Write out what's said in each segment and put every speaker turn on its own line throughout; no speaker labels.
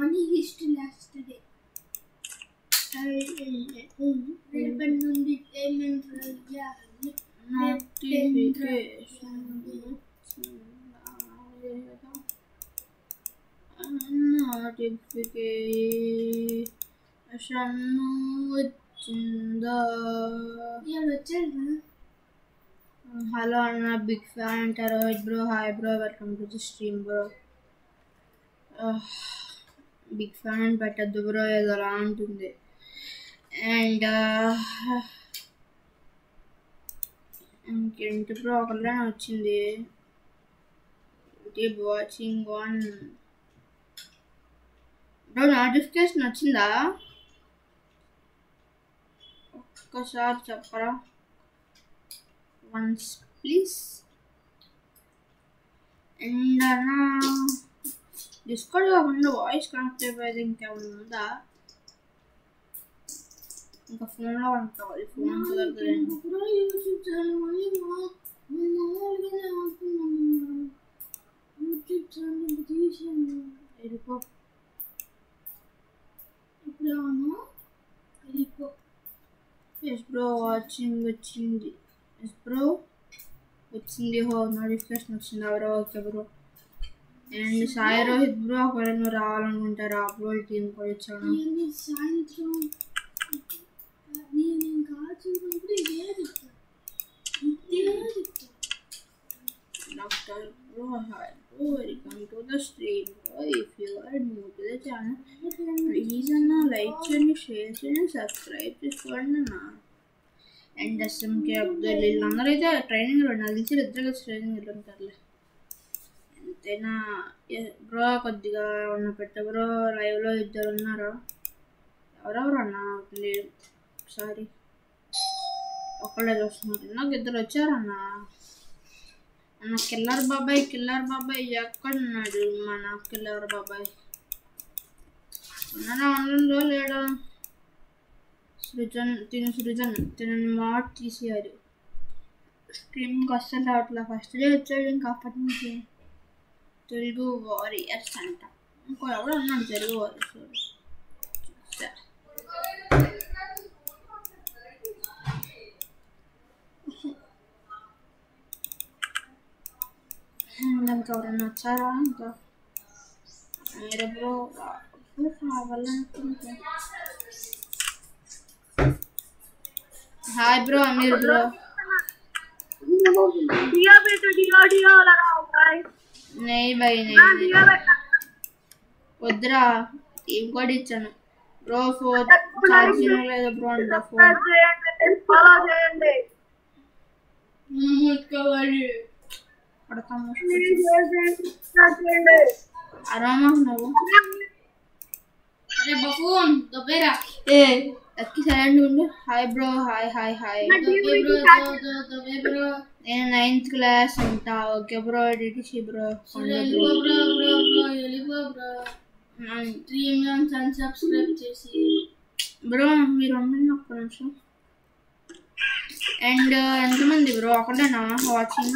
Money హిస్ట్ last day రేపటి నుండి payment చేయాలి
నోటిఫికేషన్ నోటిఫికేషన్ వచ్చిందా
ఇవాళ వచ్చాడు
హలో అన్న బిగ్ ఫ్యాన్ అంటారు bro hi bro welcome to the stream bro big fan అని పెట్టద్దు బ్రో ఏదో అలా ఉంటుంది అండ్ ఇంకేంటి బ్రో ఒకళ్ళనే వచ్చింది keep watching one bro notification వచ్చిందా ఒక్కసారి చెప్పరా వన్స్ ప్లీజ్ అండ్ అన్నా డిస్కౌంట్ కాకుండా వాయిస్ కనెక్ట్ అయిపోయేది ఇంకేమైనా ఉందా ఇంకా ఫోన్లో కనెక్ట్ అవ్వాలి ఫోన్ కుదరదు
బ్రో యూట్యూబ్ ఛానల్ మనీ మామూలుగానే అవుతున్నాను యూట్యూబ్ ఛానల్ తీసాను
వెళ్ళిపో
ఇప్పుడు అవును వెళ్ళిపో
ఎస్ బ్రో వాచింగ్ వచ్చింది ఎస్ బ్రో వచ్చింది హో నోటిఫికేషన్ వచ్చింది ఎవరో okay bro and Sai Rohit bro ఒకవేళ నువ్వు రావాలనుకుంటారా అప్లోడ్ టీం కూడా ఇచ్చాను
నేను సాయంత్రం నేను ఇంకా ఆడుతున్నప్పుడు ఇదే చెప్తాను ఇదే చెప్తాను
Doctor Bro, hi bro, welcome to the stream bro. If you are new to the channel, please అన్న లైక్ చేయండి షేర్ చేయండి సబ్స్క్రైబ్ చేసుకోండి అన్న అండ్ ఎస్ఎంకే అబ్దుల్ వీళ్ళందరూ అయితే ట్రైనింగ్ నాకు తెలిసి ఇద్దరు కలిసి ట్రైనింగ్ ఉంటారులే ఎంతైనా బ్రో కొద్దిగా ఉన్న పెట్ట బ్రో లైవ్లో ఇద్దరు ఉన్నారు ఎవరెవరు అన్న లేదు సారీ ఒక్కళ్ళే చూస్తున్నారు నాకు ఇద్దరు వచ్చారన్నా మన కిల్లర్ బాబాయ్ కిల్లర్ బాబాయ్ ఎక్కడున్నాడు మన కిల్లర్ బాబాయ్ ఉన్నాడా ఆన్లైన్లో లేడా సృజన్ తిను సృజన్ తినని మాట తీసేయాలి స్ట్రీమ్కి అస్సలు రావట్లే ఫస్ట్ డే వచ్చాడు ఇంకా అప్పటి నుంచి తెలుగు వారియర్స్ అంట ఇంకో ఎవడో ఉన్నాడు తెలుగు వారియర్స్ చూసా ఇంకా ఎవరైనా వచ్చారా ఇంకా మీరు బ్రో కావాలనుకుంటే హాయ్ బ్రో అమీర్ బ్రో
दिया बेटा दिया दिया लगाओ भाई
నెయ్యి బై
दिया
నెయ్యి
बेटा
వద్దురా టీం కూడా ఇచ్చాను బ్రో ఫోర్ ఛార్జింగ్ లేదు బ్రో అంట ఫోన్
ఫాలో చేయండి
కావాలి
పడతాము
చేయండి
అరామా నువ్వు
అరే బఫూన్ దొబ్బేరా
ఏ అక్కి సైలెంట్ ఉండు hi bro hi hi hi
దొబ్బే బ్రో దొబ్బే బ్రో
నేను నైన్త్ క్లాస్ ఉంటా ఓకే బ్రో డిటిసి బ్రో
వెళ్ళిపో బ్రో బ్రో బ్రో వెళ్ళిపో బ్రో డ్రీమ్ యూన్స్ అన్ సబ్స్క్రైబ్ చేసి
బ్రో మీరు ఉండండి ఒక్క నిమిషం అండ్ ఎంతమంది బ్రో ఒకటేనా వాచింగ్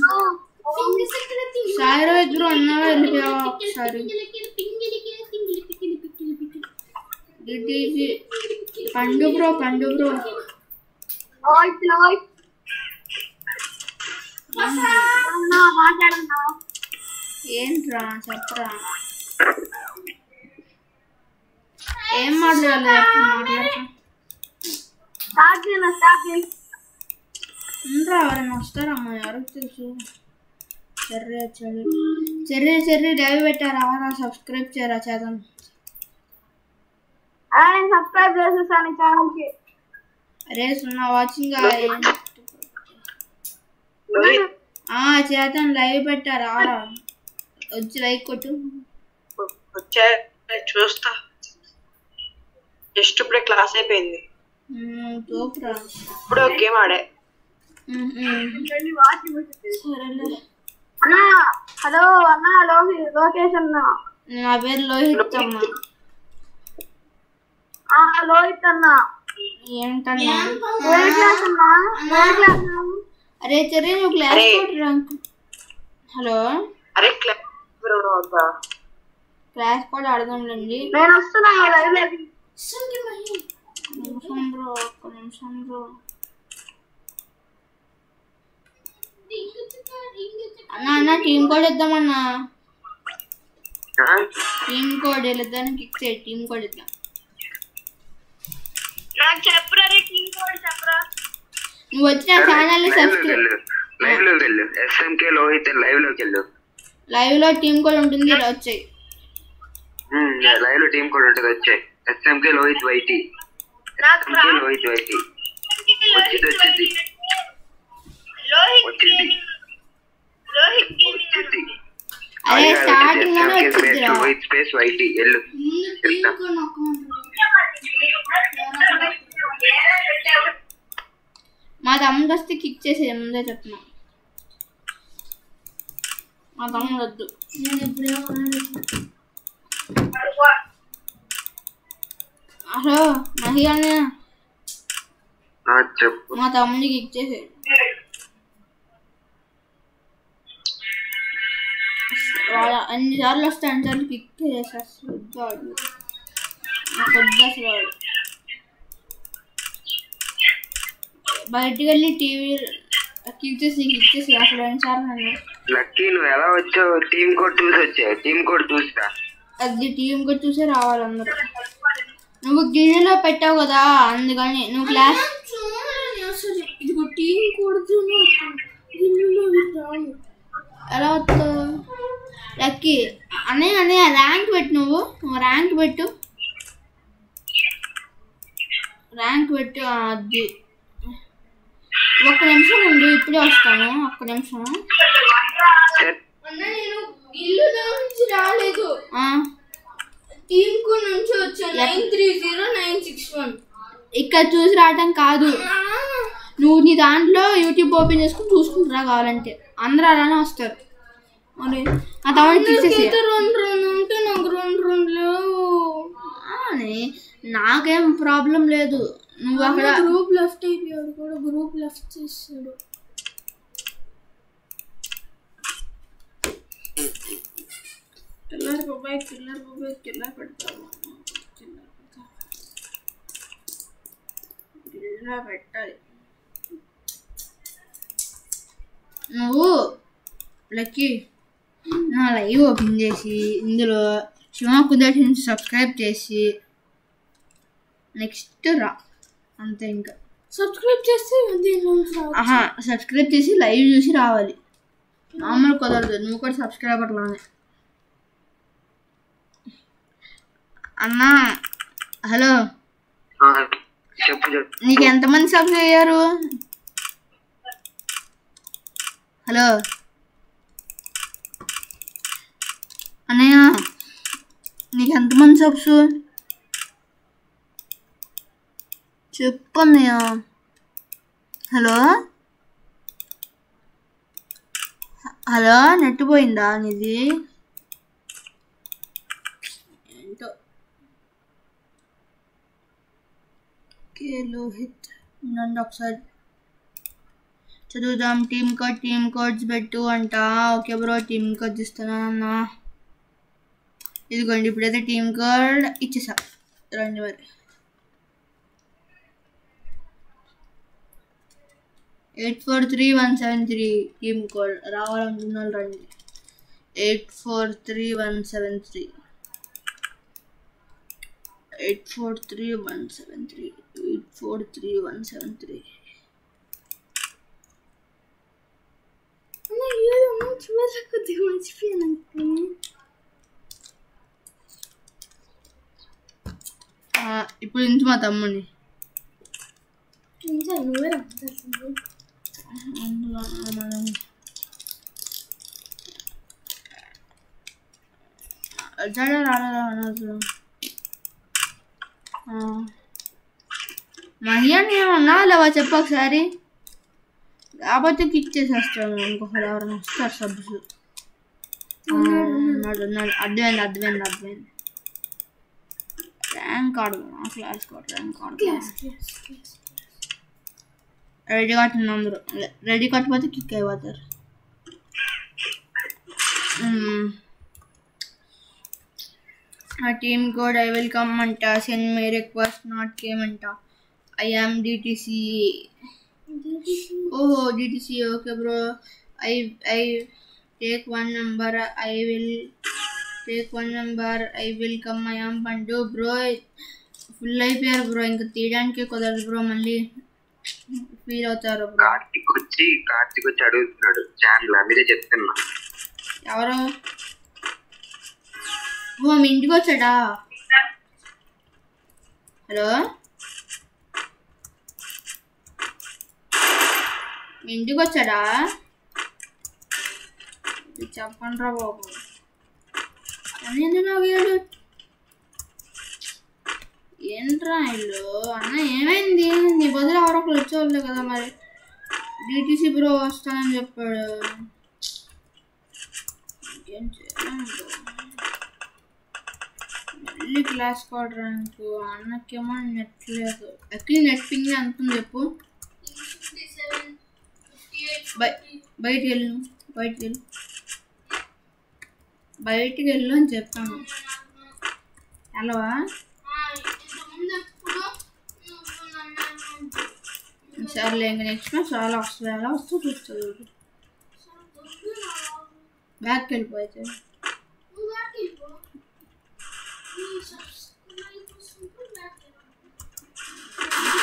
సాయి రోజు బ్రో అన్నావా వెళ్ళిపోయావా ఒకసారి డిటిసి పండు bro Pandu bro
voice voice అన్నా మాట్లాడన్నా
ఏంట్రా చెప్పరా ఏం మాట్లాడలేదు ఎప్పుడు మాట్లాడతా
స్టార్ట్ చేయనా స్టార్ట్ చేయి
ఉండరా ఎవరైనా వస్తారమ్మా ఎవరికి తెలుసు Cherry Cherry Cherry Cherry dive పెట్టారా రా సబ్స్క్రైబ్ చేయరా చేద్దాం
అలా నేను సబ్స్క్రైబ్ చేసేసాను ఈ ఛానల్ కి
అరే సున్నా వాచింగ్ ఆ చేద్దాం లైవ్ పెట్టారా రా వచ్చి లైక్ కొట్టు
వచ్చా చూస్తా జస్ట్ ఇప్పుడే క్లాస్ అయిపోయింది
ఉమ్, తోపురా
ఇప్పుడు ఒక గేమ్ ఆడే
ఉమ్, ఉమ్.
వెళ్ళి వాచ్ చూసి
సరేలే
అన్నా హలో అన్నా లోకి లోకేష్ అన్న
నా పేరు లోహిత్ అమ్మ
ఆ లోహిత్ అన్న
ఏంటన్నా
ఏ క్లాస్ అన్నా ఏ క్లాస్
అరే చెర్రీ నువ్వు క్లాస్ కొట్టురా హలో
అరే క్లాస్ అవుతా
క్లాస్ కూడా ఆడదాంలేండి
నేను వస్తున్నా లైవ్ లేదు
సంగి మహి
నిమిషం బ్రో ఒక్క నిమిషం బ్రో అన్న అన్న టీం కోడ్ ఇద్దామన్నా
ఆ?
టీం కోడ్ వెళ్ళిద్దానికి ఇచ్చే టీం కోడ్ ఇద్దాం
నాకు చెప్పరా టీం కోడ్ చెప్పరా
నువ్వు వచ్చిన ఛానల్
లైవ్ లోకి
సబ్స్క్రైబ్
వెళ్ళు లైవ్ లోకి వెళ్ళు ఎస్ఎంకే లోహిత్ లైవ్ లోకి వెళ్ళు
లైవ్ లో టీం కోడ్ ఉంటుంది ఇలా వచ్చాయి
ఉమ్, లైవ్ లో టీం కూడా ఉంటుంది వచ్చాయి SMK Lohith YT SMK Lohith YT వచ్చింది వచ్చింది
లోహిత్
వచ్చింది
లోహిత్
వచ్చింది
అదే స్టార్టింగ్ లోనే వచ్చిందిరా
లోహిత్ స్పేస్ వైటీ వెళ్ళు
ముందు టీం కు నొక్కమంటారు
మా తమ్ముడు వస్తే కిక్ చేసేది ముందే చెప్తున్నా మా తమ్ముడు వద్దు
నేను ఇప్పుడే ఉన్నాను
అసలు మహి అన్న
ఆ, చెప్పు
మా తమ్ముడికి కిక్ చేసేది వాడు అన్నిసార్లు వస్తే అన్నిసార్లు కిక్ చేసేస్తాడు వద్దు వాడు నాకు వద్దు అసలు వాడు బయటికి వెళ్ళి టీవీ కిక్ చేసి కిక్ చేసి అసలు ఎన్నిసార్లు నన్ను
లక్కీ నువ్వు ఎలా వచ్చావు టీం కోడ్ చూసి వచ్చావు టీం కోడ్ చూసిరా
అది టీం కూడా చూసే రావాలి అందరూ నువ్వు గిన్నెలో పెట్టావు కదా అందుకని నువ్వు క్లాస్
చూడండి అసలు ఇదిగో టీం కొడుతూనే ఇల్లులో రావు
ఎలా వస్తావు లక్కీ అన్నయ్య అన్నయ్య ర్యాంక్ పెట్టు నువ్వు నువ్వు ర్యాంక్ పెట్టు ర్యాంక్ పెట్టు ఆ, అది ఒక్క నిమిషం ఉండు ఇప్పుడే వస్తాను ఒక్క నిమిషం
అన్న నేను ఇల్లులో నుంచి రాలేదు
ఆ,
టీం కు నుంచి వచ్చాను nine three zero nine six one
ఇక్కడ చూసి రావటం కాదు నువ్వు నీ దాంట్లో యూట్యూబ్ ఓపెన్ చేసుకుని చూసుకుంటురా కావాలంటే అందరూ అలానే వస్తారు మరి ఆ తమ్ముడికి తీసేసి
రెండు రెండు ఉంటే నాకు రెండు రెండు లేవు
నాకేం ప్రాబ్లం లేదు నువ్వు అక్కడ
గ్రూప్ లెఫ్ట్ అయిపోయాడు కూడా గ్రూప్ లెఫ్ట్ చేస్తాడు
కిల్లర్ బాబాయ్ కిల్లర్ బాబాయ్ కిల్లర్ పెడతావు కిల్లర్ పెడతావు కిల్లర్ పెట్టాలి నువ్వు లక్కీ నా లైవ్ ఓపెన్ చేసి ఇందులో శివ కుదర్శన్ సబ్స్క్రైబ్ చేసి నెక్స్ట్ రా అంతే ఇంకా
సబ్స్క్రైబ్ చేస్తే దీని నుంచి రావు.
ఆహా సబ్స్క్రైబ్ చేసి లైవ్ చూసి రావాలి మామూలు కుదరదు నువ్వు కూడా సబ్స్క్రైబర్ లానే అన్నా హలో
ఆ, చెప్పు చెప్పు
నీకు ఎంతమంది సబ్స్ అయ్యారు హలో అన్నయ్య నీకు ఎంతమంది సబ్స్ చెప్పు అన్నయ్య హలో హ- హలో నెట్ పోయిందా నీది ఏంటో ఓకే లోహిత్ ఉండండి ఒకసారి చదువుదాం టీమ్ కోడ్ టీమ్ కోడ్స్ పెట్టు అంట ఓకే బ్రో టీమ్ కోడ్స్ ఇస్తున్నానన్నా ఇదిగోండి ఇప్పుడైతే టీమ్ కోడ్ ఇచ్చేసా రండి మరి eight four three one seven three team code రావాలనుకున్న రండి eight four three one seven three eight four three one seven three eight four three one seven three
అన్న ఏదో చివరి కొద్దిగా మర్చిపోయాను అనుకుని
ఇప్పుడు నుంచి మా తమ్ముడిని
ఇంకా నువ్వే రాదు
వచ్చాడా రాలేదా అనవసరం మహియాని ఏమన్నా లేవా చెప్పు ఒకసారి లేకపోతే కిక్ చేసేస్తాను ఇంకొకరు ఎవరైనా వస్తారు సబ్స్ ఉన్నాడు ఉన్నాడు అర్థమైంది అర్థమైంది అర్థమైంది ర్యాంక్ ఆడుతున్నా క్లాస్ కోడ్ ర్యాంక్ ఆడుతున్నా రెడీ కట్టిన అందరూ రెడీ కట్టకపోతే కిక్ అయిపోతారు మ్మ్. ఆ team code I will come అంట send my request not came అంట ఐ ఆమ్ డిటిసి ఓహో DTC okay bro I I take one number I will take one number I will come I am Pandu bro full అయిపోయారు bro ఇంకా తీయడానికే కుదరదు bro మళ్ళీ feel అవుతారు bro
Karthik వచ్చి కార్తిక్ వచ్చి అడుగుతున్నాడు ఛానల్ మీరే చెప్తున్నా
ఎవరు ఓ మీ ఇంటికి వచ్చాడా హలో మీ ఇంటికి వచ్చాడా ఇది చెప్పండి రా బాబు అనేది నాకు ఏడు ఏంట్రా ఇల్లు అన్న ఏమైంది నీ బదులు ఎవరో ఒకరు వచ్చేవాళ్ళే కదా మరి డిటీసీ బ్రో వస్తానని చెప్పాడు ఏం చేయలేం bro. మళ్ళీ క్లాస్ కోడ్ ర్యాంక్ అన్నకేమో నెట్ లేదు ఎక్కి నెట్ పింగ్ ఎంత ఉంది చెప్పు
ఫిఫ్టీ సెవెన్ ఫిఫ్టీ ఎయిట్
బయ బయటికి వెళ్ళు బయటికి వెళ్ళు బయటికి వెళ్ళు అని చెప్పాను హలోవా
ఇంతకుముందు ఎప్పుడు నువ్వు నన్ను
సర్లే ఇంక నెక్స్ట్ మ్యాచ్ చాలా వస్తుంది ఎలా వస్తూ చూస్తుంది చూడు బ్యాక్కి వెళ్ళిపోతే
నువ్వు బ్యాక్ వెళ్ళిపో నీ సబ్స్క్రైబ్ చేసుకుంటూ బ్యాక్ వెళ్ళిపో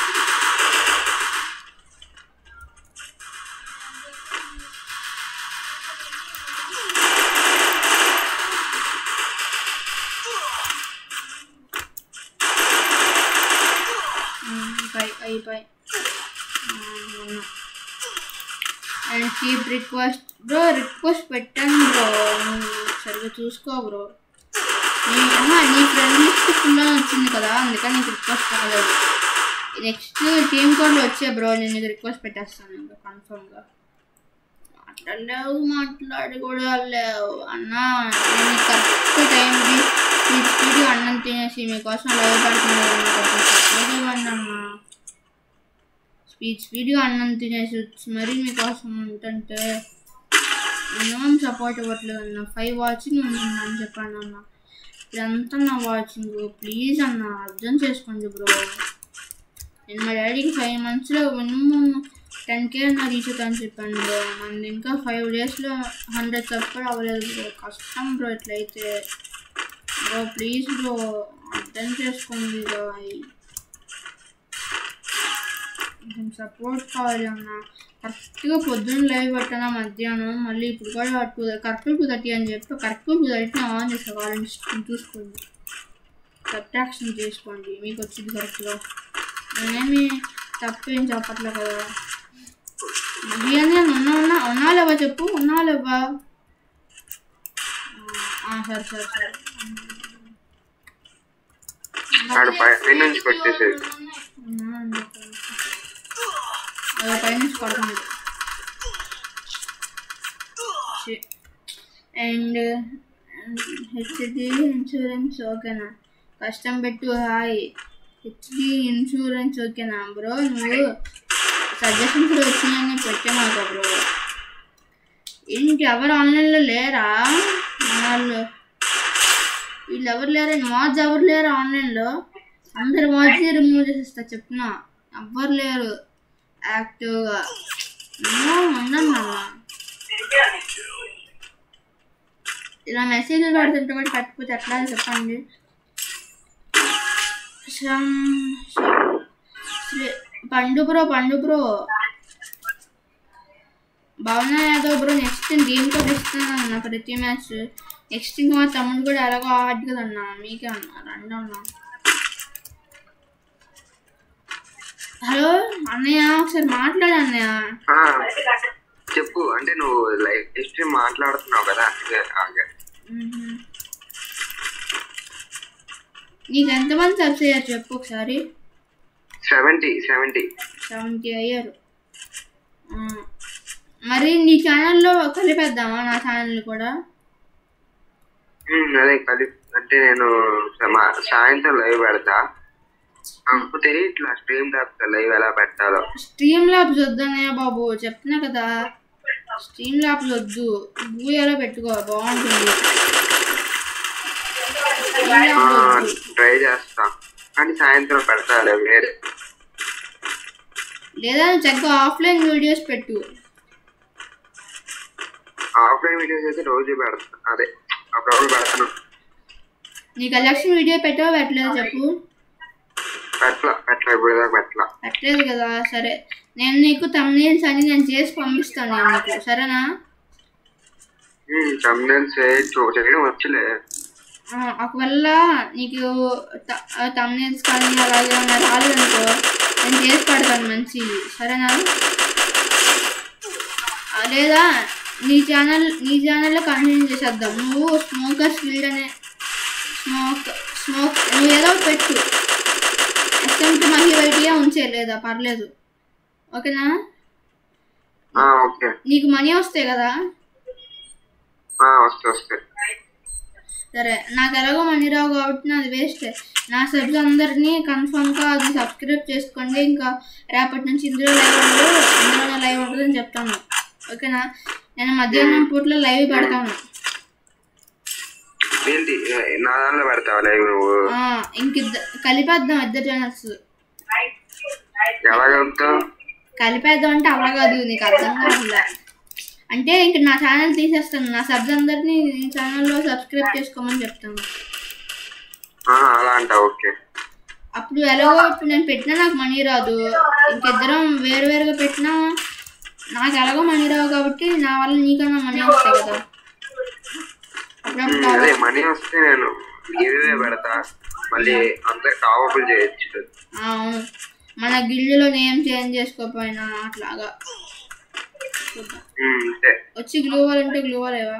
అయిపోయి అయిపోయి and keep request bro request పెట్టాను బ్రో నువ్వు సరిగ్గా చూసుకో బ్రో నీ ఆహా, నీ ఫ్రెండ్ లిస్ట్ ఫుల్ వచ్చింది కదా అందుకని నీకు రిక్వెస్ట్ రాలేదు నెక్స్ట్ టీమ్ కోడ్లో వచ్చే బ్రో నేను నీకు రిక్వెస్ట్ పెట్టేస్తాను ఇంకా కన్ఫర్మ్గా మాట్లాడలేవు మాట్లాడి కూడా లేవు అన్న నేను కరెక్ట్ టైంకి మీ స్పీడ్గా అన్నం తినేసి మీకోసం లైవ్ పడుతున్నాను అన్న స్పీడ్ స్పీడ్గా అన్నం తినేసి వచ్చి మరీ మీకోసం ఉంటుంటే మినిమం సపోర్ట్ ఇవ్వట్లేదు అన్న ఫైవ్ వాచింగ్ ఉంటుందని అని చెప్పాను అన్న ఇదంతా నా వాచింగ్ ప్లీజ్ అన్న అర్థం చేసుకోండి బ్రో నేను మా డాడీకి ఫైవ్ మంత్స్లో మినిమం టెన్ కే అన్న రీచ్ అవుతా అని చెప్పాను బ్రో మనది ఇంకా ఫైవ్ డేస్లో హండ్రెడ్ సబ్ కూడా అవ్వలేదు బ్రో కష్టం బ్రో ఇట్లయితే బ్రో ప్లీజ్ బ్రో అర్థం చేసుకోండి బ్రో కొంచెం సపోర్ట్ కావాలి అన్న కరెక్ట్గా పొద్దున్న లైవ్ పెట్టాను మధ్యాహ్నం మళ్ళీ ఇప్పుడు కూడా టూ కరెక్ట్ టూ థర్టీ అని చెప్పి కరెక్ట్ టూ థర్టీ ఆన్ చేస్తా కావాలంటే చూసుకోండి సబ్ట్రాక్షన్ చేసుకోండి మీకు వచ్చింది కరెక్ట్గా నేనేమి తప్పేం చెప్పట్లే కదా బియ్యాన్ని ఉన్నా ఉన్నా ఉన్నా లేవా చెప్పు ఉన్నా లేవా ఆ, సరే సరే సరే
ఆడు పై నుంచి కొట్టేసేది
ఉన్నా అని చెప్పు. అదే పైనుంచి పడుతుంది అండ్ హెచ్డి ఇన్సూరెన్స్ ఓకేనా కష్టం పెట్టు హాయ్ హెచ్డి ఇన్సూరెన్స్ ఓకేనా బ్రో నువ్వు సజెషన్స్ కూడా వచ్చినాయని పెట్టే మాకు బ్రో ఏంటి ఎవరు ఆన్లైన్లో లేరా మన వాళ్ళు వీళ్ళు ఎవరు లేరు మాజ్ ఎవరు లేరు ఆన్లైన్లో అందరు మాజ్ రిమూవ్ చేసేస్తా చెప్తున్నా ఎవ్వరు లేరు యాక్టివ్గా ఏమో ఉండండి అన్న ఇలా మెసేజ్లు పెడుతుంటే కూడా కట్టకపోతే ఎట్లా చెప్పండి శ్రమ్- శ్రీ- పండు బ్రో పండు బ్రో భావన యాదవ్ బ్రో నెక్స్ట్ గేమ్ కూడా ఇస్తాను అన్న ప్రతి మ్యాచ్ నెక్స్ట్ ఇంకా మా తమ్ముడు కూడా ఎలాగో ఆడు కదా అన్న మీకే అన్న రండి అన్న హలో అన్నయ్య ఒకసారి మాట్లాడు అన్నయ్య
ఆ, చెప్పు అంటే నువ్వు లైఫ్ స్ట్రీమ్ మాట్లాడుతున్నావు కదా అందుకే ఆగా.
మ్మ్. నీకు ఎంతమంది సబ్స్ అయ్యారు చెప్పు ఒకసారి
సెవెంటీ సెవెంటీ
సెవెంటీ అయ్యారు ఆ. మరి నీ ఛానల్లో కలిపేద్దామా నా ఛానల్ కూడా
ఉమ్, అదే కలిపి అంటే నేను సమ- సాయంత్రం లైవ్ పెడతా నాకు తెలియట్లా స్ట్రీమ్ తప్ప లైవ్ ఎలా పెట్టాలో
స్ట్రీమ్ ల్యాబ్స్ వద్దనే బాబు చెప్తున్నా కదా స్ట్రీమ్ ల్యాబ్స్ వద్దు బూయాలో పెట్టుకో బాగుంటుంది
ట్రై చేస్తా కానీ సాయంత్రం పెడతాలే వేరే
లేదా చక్కగా ఆఫ్లైన్ వీడియోస్ పెట్టు
ఆఫ్లైన్ వీడియోస్ అయితే రోజు పెడతా అదే అప్పుడప్పుడు పెడతాను
నీ కలెక్షన్ వీడియో పెట్టావా పెట్టలేదు చెప్పు
పెట్ల పెట్ల ఇప్పుడు దాకా పెట్ల
పెట్టలేదు కదా సరే నేను నీకు తమ్నేల్స్ అని నేను చేసి పంపిస్తాను నేను నీకు సరేనా
తమ్నెల్స్ చేయడం వచ్చలే
ఆ, ఒకవేళ నీకు తమ్నేల్స్ కానీ అలాగే ఏమైనా రాలేదనుకో నేను చేసి పెడతాను మంచి సరేనా ఆ, లేదా నీ ఛానల్ నీ ఛానల్లో కంటిన్యూ చేసేద్దాం నువ్వు స్మోకర్స్ ఫీల్డ్ అనే స్మోక్ స్మోక్ నువ్వు ఏదో ఒకటి పెట్టు ఎస్ఎంటి మహి వైటిగా ఉంచే లేదా పర్లేదు ఓకేనా
ఆ, ఓకే
నీకు మనీ వస్తాయి కదా
ఆ, వస్తే వస్తే
సరే నాకు ఎలాగో మనీ రావు కాబట్టి నాది వేస్ట్ నా సబ్స్ అందరినీ కన్ఫర్మ్గా అది సబ్స్క్రైబ్ చేసుకోండి ఇంకా రేపటి నుంచి ఇందులో లైవ్ ఉండదు ఇందులోనే లైవ్ ఉంటుంది అని చెప్తాను ఓకేనా నేను మధ్యాహ్నం పూటలో లైవ్ పెడతాను
ఏంటి నా దానిలో పెడతావా లైవ్ నువ్వు
ఆ, ఇంకిద్ద కలిపేద్దాం ఇద్దరు ఛానల్స్
ఎలా కలుపుతావు
కలిపేద్దాం అంటే అలా కాదు నీకు అర్థం కావట్లే అంటే ఇంక నా ఛానల్ తీసేస్తాను నా సబ్స్ అందరినీ ఈ ఛానల్లో సబ్స్క్రైబ్ చేసుకోమని చెప్తాను
ఆ, అలా అంటావు ఓకే
అప్పుడు ఎలాగో ఇప్పుడు నేను పెట్టినా నాకు మనీ రాదు ఇంకిద్దరం వేరు వేరుగా పెట్టినా నాకు ఎలాగో మనీ రావు కాబట్టి నా వల్ల నీకన్నా మనీ వస్తాయి కదా అప్పుడప్పుడు
అదే మనీ వస్తే నేను గివ్వే పెడతా మళ్ళీ అందరికి ఆవపులు చేయొచ్చు
ఆ, అవును మన గిల్లులో నేమ్ చేంజ్ చేసుకోకపోయినా అట్లాగా చూద్దాం.
ఉమ్, అంతే
వచ్చి గ్లూవాల్ అంటే గ్లూవాలేవా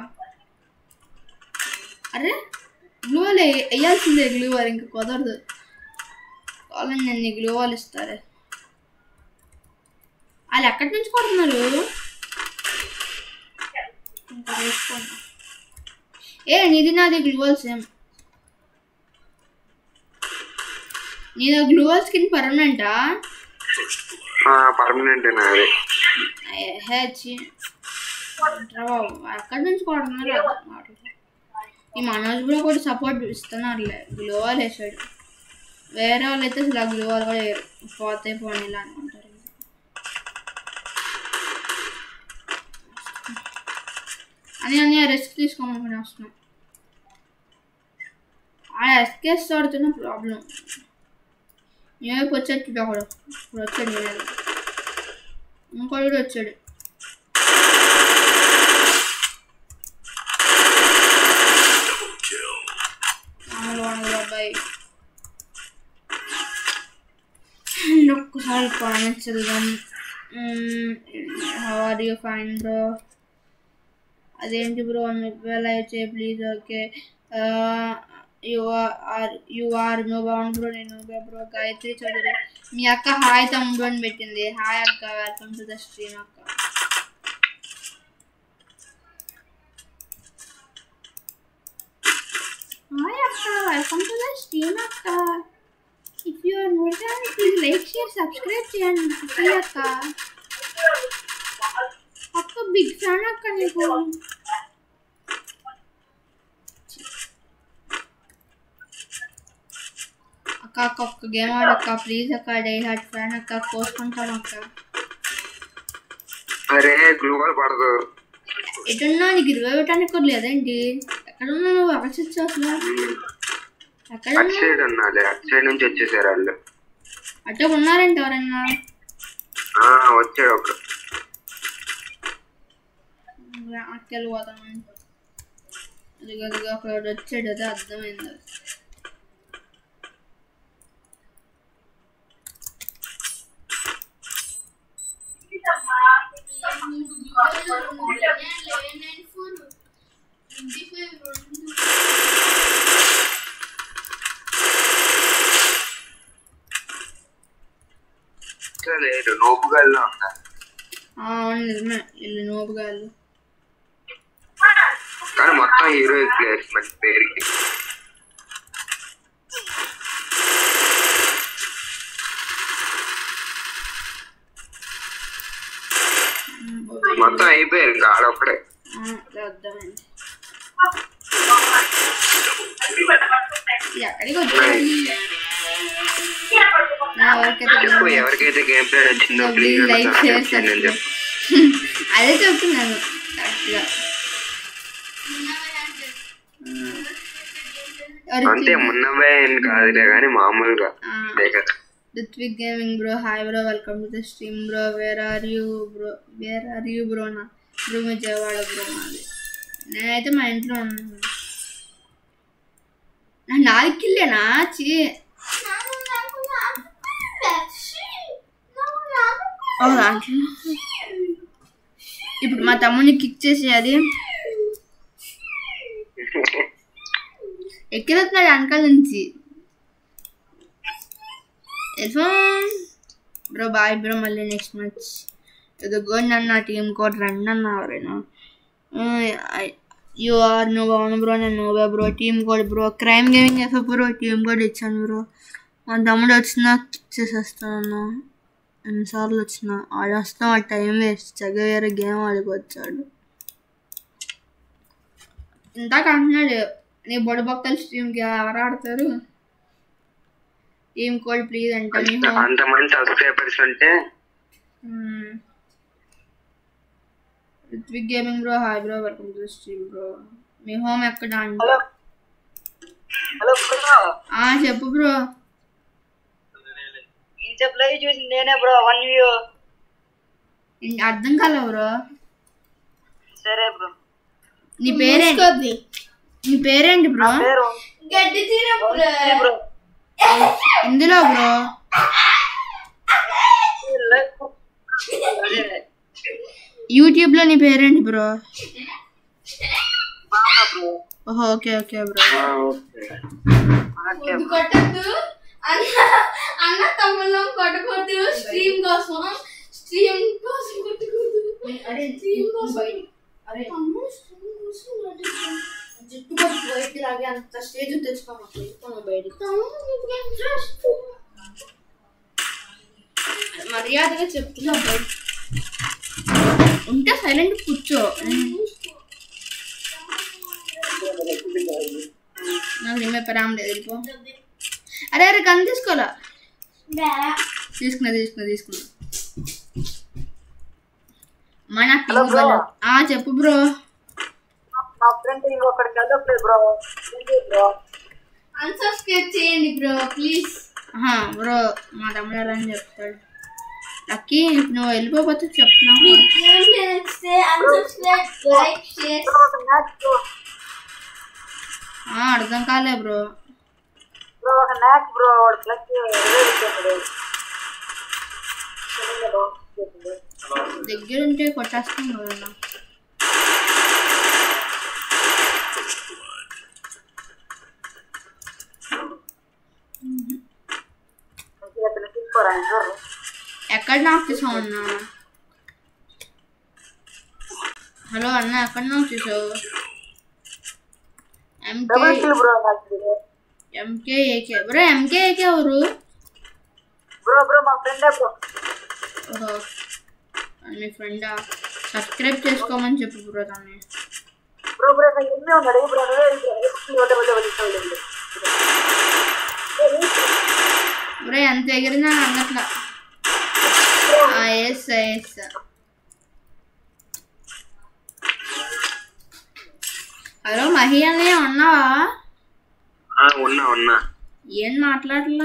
అరే గ్లూవాల్ వేయాల్సిందే గ్లూవాల్ ఇంకా కుదరదు కావాలని నేను నీ గ్లూవాల్ ఇస్తారే వాళ్ళు ఎక్కడి నుంచి కొడుతున్నారు ఇంకా వేసుకోండి ఏ నీది నాది గ్లూవల్ సేమ్ నీది గ్లూవల్ స్కిన్ పర్మనెంటా
పర్మనెంట్ నాది
హెచ్ ఎక్కడి నుంచి కొడుతున్నారు అర్థం కావట్లేదు. ఈ మనోజ్ కూడా కూడా సపోర్ట్ ఇస్తున్నారులే గ్లోవాల్ వేసాడు వేరే వాళ్ళు అయితే అసలు ఆ గ్లోవాల్ కూడా వేయరు పోతే పోనీలా అనుకుంటారు అని అని రిస్క్ తీసుకోమనుకుని వస్తున్నాం ఆ ఎస్కేస్ ఆడుతున్న ప్రాబ్లం నేనేపు వచ్చాడు ఒకడు ఇప్పుడు వచ్చాడు నేను ఇంకోటి కూడా వచ్చాడు మామూలు వానలు అబ్బాయి ఒక్కసారి కామెంట్స్ చదువుదాం how are you fine bro అదేంటి బ్రో నువ్వే లైవ్ చేయ please okay you are you are నువ్వు బాగుంది బ్రో నేను నువ్వే బ్రో గాయత్రి చౌదరి మీ అక్క హాయ్ తమ్ముడు అని పెట్టింది హాయ్ అక్క వెల్కమ్ టు ద స్ట్రీమ్ అక్క హాయ్ అక్క వెల్కమ్ టు ద స్ట్రీమ్ అక్క if you are new channel please like share subscribe చేయండి ప్లీజ్ అక్క అక్క బిగ్ ఫ్యాన్ అక్క నీకు అక్క అక్క ఒక్క గేమ్ ఆడక్క ప్లీజ్ అక్క డై హార్ట్ ఫ్యాన్ అక్క కోసుకుంటాం అక్క
అరే గ్లూవాల్ పడదు
ఎటున్నా నీకు ఇరవై పెట్టడానికి కూడా లేదేంటి ఎక్కడున్నా నువ్వు ఆలోచించు అసలు
ఉమ్,
ఎక్కడ
అటు సైడ్ ఉన్నాలే అటు సైడ్ నుంచి వచ్చేసారు వాళ్ళు
అట్లా ఉన్నారంటే ఎవరన్నా
ఆ, వచ్చాడు ఒకడు
అక్కలు పోతాం అదిగో అదిగో అక్కడ వచ్చాడు అదే అర్థమైంది
లేదు నోపుగాల్లో ఉన్నా
ఆ, అవును నిజమే వీళ్ళు నోపుగాళ్ళు
కానీ మొత్తం హీరోయిక్ ప్లేయర్స్ మంచి పేరుకి మొత్తం అయిపోయారు ఇంకా ఆడొక్కడే
ఆ, అదే అర్థమైంది ఎక్కడికి వచ్చాడు నా ఎవరికైతే
చెప్పు ఎవరికైతే గేమ్ ప్లే నచ్చిందో ప్లీజ్
లైక్ షేర్
నేను చెప్పు
అదే చెప్తున్నాను కరెక్ట్గా
అంతే మున్నవే అని కాదులే కానీ మామూలుగా
ఆ.
అంతే కదా
Ritvik gaming bro hi bro welcome to the stream bro where are you bro where are you bro నా బ్రో విజయవాడ బ్రో నాది నేనైతే మా ఇంట్లో ఉన్నాను నా నాలుగు కిల్లేనా చి ఓ దాంట్లో ఇప్పుడు మా తమ్ముడిని కిక్ చేసి అది ఎక్కిరెత్తున్నాడు వెనకాల నుంచి ఎల్ఫోన్ బ్రో బాయ్ బ్రో మళ్ళీ నెక్స్ట్ మ్యాచ్ ఎదుగోండి అన్న టీం కోడ్ రండి అన్న ఎవరైనా యు ఆర్ నువ్వు అవును బ్రో నేను నువ్వే bro team code bro crime gaming F bro team code ఇచ్చాను బ్రో మా తమ్ముడు వచ్చినా చేసేస్తాను ఎన్నిసార్లు వచ్చినా ఆడేస్తాం ఆ టైం వేస్ట్ చగ వేరే గేమ్ ఆడిపోచ్చాడు ఇందాక అంటున్నాడు నీ బొడబొక్కల స్ట్రీమ్కి ఎవరు ఆడతారు టీమ్ కోడ్ ప్లీజ్ అంట మీ
అంత-
హోమ్
అంతమంది సబ్స్క్రైబర్స్ ఉంటే
Ritvik gaming bro hi bro welcome to stream bro మీ హోమ్ ఎక్కడ అంట
హలో బ్రో
ఆ చెప్పు బ్రో
ఇంతసేపు లైవ్ చూసింది నేనే బ్రో వన్ వ్యూ
ఇంక అర్థం కాలే బ్రో
సరే బ్రో
నీ పేరేంటి నీ పేరేంటి బ్రో
పేరు
గడ్డి తీర
బ్రో
ఇందులో బ్రో
అదే
యూట్యూబ్ లో నీ పేరేంటి బ్రో
మామ బ్రో
ఓహో ఓకే ఓకే బ్రో
ఆ, ఓకే
ఓకే
ముందు కొట్టద్దు అన్న అన్న తమ్ముళ్ళం కొట్టకూడదు స్ట్రీమ్ కోసం స్ట్రీమ్ కోసం కొట్టకూడదు స్ట్రీమ్ కోసం తమ్ముడు స్ట్రీమ్ కోసం కొట్టకూడదు.
జుట్టు పట్టి బయటికి లాగే అంత స్టేజ్ తెచ్చుకోమా బయటికి
తమ్ముడు నీకు ఇంట్రెస్ట్
మర్యాదగా చెప్తున్నా బయట ఉంటే సైలెంట్ కూర్చో నాకు నిమ్మే పరాం లేదు వెళ్ళిపో అరే అరే గన్ తీసుకోవాలా తీసుకున్నా తీసుకున్నా తీసుకున్నా మన
Hello, bro.
ఆ చెప్పు బ్రో
మా ఫ్రెండ్ ఇంకొకటి కలవట్లేదు బ్రో ఏంటి బ్రో
అన్సబ్స్క్రైబ్ చేయండి బ్రో ప్లీజ్
ఆహా బ్రో మా తమ్ముడు ఎలా అని చెప్తాడు లక్కీ నువ్వు వెళ్ళిపోతే చెప్తున్నా
మీకు ఏం నచ్చితే అన్సబ్స్క్రైబ్ లైక్ షేర్
బ్రో ఒక మ్యాచ్ బ్రో
ఆ, అర్థం కాలే బ్రో
బ్రో ఒక మ్యాచ్ బ్రో వాడు ప్లస్ ఇరవై ఇచ్చాడు
దగ్గర ఉంటే కొట్టేస్తాం కదా
అతను తీసుకోరా బ్రో
ఎక్కడ నాకు చూసావు అన్న హలో అన్న ఎక్కడ నాకు చూసావు ఎంకే
డబుల్ కిల్ బ్రో నాకు
MK AK bro MK AK ఎవరు
బ్రో బ్రో మా ఫ్రెండే బ్రో
ఓహో అది మీ ఫ్రెండా సబ్స్క్రైబ్ చేసుకోమని చెప్పు బ్రో దాన్ని
బ్రో బ్రో నాకు ఎన్ని ఉన్నాడు బ్రో వడ్డే వడ్డే వడ్డే
బ్రో ఎంత ఎగిరినా అన్నట్లా ఎస్ ఎస్ హలో మహి అన్నయ్య ఉన్నావా
ఆ, ఉన్నా ఉన్నా
ఏం మాట్లాడలా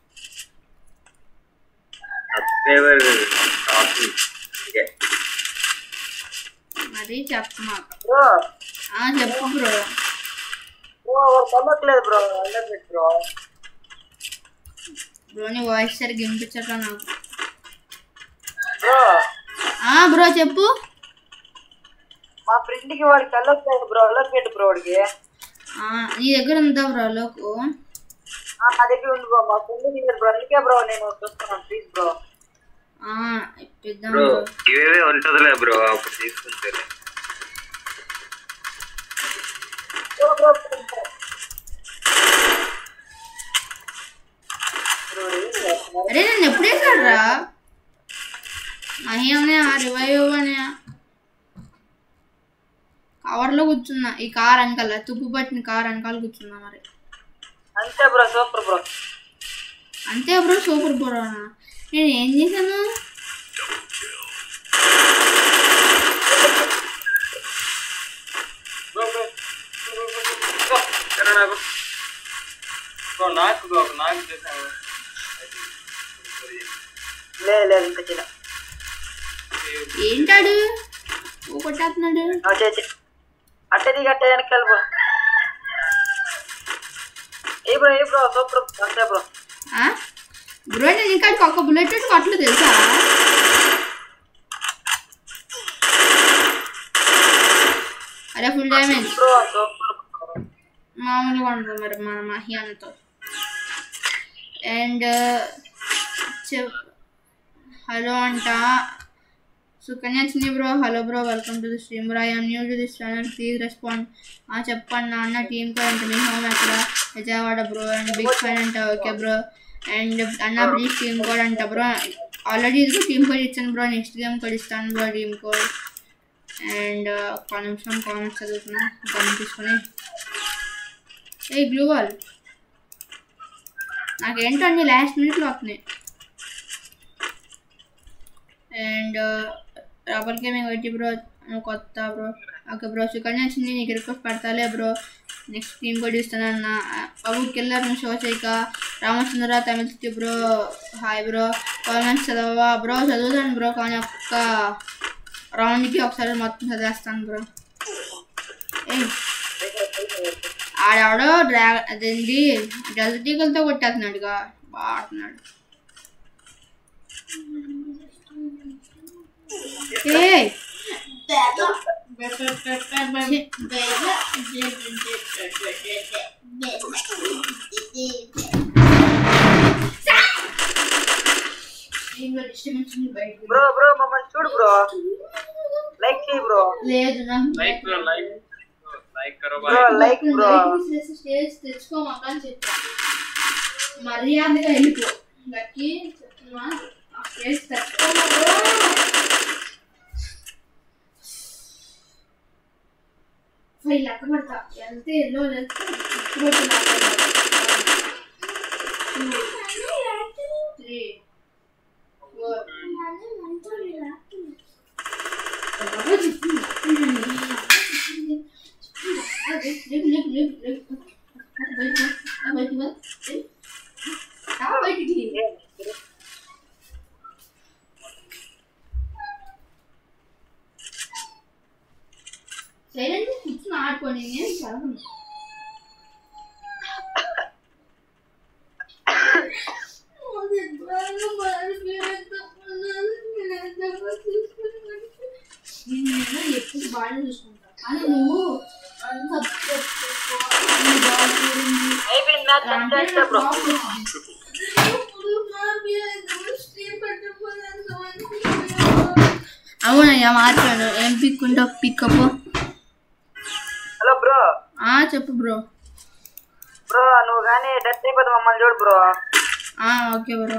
సబ్స్క్రైబర్ టాకింగ్ ఓకే.
మరి చెప్పమాక
బ్రో
ఆ, చెప్పు బ్రో
బ్రో వాడు కలవట్లేదు బ్రో అందరు బ్రో
బ్రో నీ వాయిస్ సరిగ్గా వినిపించట్లా నాకు
బ్రో
ఆ బ్రో చెప్పు
మా ఫ్రెండ్ కి వాడికి కలవట్లేదు బ్రో అలొకేట్ బ్రో వాడికి
ఆ, నీ దగ్గర ఉందా బ్రో లోకు
ఆ, నా దగ్గర ఉంది బ్రో మా ఫ్రెండ్ దగ్గర బ్రో అందుకే బ్రో నేను చూస్తున్నాను ప్లీజ్ బ్రో
ఆ, ఇప్పిద్దాం
బ్రో
బ్రో
ఇవేవే ఉంటుందిలే బ్రో అప్పుడు తీసుకుంటాలే
బ్రో బ్రో బ్రో. బ్రో ఏం చేస్తున్నారు?
అరే నన్ను ఎప్పుడు వేసాడురా మహి అన్నయ్య రివైవ్ అన్నయ్య కవర్లో కూర్చున్నా ఈ కార్ వెనకాల తుప్పు పట్టిన కార్ వెనకాల కూర్చున్నా మరి
అంతే బ్రో సూపర్ బ్రో
అంతే బ్రో సూపర్ బ్రో నేను ఏం చేశాను
బ్రో బ్రో బ్రో ఎరా నాకు బ్రో నాకు బ్రో నాకు చేశాను
లేదు లేదు ఇంకా చిన్న
ఏంటాడు ఓ కొట్టేస్తున్నాడు
చేసి అట్టే దిగి అట్టే వెనక్కి వెళ్ళిపో ఏ బ్రో ఏ బ్రో సూపర్ అంతే బ్రో
ఆ? బ్రో నేను ఇంకా ఒక్క బుల్లెట్ కొట్టలు తెలుసా అరే ఫుల్ డ్యామేజ్
బ్రో సూపర్
మామూలుగా ఉండదు మరి మన మహియాన్తో అండ్ చెప్ హలో అంట Sukanya Chinni bro hello bro welcome to the stream bro I'm new to this channel please respond చెప్పండి నాన్న టీం కూడా అంటే మీ హోమ్ ఎక్కడ Vijayawada bro and big fan అంట ఓకే బ్రో అండ్ అన్న ప్లీజ్ టీమ్ కోడ్ అంట బ్రో ఆల్రెడీ ఇదిగో టీమ్ కోడ్ ఇచ్చాను బ్రో నెక్స్ట్ గేమ్ కోడ్ ఇస్తాను బ్రో టీమ్ కోడ్ అండ్ ఒక నిమిషం కామెంట్స్ చదువుతున్నా గమ్ తీసుకొని ఏ గ్లూ వాల్ నాకేంటో అన్ని లాస్ట్ మినిట్లో వస్తున్నాయి అండ్ రబ్బర్ గేమింగ్ వచ్చి బ్రో నువ్వు కొత్త బ్రో ఓకే బ్రో సుకన్య వచ్చింది నీకు రిక్వెస్ట్ పెడతాలే బ్రో నెక్స్ట్ టీమ్ కూడా ఇస్తానన్న బాబు కిల్లర్ నువ్వు షో చేయక Ramachandra Tamil city bro hi bro comments చదవవా బ్రో చదువుతాను బ్రో కానీ ఒక్క రౌండ్కి ఒకసారి మొత్తం చదివేస్తాను బ్రో ఏ ఆడెవడో డ్రా అదేంటి డెజర్ట్ ఈగల్తో కొట్టేస్తున్నాడుగా బాగా ఆడుతున్నాడు ఏ
బ్రో బ్రో మమ్మల్ని చూడు బ్రో లైక్ చేయి బ్రో
లేదు నాకు
లైక్ బ్రో లైక్ లైక్ కరో
bro
bye
like bro
stage తెచ్చుకోమాకని చెప్పా మర్యాదగా వెళ్ళిపో లక్కి చెప్తున్నా ఆ స్టేజ్ తెచ్చుకోమా bro. ఫైవ్ లెక్క పడతా వెళ్తే ఎల్లో వెళ్తే ఇప్పుడు త్రీ ఫోర్ బయటికి సైలెంట్ కూర్చుని ఆడుకోండి నేను చదవను నేను ఎక్కువ బాగా చూసుకుంటా కానీ నువ్వు అంత అన్ని బాగా చూడండి.
అయిపోయింది మ్యాచ్ అంతే అంతే బ్రో
అవునయ్యా మార్చాను ఏం పిక్ ఉంటే పికప్
హలో బ్రో
ఆ చెప్పు బ్రో
బ్రో నువ్వు కానీ డెత్ అయిపోతే మమ్మల్ని చూడు బ్రో
ఆ okay bro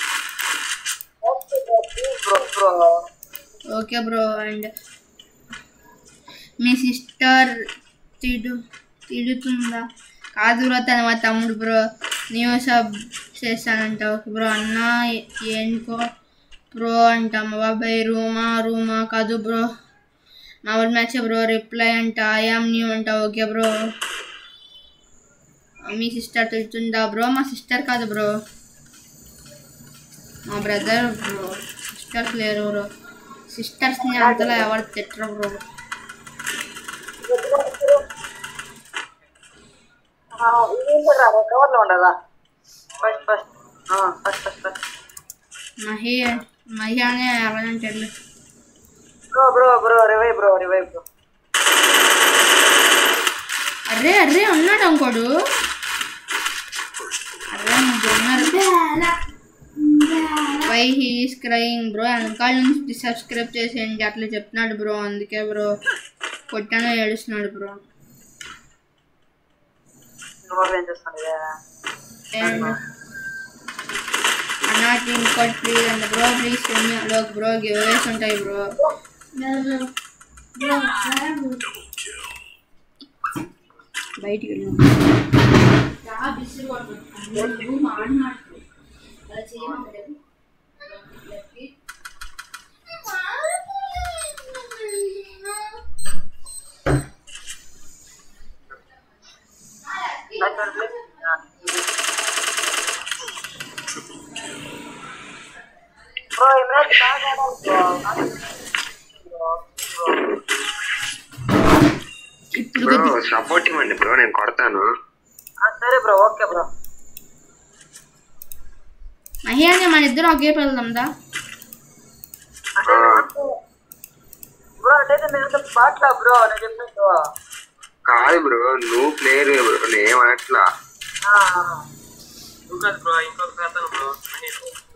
bro bro
okay bro and మీ సిస్టర్ తిడు తిడుతుందా కాదు బ్రో తన మా తమ్ముడు బ్రో నీవు సబ్ చేస్తానంట ఓకే బ్రో అన్న ఏంకో బ్రో అంట మా బాబాయ్ రూమా రూమా కాదు బ్రో మా వాళ్ళ మ్యాచ్ బ్రో రిప్లై అంట ఐఆమ్ న్యూ అంట ఓకే బ్రో మీ సిస్టర్ తిడుతుందా బ్రో మా సిస్టర్ కాదు బ్రో మా బ్రదర్ బ్రో సిస్టర్స్ లేరు బ్రో సిస్టర్స్ని అంతలా ఎవరు తిట్టరు బ్రో
కవర్లో ఉండదా first first first first first
Mahi Mahi అనే ఎవరంటే
బ్రో బ్రో బ్రో రివై బ్రో రివై బ్రో
అర్రే అర్రే ఉన్నాడు ఇంకోడు అర్రే ముగ్గురు ఉన్నారు వై హీస్ క్రయింగ్ బ్రో వెనకాల నుంచి సబ్స్క్రైబ్ చేసేయండి అట్లా చెప్తున్నాడు బ్రో అందుకే బ్రో కొట్టాను ఏడుస్తున్నాడు బ్రో
నువ్వు ఏం చేస్తాను ఇదే
అండ్ అన్నా team code please and bro please send లో బ్రో గివ్వేస్ ఉంటాయి బ్రో బయటికి వెళ్ళు ఆ బిస్కెట్ కొడుకుంటాను నువ్వు మాట్లాడుతూ అలా చేయమంటారు
బ్రో ఇమ్రాన్ బాగా ఆడాలి బ్రో
ఇప్పుడు
బ్రో సపోర్ట్ ఇవ్వండి బ్రో నేను కొడతాను
ఆ, సరే బ్రో ఓకే బ్రో
మహిళ మన ఇద్దరు ఒకే వెళ్దాందా
అంటే బ్రో అంటే నేను పాటలా బ్రో నేను చెప్పినట్టు
కాదు బ్రో నువ్వు ప్లేయర్ బ్రో నేను అట్లా
ఆ,
నువ్వు కాదు బ్రో ఇంకొక అతను బ్రో అని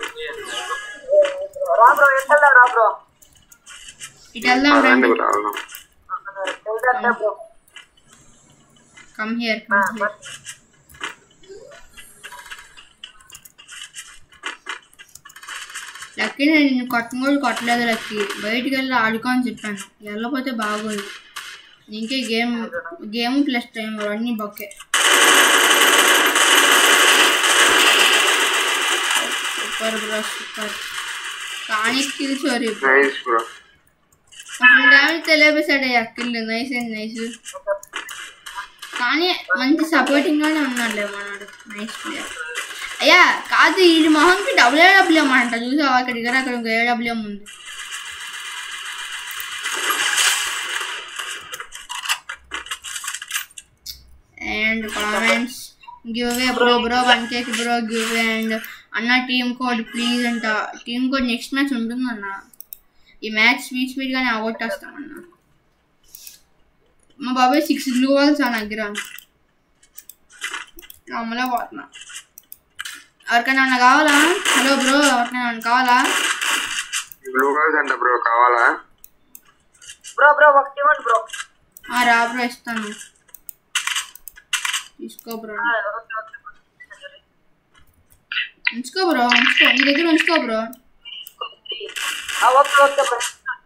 రా బ్రో ఎట్లా రా బ్రో
ఇటు వెళ్దాం
రండి
రండి
బ్రో అవును.
వెళ్తా bro
come here come here lucky నేను నిన్ను కొట్టను కూడా కొట్టలేదు లక్కీ బయటికి వెళ్ళి ఆడుకో అని చెప్పాను వెళ్ళకపోతే బాగోదు ఇంకే గేమ్ గేమ్ ప్లస్ టైం అన్నీ బొక్కే సూపర్ బ్రో సూపర్ కానీ కిల్ చోరీ
నైస్ బ్రో
అసలు డ్యామేజ్ తెలియపేశాడు అక్కిల్ నైస్ అండ్ నైస్ కానీ మంచి సపోర్టింగ్ గానే ఉన్నాడులే మనోడు నైస్ ప్లేయర్ అయ్యా కాదు ఈ మొహంకి డబుల్ ఏడబ్ల్యూఎం అంట చూసావా అక్కడ ఇక్కడ అక్కడ ఇంకో ఏడబ్ల్యూఎం ఉంది and comments give away bro bro one cake bro give away and అన్న టీమ్ కోడ్ ప్లీజ్ అంట టీమ్ కోడ్ నెక్స్ట్ మ్యాచ్ ఉంటుందన్న ఈ మ్యాచ్ స్పీడ్ స్పీడ్గానే అవగొట్టేస్తామన్న మా బాబాయ్ సిక్స్ గ్లూ వాల్స్ ఆ దగ్గర అమ్మలే పోతున్నా ఎవరికైనా ఏమన్నా కావాలా హలో బ్రో ఎవరికైనా ఏమన్నా కావాలా
బ్లూ కలర్స్ అంట బ్రో కావాలా
బ్రో బ్రో ఒకటి ఇవ్వండి బ్రో
ఆ, రా బ్రో ఇస్తాను తీసుకో బ్రో
ఆ, ఓకే ఓకే
ఉంచుకో బ్రో ఉంచుకో నీ దగ్గర ఉంచుకో బ్రో
ఆ, ఓకే ఓకే బ్రో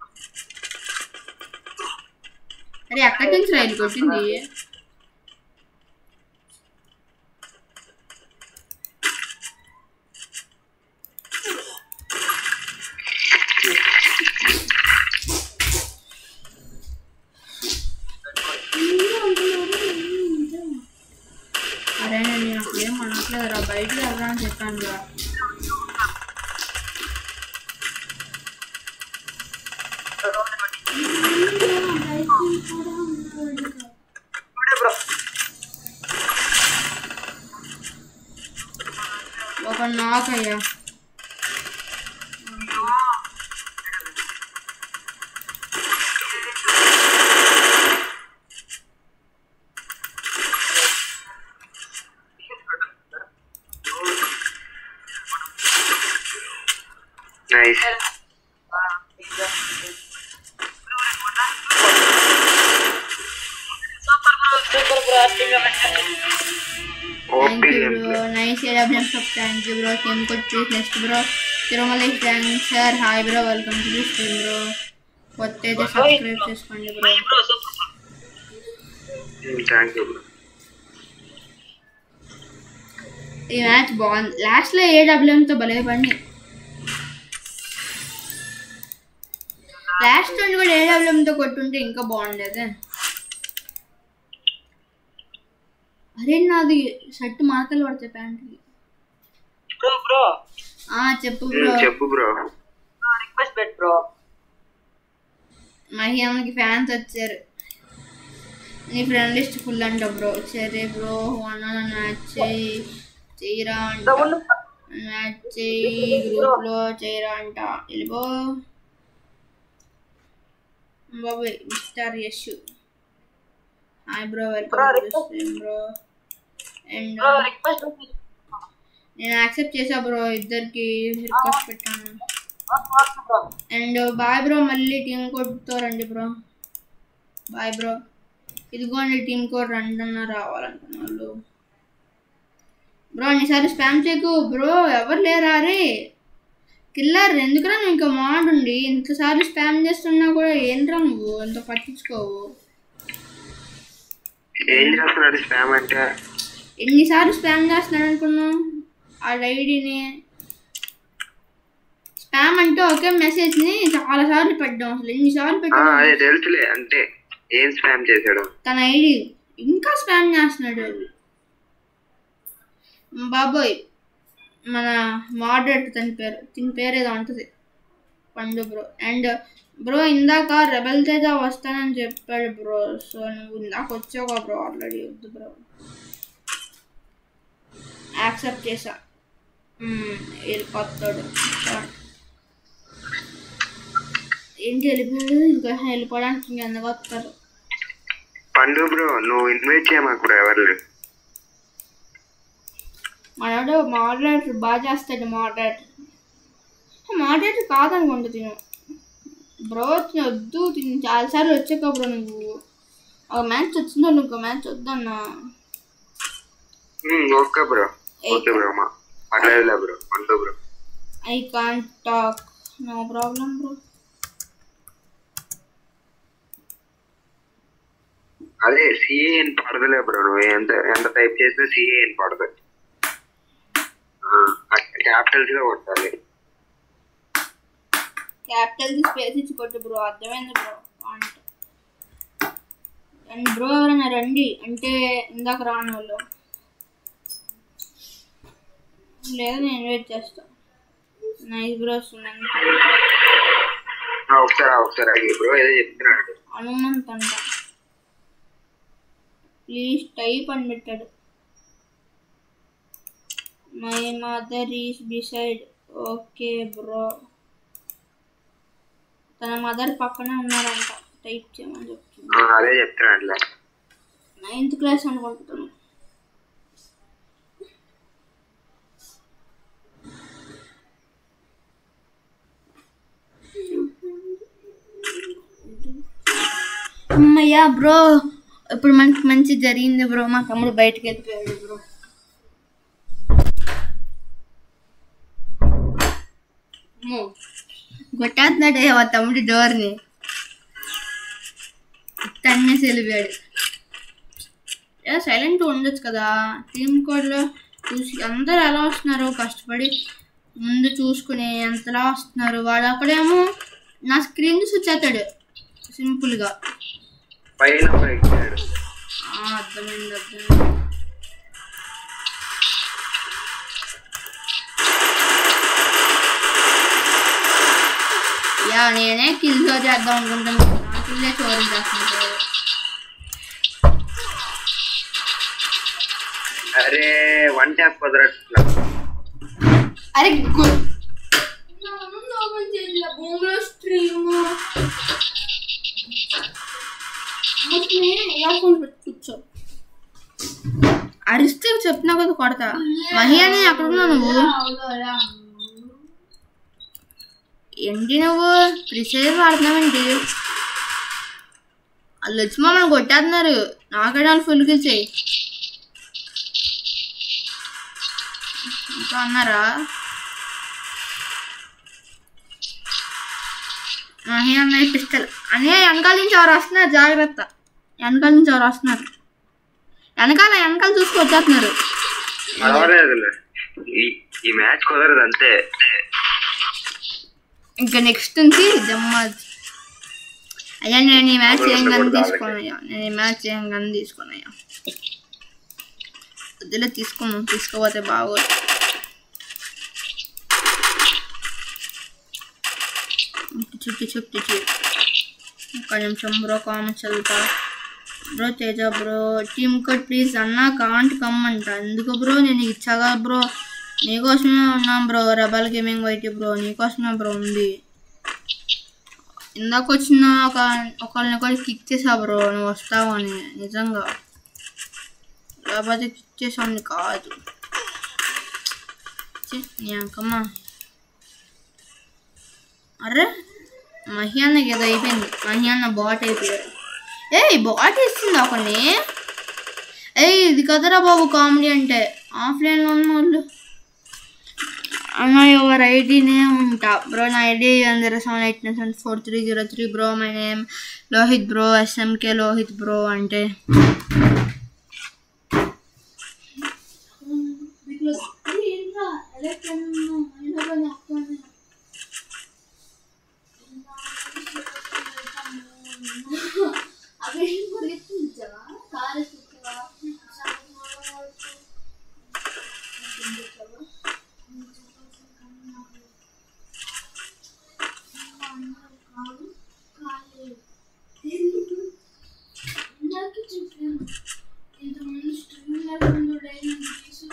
అరే ఎక్కడి నుంచి రైలు కొట్టింది అరే నేను అసలు ఏం అనట్లేదు రా బయటికి వెళ్దా అని చెప్పాను రా
ఇవ్వండి బ్రో
ఒక నాక్ అయ్యా
నైస్
ఆ, ఇంకా. సూపర్ బ్రో సూపర్ బ్రో అట్టిగా పెట్టండి
thank
OP
you
game
bro nice AWM shop thank you bro team code please next bro Tirumala thanks sir hi bro welcome to the stream bro కొత్త అయితే subscribe చేసుకోండి bro
bro super bro
thank you bro
ఈ match బాగుంది లాస్ట్లో ఏడబ్ల్యూఎంతో భలే పడి last round కూడా ఏడబ్ల్యూఎంతో కొట్టుంటే ఇంకా బాగుండేది అరే నాది షర్ట్ మార్కలు పడతాయి ప్యాంట్కి
బ్రో బ్రో
ఆ చెప్పు బ్రో
చెప్పు బ్రో
రిక్వెస్ట్ పెట్ బ్రో
మహిమకి ఫ్యాన్స్ వచ్చారు నీ ఫ్రెండ్ లిస్ట్ ఫుల్ అంట బ్రో సరే బ్రో అన్న నన్ను యాడ్ చేయి చెయ్యరా అంట
డబుల్
నన్ను యాడ్ చేయి గ్రూప్లో చేయరా అంట వెళ్ళిపో బాబాయ్ mister Yash hi bro
Bro,
welcome
request-
bro and
bro request
నేను యాక్సెప్ట్ చేసా బ్రో ఇద్దరికి రిక్వెస్ట్ పెట్టాను
బ్రో
అండ్ బాయ్ బ్రో మళ్ళీ టీమ్ కోడ్తో రండి బ్రో బాయ్ బ్రో ఇదిగోండి టీమ్ కోడ్ రండి అన్న రావాలనుకున్న వాళ్ళు బ్రో అన్నిసార్లు స్పామ్ చేయకు బ్రో ఎవరు లేరా రే కిల్లర్ ఎందుకురా నువ్వు ఇంకా మాడుండి ఇంతసార్లు స్పామ్ చేస్తున్నా కూడా ఏంట్రా నువ్వు ఎంత పట్టించుకోవు
ఏం చేస్తున్నాడు స్పామ్ అంటే
ఎన్నిసార్లు స్పామ్ చేస్తున్నాడు అనుకున్నాం ఆ ఐడిని స్పామ్ అంటే ఒకే మెసేజ్ని చాలా సార్లు పెట్టడం అసలు ఎన్నిసార్లు
ఆ,
పెట్టాం
అదే తెలుసులే అంటే ఏం స్పామ్ చేశాడు
తన ఐడి ఇంకా స్పామ్ చేస్తున్నాడు బాబోయ్ మన మోడరేట్ తన పేరు దీని పేరు ఏదో ఉంటుంది పండు బ్రో అండ్ బ్రో ఇందాక రెబల్ తేజ వస్తానని చెప్పాడు బ్రో సో నువ్వు ఇందాక వచ్చావు బ్రో ఆల్రెడీ వద్దు బ్రో యాక్సెప్ట్ చేసా మ్మ్, వెళ్ళిపోతాడు ఏంటి వెళ్ళిపోయాడు ఇంకా వెళ్ళిపోవడానికి ఇంకెందుకు వస్తారు
పండు బ్రో నువ్వు ఇన్వైట్ చేయమాకు బ్రో ఎవరు
మనోడు మోడరేటర్ బాగా చేస్తాడు మోడరేటర్ మోడరేటర్ కాదనుకుంటా తిను బ్రో తిను వద్దు తిను చాలాసార్లు వచ్చాక బ్రో నువ్వు ఒక మ్యాచ్ వచ్చిందో ఇంకో మ్యాచ్ వద్దన్నా
ఓకే బ్రో ఓకే బ్రో మా పర్లేదులే bro Pandu bro
I can't talk no problem bro
అదే సిఏ అని పడదులే బ్రో నువ్వు ఎంత ఎంత టైప్ చేసినా సిఏ అని పడదు క్యాపిటల్స్ గా కొట్టాలి
క్యాపిటల్ స్పేస్ ఇచ్చి కొట్టు బ్రో అర్థమైంది బ్రో అంట అండ్ బ్రో ఎవరైనా రండి అంటే ఇందాక రాని వాళ్ళు లేదు నేను ఇన్వైట్ చేస్తా నైస్ బ్రో సునంద్
ఆ, ఒకసారి ఆ, ఒకసారి అడిగి బ్రో ఏదో చెప్తున్నాడు
హనుమంత్ అంట ప్లీజ్ టైప్ అని పెట్టాడు my mother is beside okay bro తన మదర్ పక్కనే ఉన్నారంట టైప్ చేయమని చెప్తుంది
ఆ, అదే చెప్తున్నాడులే
నైన్త్ క్లాస్ అనుకుంటున్నాను అమ్మయ్యా బ్రో ఇప్పుడు మనకి మంచి జరిగింది బ్రో మా తమ్ముడు బయటకు వెళ్ళిపోయాడు బ్రో అమ్మో, కొట్టేస్తున్నాడే మా తమ్ముడి డోర్ని తన్నేసి వెళ్ళిపోయాడు ఏ సైలెంట్ ఉండొచ్చు కదా టీమ్ కోడ్లో చూసి అందరు ఎలా వస్తున్నారు కష్టపడి ముందు చూసుకుని ఎంతలా వస్తున్నారు వాడు అక్కడేమో నా స్క్రీన్ చూసి వచ్చేస్తాడు సింపుల్గా
పైన ఎక్కాడు
ఆ, అర్థమైంది అర్థమైంది యా నేనే కిల్ షో చేద్దాం అనుకుంటాను నా కిల్లే చోరీ చేస్తున్నాడు
అరే వన్ ట్యాప్ కుదరట్లా
అరే గు-
ఓపెన్ చేయాలి భూమిలో స్ట్రీమ్
ఇయర్ఫోన్ పెట్టి కూర్చో అరిస్తే చెప్పినా కదా కొడతా మహి అని అక్కడ ఉన్నావు నువ్వు ఏంటి నువ్వు ప్రిసైజ్ వాడుతున్నావేంటి వాళ్ళు వచ్చి మమ్మల్ని కొట్టేస్తున్నారు నాకైనా వాళ్ళు ఫుల్ చేయి ఇంకా అన్నారా మహి అన్నయ్య పిస్టల్ అన్నయ్య వెనకాల నుంచి ఎవరు వస్తున్నారు జాగ్రత్త వెనకాల నుంచి ఎవరు వస్తున్నారు వెనకాల వెనకాల చూసుకు వచ్చేస్తున్నారు
పర్వాలేదులే ఈ ఈ మ్యాచ్ కుదరదు అంతే
ఇంకా నెక్స్ట్ నుంచి జమ్మాజ్ అయ్యా నేను ఈ మ్యాచ్ ఏం గన్ తీసుకోనయ్యా నేను ఈ మ్యాచ్ ఏం గన్ తీసుకోనయ్యా వద్దులే తీసుకున్నాం తీసుకోపోతే బాగోదు చుట్టి చుట్టి చుట్టి ఒక్క నిమిషం బ్రో కామెంట్ చదువుతా bro Teja bro team code please అన్న కాంట్ కమ్మంట ఎందుకు బ్రో నేను ఇచ్చాగా బ్రో నీకోసమే ఉన్నాం bro rebel gaming white bro నీకోసమే బ్రో ఉంది ఇందాక వచ్చిన ఒక ఒకళ్ళని కూడా కిక్ చేసా బ్రో నువ్వు వస్తావు అని నిజంగా లేకపోతే కిక్ చేసాను కాదు ఛీ, నీ అంకమ్మ అరే మహియాన్నకి ఏదో అయిపోయింది మహియాన్న బాట్ అయిపోయాడు ఏయ్ బాట్ ఇస్తుంది ఒకని ఏయ్ ఇది కదరా బాబు కామెడీ అంటే ఆఫ్లైన్లో ఉన్న వాళ్ళు అన్న యువర్ ఐడి నేమ్ ఉంటా బ్రో నా ID zero seven eight nine seven four three zero three bro my name Lohit bro SMK Lohit bro అంటే
అక్కడ పరిగెత్తించావా కారు ఎక్కించావా ఇందాక చెప్పాను ఇంతమంది స్ట్రీమ్ లేకుండా డైమండ్ తీసి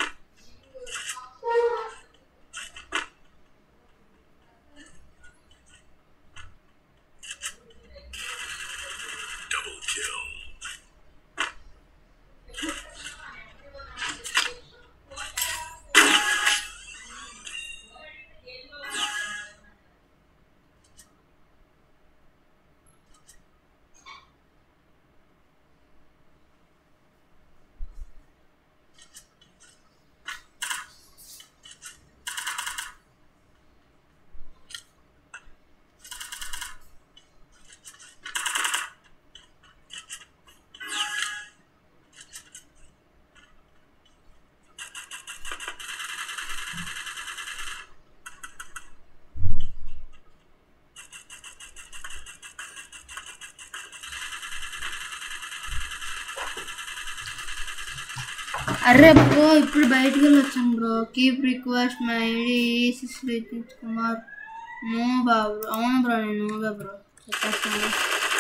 అరే బ్రో ఇప్పుడు బయటికి వెళ్ళొచ్చాం bro keep request my ID Sritish Kumar no బా బ్రో అవును బ్రో నేను నోగా బ్రో చెప్పేస్తాను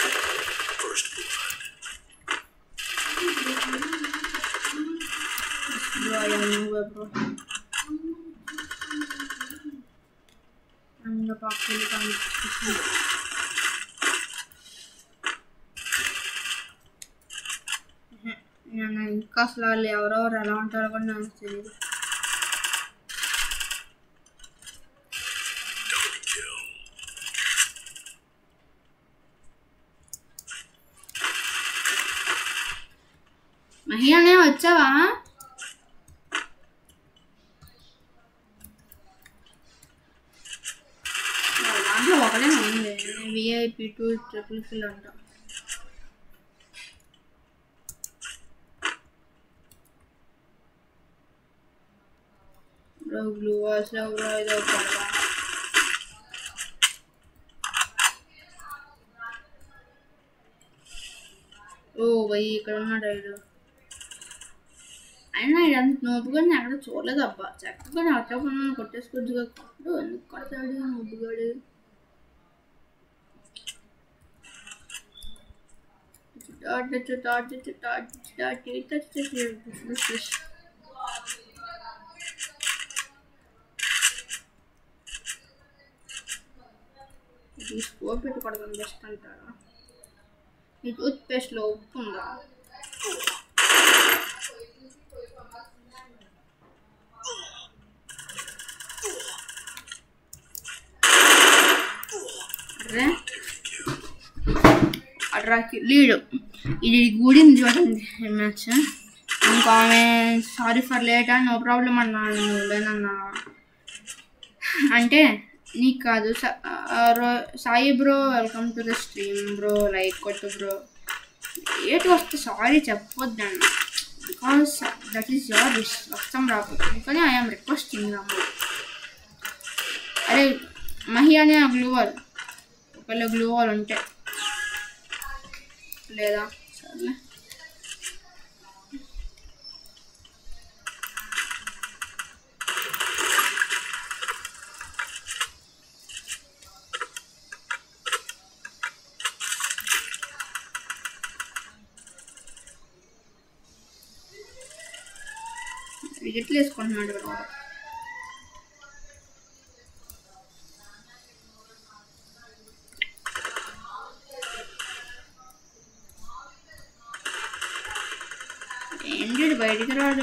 బ్రో ఐ am నోగా బ్రో అందులో పక్కలు కనిపిస్తుంది నేను ఇంకా అసలు వాళ్ళు ఎవరెవరు ఎలా ఉంటారో కూడా నాకు తెలియదు మహిళనే వచ్చావా దాంట్లో ఒకటే ఉంది విఐపి టూ ట్రిపుల్ ఫిల్ అంటాం బ్రో గ్లూ అసలు బ్రో ఏదో పడవా ఓ భయ్ ఇక్కడ ఉన్నాడు వీడు అయినా ఇదంత నోపుగా నేను ఎక్కడ చూడలేదు అబ్బా చక్కగా అట్టకుండా కొట్టేసుకోవచ్చుగా కొట్టు ఎందుకు కొడతాడు నోపుగాడు dot dot dot dot dot dot ఇది స్కోర్ పెట్టుకోవడం బెస్ట్ అంటారా ఈ టూత్ పేస్ట్లో ఉప్పు ఉందా అర్రే అట్రాకి లీడ్ ఇది గూడింది చూడండి మ్యాచ్ ఇంకా ఆమె సారీ ఫర్ లేట్ అని నో ప్రాబ్లం అన్నాను లేనన్నా అంటే నీకు కాదు సా- ఆ రో- Sai bro welcome to the stream bro like కొట్టు బ్రో ఏటి వస్తే సారీ చెప్పొద్దండి because that is your wish వస్తాం రాకపోతే కానీ ఐఎమ్ రిక్వెస్టింగ్ రమ్మ అరే మహి అనే గ్లూవల్ ఒకవేళ గ్లూవల్ ఉంటే లేదా సర్లే వికెట్లు వేసుకుంటున్నాడు ఇక్కడ వాడు. ఏంటి వీడు బయటికి రాడు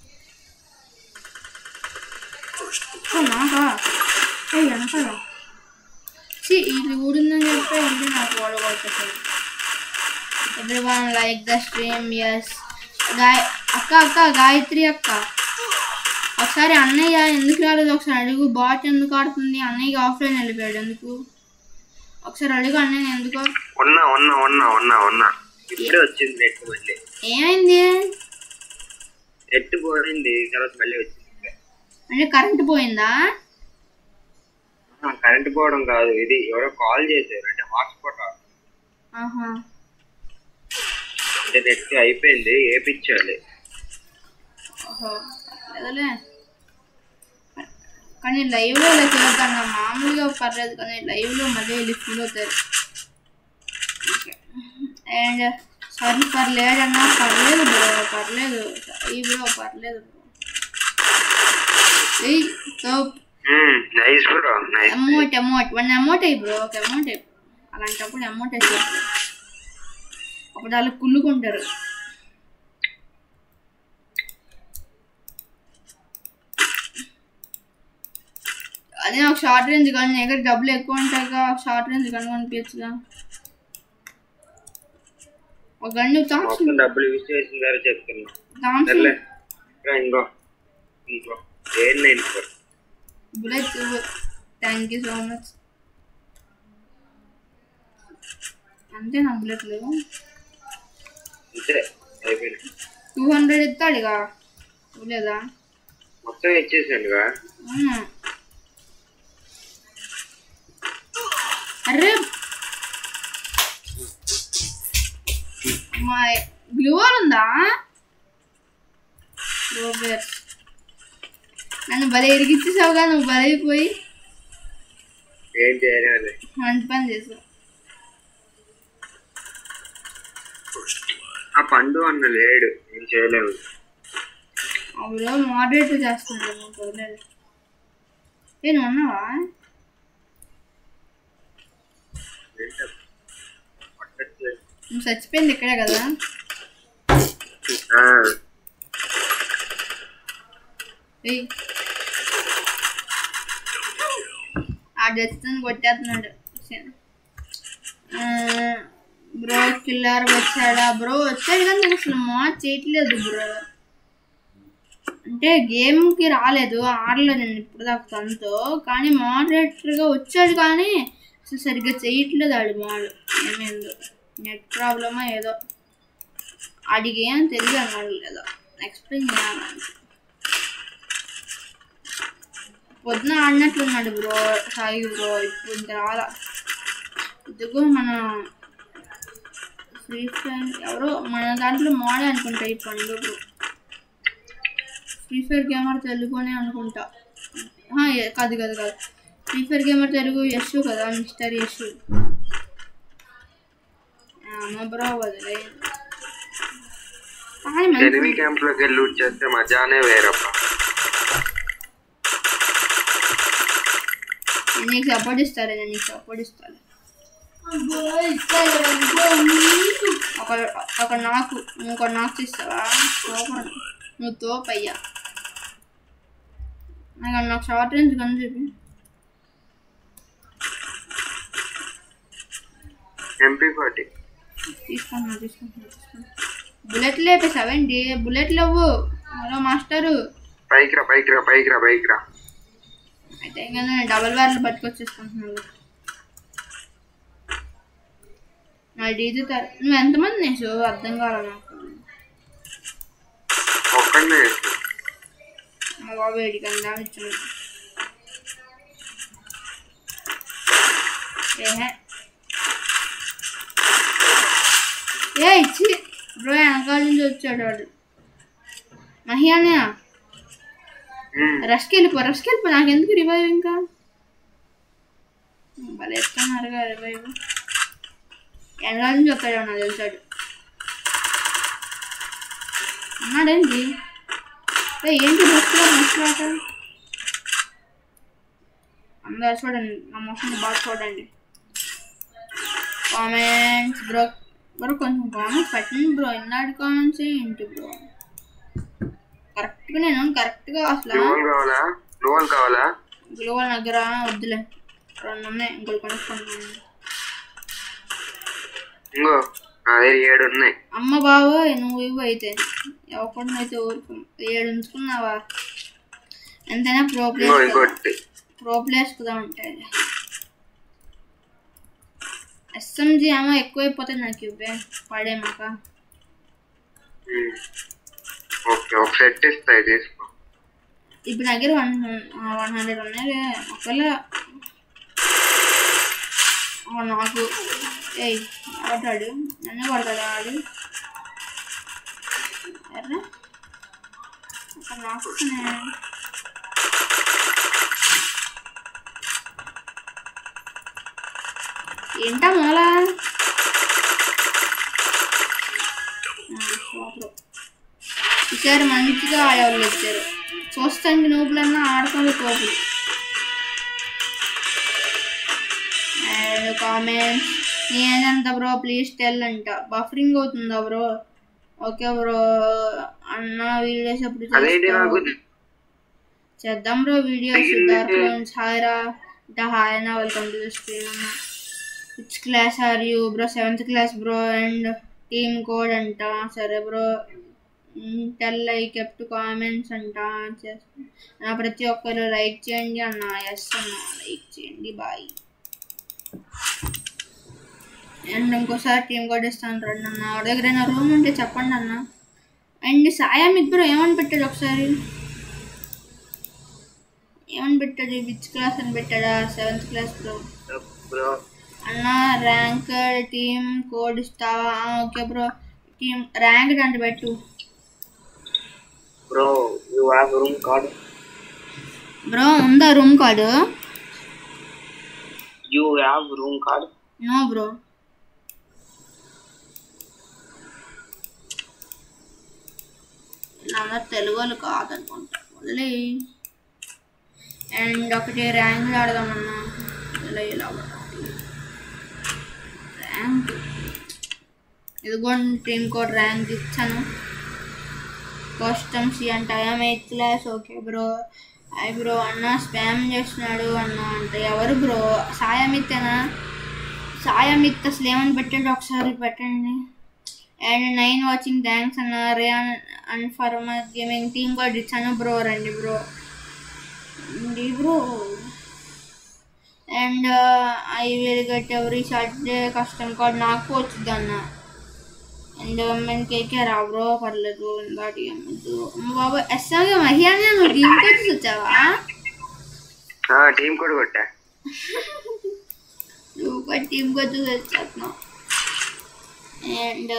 ఓ, నాకా ఏ వెనకాల సి ఇది ఊడిందని చెప్పి ఏంటి నాకు వాడు కొట్టేసాడు everyone like the stream yes గాయ అక్క అక్క గాయత్రి అక్క ఒకసారి అన్నయ్య ఎందుకు రాలేదు ఒకసారి అడుగు బాట్ ఎందుకు ఆడుతుంది అన్నయ్య ఆఫ్లైన్ వెళ్ళిపోయాడు ఎందుకు ఒకసారి అడుగు అన్నయ్య ఎందుకో
ఉన్నా ఉన్నా ఉన్నా ఉన్నా ఉన్నా ఇప్పుడే వచ్చింది నెట్ మళ్ళీ
ఏమైంది
నెట్ పోయింది తర్వాత మళ్ళీ వచ్చింది
అంటే కరెంట్ పోయిందా
కరెంట్ పోవడం కాదు ఇది ఎవరో కాల్ చేశారు అంటే హాట్స్పాట్
ఆహా
అంటే నెట్ అయిపోయింది ఏపిచ్చాలి
ఓహో లేదులే కానీ లైవ్లో ఇలా చేయొద్దన్న మామూలుగా పర్లేదు కానీ లైవ్లో మళ్ళీ వెళ్ళి ఫీల్ అవుతారు అండ్ సారీ పర్లేదు అన్న పర్లేదు బ్రో పర్లేదు ఈ బ్రో పర్లేదు బ్రో ఏయ్ తోప్
nice bro nice
amount amount one amount అయ్యి బ్రో ఒక అమౌంట్ అయ్యి అలాంటప్పుడు అమౌంట్ అయితే అప్పుడు వాళ్ళు కుళ్ళుకుంటారు అదే ఒక షార్ట్ రేంజ్ కానీ నీ దగ్గర డబ్బులు ఎక్కువ ఉంటాయిగా షార్ట్ రేంజ్ కానీ కనిపించగా ఒక గన్ను థామ్సన్
మొత్తం డబ్బులు యూజ్ చేసిన గారు చెప్తున్నా
థామ్సన్
సర్లే ఇంకా ఇంకో ఇంకో ఏం నేను
bullet thank you so much అంతే నా బుల్లెట్ లేవు
అంతే అయిపోయింది
టూ హండ్రెడ్ ఇస్తాడుగా లేదా
మొత్తం ఇచ్చేసానుగా
అవునా అరే మా గ్లూ వాల్ ఉందా రోబర్ నన్ను భలే ఇరిగిచ్చేసావుగా నువ్వు బలైపోయి
ఏం చేయాలి
మంచి పని చేసావు
ఆ పండు అన్న లేడు ఏం చేయలేము
అవిలో మోడరేట్ చేస్తున్నాడు నువ్వు వదిలేదు ఏ నువ్వు ఉన్నావా
ఏంటో పట్టట్లేదు.
నువ్వు చచ్చిపోయింది ఇక్కడే కదా
ఆ,
ఏయ్ ఆ డెస్ట్ని కొట్టేస్తున్నాడు బ్రో కిల్లర్ వచ్చాడా బ్రో వచ్చాడు కానీ నేను అసలు మాడ్ చేయట్లేదు బ్రో అంటే గేమ్కి రాలేదు ఆడలేదు నేను ఇప్పుడు దాకా తనతో కానీ మోడరేటర్గా వచ్చాడు కానీ అసలు సరిగ్గా చేయట్లేదు ఆడు మాడు ఏమైందో నెట్ ప్రాబ్లమా ఏదో ఆడికి ఏం తెలియదు అన్నాడు లేదో ఎక్స్ప్లెయిన్ చేయాలంటే పొద్దున ఆడినట్లున్నాడు బ్రో సాయి బ్రో ఇప్పుడు ఇంత రాలా ఇదిగో మన ఫ్రీ ఫైర్ ఎవరో మన దాంట్లో మోడే అనుకుంటా ఈ పండు ఫ్రీ ఫైర్ గేమర్ తెలుగునే అనుకుంటా ఆ, ఏ- కాదు కాదు కాదు free fire gamer Telugu Yash కదా మిస్టర్ యశ్ అమ్మ బ్రో వదిలే కానీ మంచి
ఎనిమి క్యాంప్ లోకి వెళ్ళి లూట్ చేస్తే మజానే వేరప్ప
నేను నీకు సపోర్ట్ ఇస్తాను నేను నీకు సపోర్ట్ ఇస్తాను ఒక ఒక నాకు ఇంకో నాకు ఇస్తావా సూపర్ నువ్వు తోపయ్యా నాకు నాకు షార్ట్ రేంజ్ కని చెప్పి
ఎంపీ ఫార్టీ
తీసుకుంటున్నా తీసుకుంటున్నా తీసుకుంటున్నా బుల్లెట్ లేపేసావేంటి బుల్లెట్ లేవు హలో మాస్టరు
పైకి రా పైకి రా పైకి రా పైకి రా
అయితే ఇంకా నేను డబల్ బార్లు పట్టుకొచ్చేసుకుంటున్నాను నా డీజీ తర నువ్వు ఎంతమంది నేసు అర్థం కావాలి నాకు
ఒక్కడనే
మా బాబు ఏడికండి దాని ఇచ్చాను ఏహే ఏ ఇచ్చి బ్రో వెనకాల నుంచి వచ్చాడు వాడు మహియానే
ఉమ్,
రష్కి వెళ్ళిపో రష్కి వెళ్ళిపో నాకు ఎందుకు రివైవ్ ఇంకా భలే ఎత్తున్నారుగా రివైవ్ వెనకాల నుంచి వస్తాడు నాకు తెలిసాడు ఉన్నాడేంటి ఏ, ఏంటి బస్సులో బస్సు అందరు చూడండి నా మొహం బాగా చూడండి కామెంట్స్ బ్రో బ్రో కొంచెం కామెంట్స్ పెట్టండి బ్రో ఎన్నాడు కామెంట్స్ ఏంటి బ్రో కరెక్ట్గా నేను కరెక్ట్గా అసలు
లోన్ కావాలా లోన్ కావాలా
గ్లోబల్ దగ్గర వద్దులే రెండు ఉన్నాయి ఇంకోటి కొనుక్కుంటున్నాను
ఇంకో నా దగ్గర ఏడు ఉన్నాయి
అమ్మ బాబు నువ్వు ఇవ్వు అయితే ఎవకుండా అయితే ఊరుకు ఏడు ఉంచుకున్నావా ఎంతైనా ప్రో
ఇంకో
ప్లేస్
ఇంకోటి
ప్రో ప్లేస్ కదా ఉంటాయి ఎస్ఎంజి ఏమో ఎక్కువైపోతుంది నాకు ఇవ్వే పడేమాక
ఉమ్. ఓకే ఒక సెట్ ఇస్తాయి తీసుకో
ఇప్పుడు నా దగ్గర వన్ వన్ హండ్రెడ్ ఉన్నాయి ఒకవేళ ఆ, నాకు ఏయ్ ఆడాడు నన్ను కొడతాడు ఆడు ఎర్ర ఒక నాకు ఏంటా మూల ఈసారి మంచిగా ఆడేవాళ్ళు వచ్చారు చూస్తానికి నూపులన్నా ఆడుకోవాలి కోపులు అండ్ కామెంట్స్ నేనంత బ్రో ప్లీజ్ టెల్ అంట బఫరింగ్ అవుతుందా బ్రో ఓకే బ్రో అన్న వీడియోస్ ఎప్పుడు
అదేంటి నాకు
చేస్తావు? చేద్దాం bro videos Siddharth friends hi రా అంటే హాయ్ అన్న వెల్కమ్ టు ద స్క్రీన్ అన్న which class are you bro seventh class bro and team code అంట సరే bro tell like kept comments అంట చేస్తా నా ప్రతి ఒక్కరు లైక్ చేయండి అన్న ఎస్ అన్న లైక్ చేయండి బాయ్ అండ్ ఇంకోసారి టీమ్ కోడ్ ఇస్తాను రండి అన్న వాడి దగ్గర ఏమైనా రూమ్ ఉంటే చెప్పండి అన్న అండ్ సాయం ఇద్దరు ఏమని పెట్టాడు ఒకసారి ఏమని పెట్టాడు విచ్ క్లాస్ అని పెట్టాడా సెవెంత్ క్లాస్ బ్రో
బ్రో
అన్న ర్యాంక్ టీమ్ కోడ్ ఇస్తావా ఆ, ఓకే బ్రో టీమ్ ర్యాంక్ అంటే పెట్టు
bro you have room card
bro ఉందా room card
you have room card
no bro వీళ్ళందరూ తెలుగు వాళ్ళు కాదనుకుంటా వదిలే అండ్ ఒకటి ర్యాంక్ ఆడదామన్నా ఇలా ఇలా ర్యాంక్ ఇదిగోండి టీమ్ కోడ్ ర్యాంక్ ఇచ్చాను కస్టమ్స్ అంటే I'm eighth class okay bro I bro అన్న స్పామ్ చేస్తున్నాడు అన్న అంటే ఎవరు బ్రో సాయమిత్తేనా సాయమిత్ అసలు ఏమని పెట్టండి ఒకసారి పెట్టండి అండ్ నైన్ వాచింగ్ థ్యాంక్స్ అన్న Rayan and farmer gaming team కూడా ఇచ్చాను బ్రో రండి బ్రో రండి bro and I will get every Saturday custom card నాకు వచ్చింది అన్న అండ్ మేము కేకే రా బ్రో పర్లేదు ఇందాటి అమ్మద్దు అమ్మ బాబా ఎస్ఎంగా మహిళ నువ్వు టీమ్ కోచ్ వచ్చావా
టీం కూడా కొట్టా
నువ్వు కూడా టీమ్ కోచ్ వచ్చేస్తున్నావు అండ్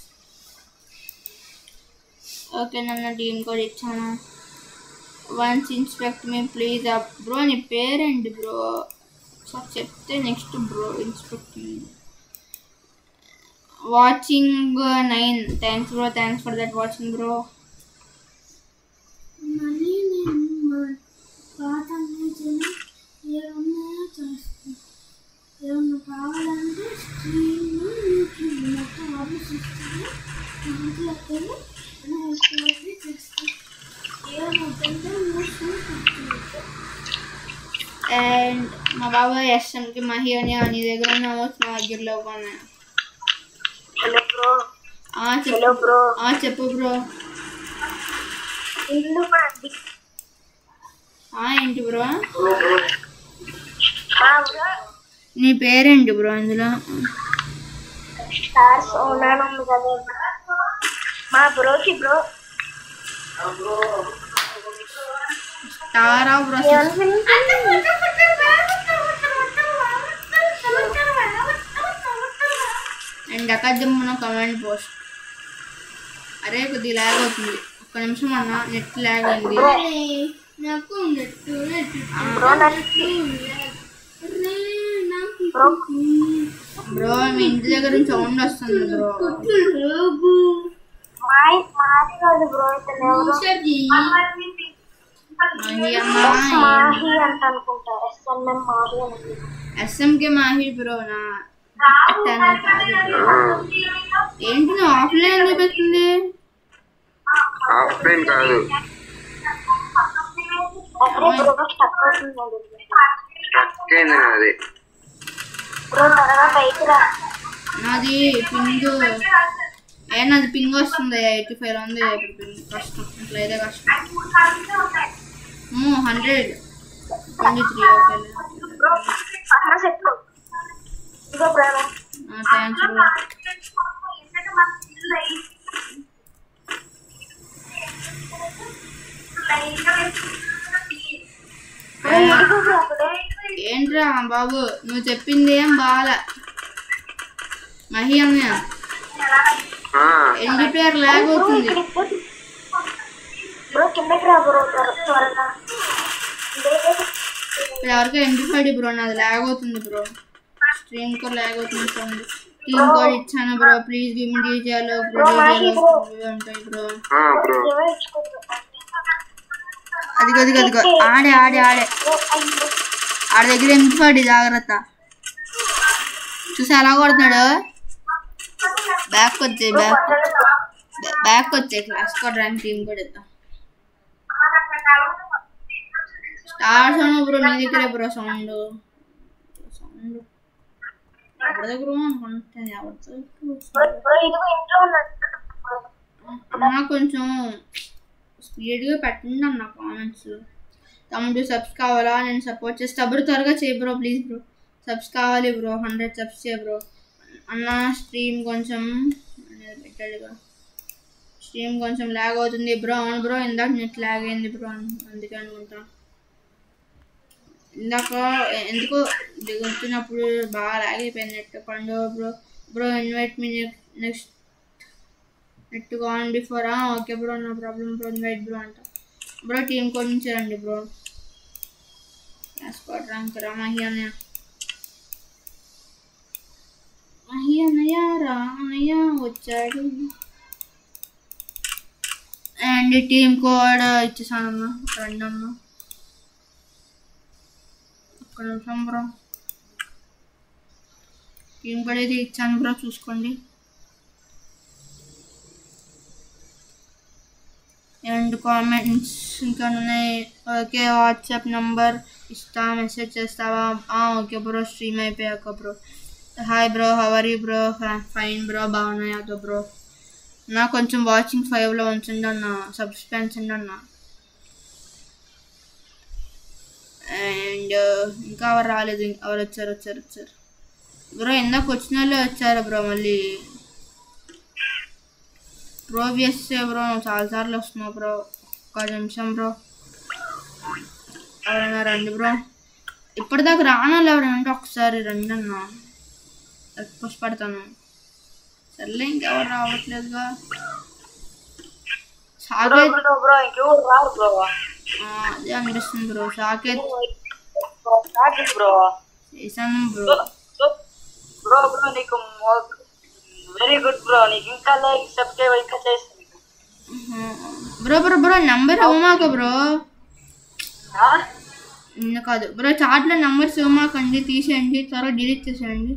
ఓకే నన్ను టీమ్ కూడా ఇచ్చాను once inspect me please bro నీ పేరేంటి బ్రో ఒకసారి చెప్తే next bro inspect me watching nine thanks bro thanks for that watching bro
మళ్ళీ నేను పాట అనేది ఏమన్నా చేస్తాను ఏమన్నా కావాలంటే స్క్రీన్ యూట్యూబ్ మొత్తం ఆలోచిస్తాను మాట్లాడుతాను నేను చేస్తాను ఏమవుతుందో నువ్వు చూసుకుంటాను
అండ్ మా బాబాయ్ ఎస్ఎంకి మహి అని నీ దగ్గర ఉన్న నోట్స్ మా దగ్గరలో ఉన్నాయి
హలో బ్రో
ఆ, చెప్పు
హలో బ్రో
ఆ, చెప్పు బ్రో
ఇల్లు మాది
ఆ, ఏంటి బ్రో
మా బ్రో
నీ పేరేంటి బ్రో అందులో
స్టార్ సోనాన్ ఉంది కదా మా బ్రోకి బ్రో
తారా బ్రో అండ్ అకజమ్మున కమెంట్ పోస్ట్ అరే కొద్దిగా ల్యాగ్ అవుతుంది ఒక్క నిమిషం అన్న నెట్ ల్యాగ్ అయింది
నాకు నెట్టు నెట్టు
బ్రో నాకు
రే, నాకు
బ్రో
బ్రో మీ ఇంటి దగ్గర నుంచి సౌండ్ వస్తుంది బ్రో
రాబు.
మా మాది కాదు బ్రో ఇతను ఎవరు
షర్జీ.
మహి అమ్మ
మాహి అంట అనుకుంటా ఎస్ఎంఎం మాహి అనుకుంటా
ఎస్ఎంకే మాహి బ్రో నా తన కాదు బ్రో ఏంటి నువ్వు ఆఫ్లైన్ ఎందుకు పెడుతుంది
ఆఫ్లైన్ కాదు
అదే బ్రో స్టక్ అవుతుంది
స్ట్రక్ అయింది నాది
బ్రో త్వరగా పైకి రా
నాది పింగ్ ఏ నాది పింగ్ వస్తుంది ఎయిటీ ఫైవ్ ఉంది ఇప్పుడు పింగ్ కష్టం ఇట్లా అయితే కష్టం hundred twenty three okay
bro అక్కడ సెట్ ఇదిగో బ్రో
థ్యాంక్స్ బ్రో
లైట్ ఎందుకు బ్రో అక్కడ
ఏంట్రా బాబు నువ్వు చెప్పింది ఏం బాగా మహి అన్నయ్య
ఆ,
ఎన్డి ప్లేయర్ లాగ్ అవుతుంది
బ్రో కిందకి రా బ్రో త్వర- త్వరగా
ఇప్పుడు ఎవరికో ఎండి ఫైవ్ బ్రో నాది లాగ్ అవుతుంది బ్రో స్ట్రీమ్ కూడా లాగ్ అవుతుంది సౌండ్ టీమ్ కోడ్ ఇచ్చాను బ్రో ప్లీజ్ గివ్ మీ డీజేలో బ్రో డీజేలో ఉంటాయి బ్రో
ఆ, బ్రో
ఏమో ఇచ్చుకోండి.
అదిగో అదిగో అదిగో ఆడే ఆడే ఆడే
బ్రో, అయ్యో.
ఆడ దగ్గర ఎండి ఫైవ్ జాగ్రత్త చూసి ఎలా కొడుతున్నాడు బ్యాక్ వచ్చే బ్యాక్ బ్యాక్ వచ్చే క్లాస్ కోడ్ ర్యాంక్ టీమ్ కూడా ఇద్దాం స్టార్ సౌండ్ బ్రో నీ దగ్గరే బ్రో సౌండ్ సౌండ్ ఎవరి దగ్గర అనుకుంటాను ఎవరితో
బ్రో ఇదిగో ఇంట్లో ఉన్నాడు బ్రో.
అన్న కొంచెం స్పీడ్గా పెట్టండి అన్న కామెంట్స్ తమ్ముడు సబ్స్ కావాలా నేను సపోర్ట్ చేస్తా బ్రో త్వరగా చేయి బ్రో ప్లీజ్ బ్రో సబ్స్ కావాలి బ్రో హండ్రెడ్ సబ్స్ చేయ బ్రో అన్న స్ట్రీమ్ కొంచెం అనేది పెట్టాడుగా స్ట్రీమ్ కొంచెం లాగ్ అవుతుంది బ్రో అవును బ్రో ఇందాక నెట్ లాగ్ అయింది బ్రో అందుకే అనుకుంటా ఇందాక ఎందుకో దిగుతున్నప్పుడు బాగా లాగ్ అయిపోయింది నెట్ పండు bro bro invite me next net on before okay bro no problem bro invite bro అంట బ్రో టీమ్ కోడ్ నుంచి రండి బ్రో స్పాట్ ర్యాంక్ రా మహి అన్నయ్య మహి అన్నయ్య రా అన్నయ్య వచ్చాడు అండ్ టీమ్ కోడ్ ఇచ్చేసానమ్మా రండి అమ్మా ఒక్క నిమిషం బ్రో టీమ్ కోడ్ అయితే ఇచ్చాను బ్రో చూసుకోండి అండ్ కామెంట్స్ ఇంకా ఉన్నాయి ఓకే వాట్సాప్ నంబర్ ఇస్తా మెసేజ్ చేస్తావా ఆ, ఓకే బ్రో స్ట్రీమ్ అయిపోయాక bro hi bro how are you bro fine bro బాగున్నాయి అదో బ్రో నా కొంచెం వాచింగ్ ఫైవ్లో ఉంచండి అన్న సబ్స్ పెంచండి అన్న అండ్ ఇంకా ఎవరు రాలేదు ఇంక- ఎవరు వచ్చారు వచ్చారు వచ్చారు బ్రో ఇందాక వచ్చిన వాళ్ళే వచ్చారు బ్రో మళ్ళీ బ్రో విఎస్ఏ బ్రో నువ్వు చాలాసార్లు వస్తున్నావు బ్రో ఒక్క నిమిషం బ్రో ఎవరైనా రండి బ్రో ఇప్పటిదాకా రానాలి ఎవరైనా అంటే ఒకసారి రండి అన్న రిక్వెస్ట్ పెడతాను సర్లే ఇంకెవరు రావట్లేదుగా
బ్రో
సాకేత్
బ్రో బ్రో ఇంకెవరు రారు బ్రో
ఆ, అదే అనిపిస్తుంది బ్రో సాకేత్
స్టార్ట్ బ్రో
చేశాను బ్రో
బ్రో బ్రో నీకు వెరీ గుడ్ బ్రో నీకు ఇంకా లైక్ సబ్స్క్రైబ్ ఇంకా చేస్తుంది
బ్రో బ్రో బ్రో నంబర్ ఇవ్వమాక బ్రో
ఆ?
నిన్న కాదు బ్రో చాట్లో నంబర్స్ ఇవ్వమాకండి తీసేయండి త్వరగా డిలీట్ చేసేయండి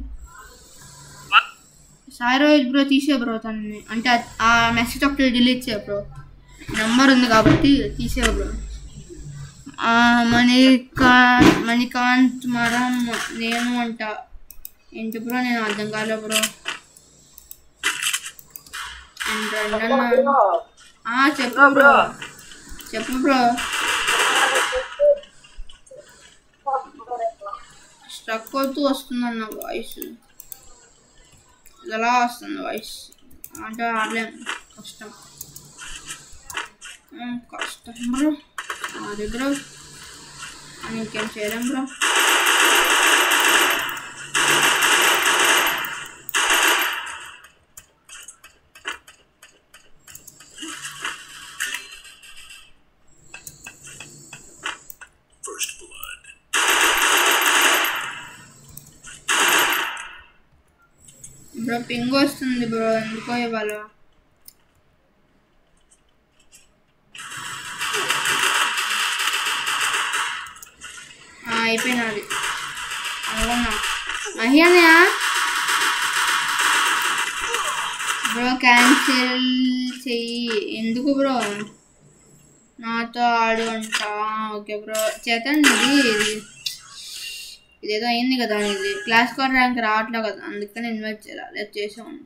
సాయి రోజు బ్రో తీసే బ్రో తనని అంటే ఆ- ఆ మెసేజ్ ఒకటి డిలీట్ చేయ బ్రో నంబర్ ఉంది కాబట్టి తీసే బ్రో ఆ, మణికా మణికాంత్ మరం నేను అంట ఏంటి బ్రో నేను అర్థం కాలే బ్రో అండ్ రెండన్నా
బ్రో
ఆ, చెప్పు బ్రో చెప్పు బ్రో స్ట్రక్ అవుతూ వస్తుందన్న వాయిస్ ఎలా వస్తుంది వాయిస్ అంటే ఆడలేం కష్టం ఉమ్, కష్టం బ్రో అది బ్రో అని ఇంకేం చేయలేం బ్రో బ్రో పింగ్ వస్తుంది బ్రో ఎందుకో ఇవాళ ఆ, అయిపోయినది అనుకున్నా మహిళనయా బ్రో క్యాన్సిల్ చెయ్యి ఎందుకు బ్రో నాతో ఆడు అంట ఓకే బ్రో చేతండి ఇది ఇది ఇదేదో అయింది కదా ఇది క్లాస్ కోడ్ ర్యాంక్ రావట్లే కదా అందుకని ఇన్వైట్ చేయాలి లేదా చేసాను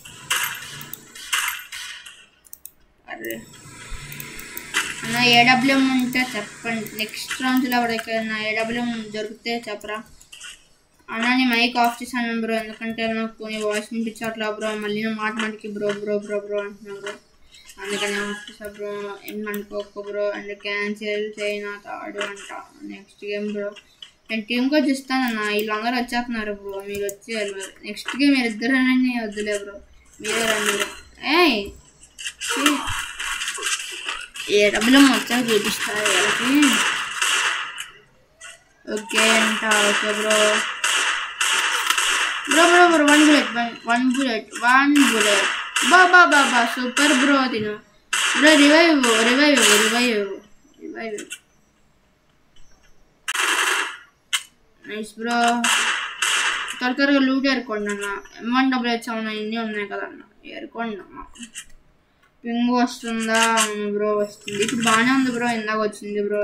అరే అన్న ఏడబ్ల్యూఎం ఉంటే చెప్పండి నెక్స్ట్ రౌండ్లో ఎవరికైనా ఏడబ్ల్యూఎం దొరికితే చెప్పరా అన్న నీ మైక్ ఆఫ్ చేశాను బ్రో ఎందుకంటే నాకు నీ వాయిస్ వినిపించట్లా బ్రో మళ్ళీ నా మాట మాటకి బ్రో బ్రో బ్రో బ్రో అంటున్నాను బ్రో అందుకని ఆఫీస్ బ్రో ఏమనుకోక బ్రో అండ్ క్యాన్సిల్ చేయనా తాడు అంట నెక్స్ట్ గేమ్ బ్రో నేను టీమ్ కోచ్ ఇస్తానన్న వీళ్ళందరూ వచ్చేస్తున్నారు బ్రో మీరు వచ్చేయాలి మరి నెక్స్ట్ గేమ్ మీరు ఇద్దరని వద్దులే బ్రో మీరే రండి బ్రో ఏయ్ ఛీ. ఏ డబ్బులు వచ్చాక చూపిస్తారు వీళ్ళకి ఓకే అంట okay bro bro bro bro one bullet one one bullet one bullet బా బా బా బా సూపర్ బ్రో తిను bro revive revive revive revive nice bro త్వర త్వరగా లూట్ ఏరుకోండి అన్న ఎమ్మన్ డబ్బులు వచ్చామన్నా ఇన్ని ఉన్నాయి కదా అన్న ఏరుకోండి అన్న పింగ్ వస్తుందా అవును బ్రో వస్తుంది ఇప్పుడు బాగానే ఉంది బ్రో ఇందాక వచ్చింది బ్రో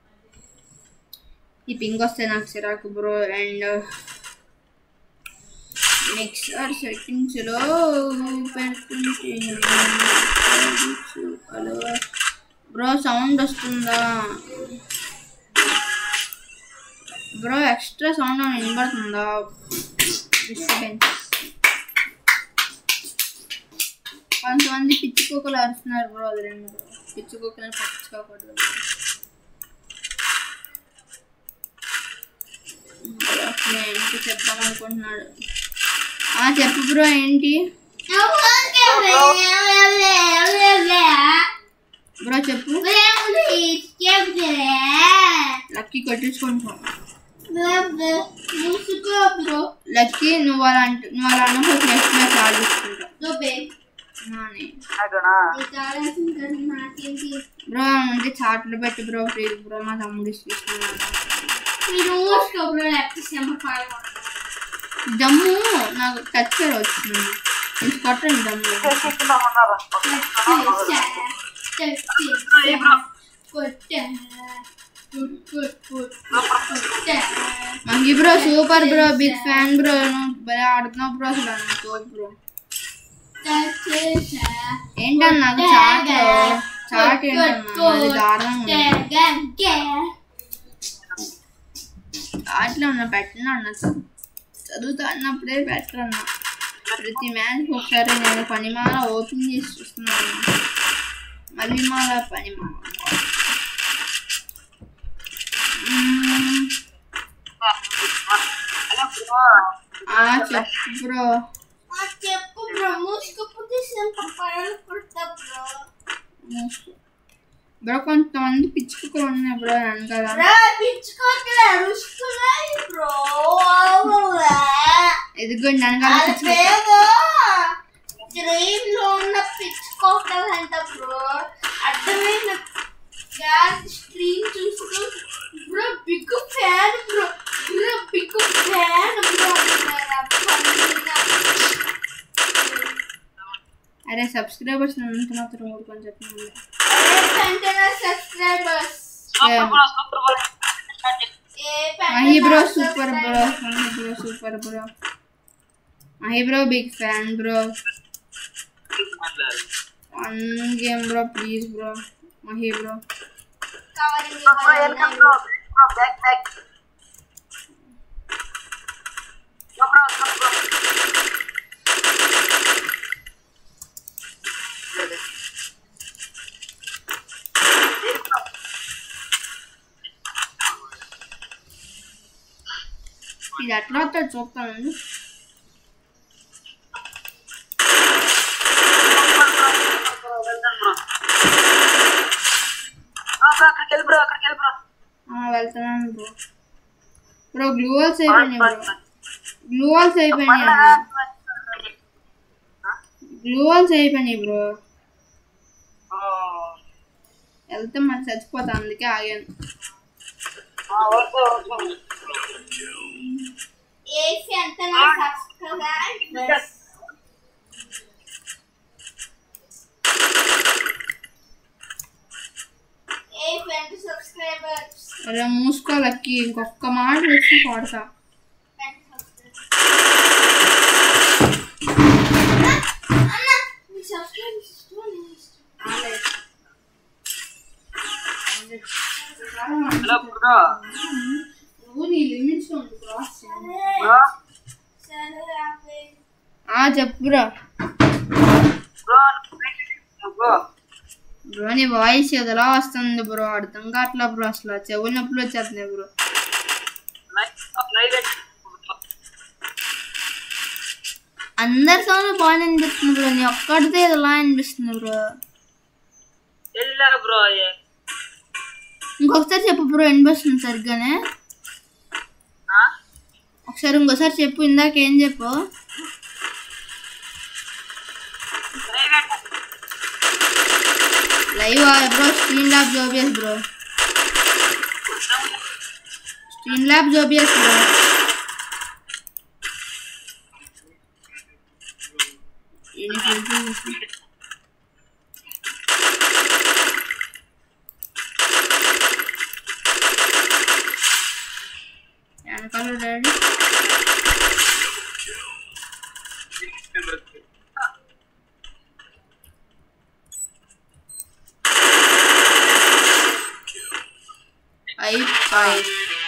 ఈ పింగ్ వస్తే నాకు చిరాకు బ్రో అండ్ మిక్సర్ సెట్టింగ్స్లో పెడుతుంటే బ్రో సౌండ్ వస్తుందా బ్రో ఎక్స్ట్రా సౌండ్ ఏమైనా వినబడుతుందా డిస్టర్బెన్స్ కొంతమంది పిచ్చి కుక్కలు అరుస్తున్నారు బ్రో అది రెండు బ్రో పిచ్చి కుక్కలను పట్టించుకోకూడదు బ్రో ఏంటి చెప్దాం అనుకుంటున్నాడు ఆ చెప్పు బ్రో ఏంటి బ్రో చెప్పు లక్కీ కొట్టించుకుంటాం
మూసుకో బ్రో
లక్కీ నువ్వు అలా అంట నువ్వు అలా అనుకోవచ్చు నెక్స్ట్ మ్యాచ్ ఆడిస్తుంటా
దుబ్బే
నానే
నాకునా
నీకు ఆడాల్సింది కదా నాకేంటి
బ్రో అంటే చాట్లు పెట్టి బ్రో ప్లీజ్ బ్రో మా తమ్ముడు ఇస్తున్నాను
మీరు మూసుకో బ్రో లేకపోతే సెమ్మ పాల్గొంటాం
దమ్ము నాకు టచ్ వచ్చింది ఇది కొట్టండి దమ్ము Mahi bro super bro big fan bro నువ్వు భలే ఆడుతున్నావు బ్రో అసలు నాకు బ్రో ఏంటన్నా నాకు చాట్ చాట్ ఏంటన్నా అది దారుణంగా ఉంది. చాట్లో ఉన్న పెట్టినా అన్న చదువుతా అన్నప్పుడే బెటర్ అన్న ప్రతి మ్యాచ్ ఒకసారి నేను పనిమాల ఓపెన్ చేసి చూస్తున్నాను మళ్ళీ మాల పనిమాల మ్మ్. ఆ చెప్పు బ్రో
చెప్పు బ్రో మూసుకోపోతే సెంప పడతా బ్రో
బ్రో కొంతమంది పిచ్చి కుక్కలు ఉన్నాయి బ్రో వెనకాల
బ్రో పిచ్చుకోతే అరుస్తున్నాయి బ్రో
ఎదుగుండి వెనకాల పిచ్చి కుక్క.
అదేదో ట్రైన్ లో ఉన్న పిచ్చుకోకలు అంట బ్రో అర్థమైన స్క్రీన్ చూస్తూ bro big fan bro bro big fan bro
అరే సబ్స్క్రైబర్స్ అంత మాత్రం ఊరుకొని చెప్తున్నాను
subscribers
Mahi bro super bro Mahi bro super bro Mahi bro big fan bro one game bro please bro Mahi bro
covering
back back bro bro
ఇది ఎట్లా వస్తాడు చూస్తానండి
అక్కడికి వెళ్ళి బ్రో అక్కడికి వెళ్ళి బ్రో
ఆ, వెళ్తున్నాను బ్రో బ్రో గ్లూ వాల్స్ అయిపోయినాయి బ్రో గ్లూ వాల్స్ అయిపోయినాయి అన్న గ్లూ వాల్స్ అయిపోయినాయి బ్రో వెళ్తే మరి చచ్చిపోతా అందుకే ఆగాను
ఓకే ఓకే
ఏసీ అంత నా సబ్స్క్రైబర్స్ ఏ ఫ్రెండ్ సబ్స్క్రైబర్స్
అరే మూసుకోలకి ఇంకొక మాట వచ్చి కొడతా
అన్న మీ సబ్స్క్రైబర్స్ ఇష్టమా నేను ఇష్టం
హలో బ్రో
నువ్వు నీ లిమిట్స్ ఉంది క్రాస్
బ్రో
సరే ఆపే
ఆ చెప్పు బ్రో
బ్రో బ్రో
బ్రో నీ వాయిస్ ఏదోలా వస్తుంది బ్రో అర్థం కావట్లా బ్రో అసలు చెవులు నొప్పులు వచ్చేస్తున్నాయి బ్రో అందరి సౌండ్ బాగానే అనిపిస్తుంది బ్రో నీ ఒక్కడితే ఏదోలా అనిపిస్తుంది బ్రో
వెళ్ళా బ్రో
ఇంకొకసారి చెప్పు బ్రో వినిపిస్తుంది సరిగ్గానే
ఆ?
ఒకసారి ఇంకోసారి చెప్పు ఇందాక ఏం చెప్పు లైవ్ బ్రో స్క్రీన్ ల్యాబ్ జోబియస్ బ్రో స్క్రీన్ ల్యాబ్ జోబియస్ బ్రో వెనకాల daddy I five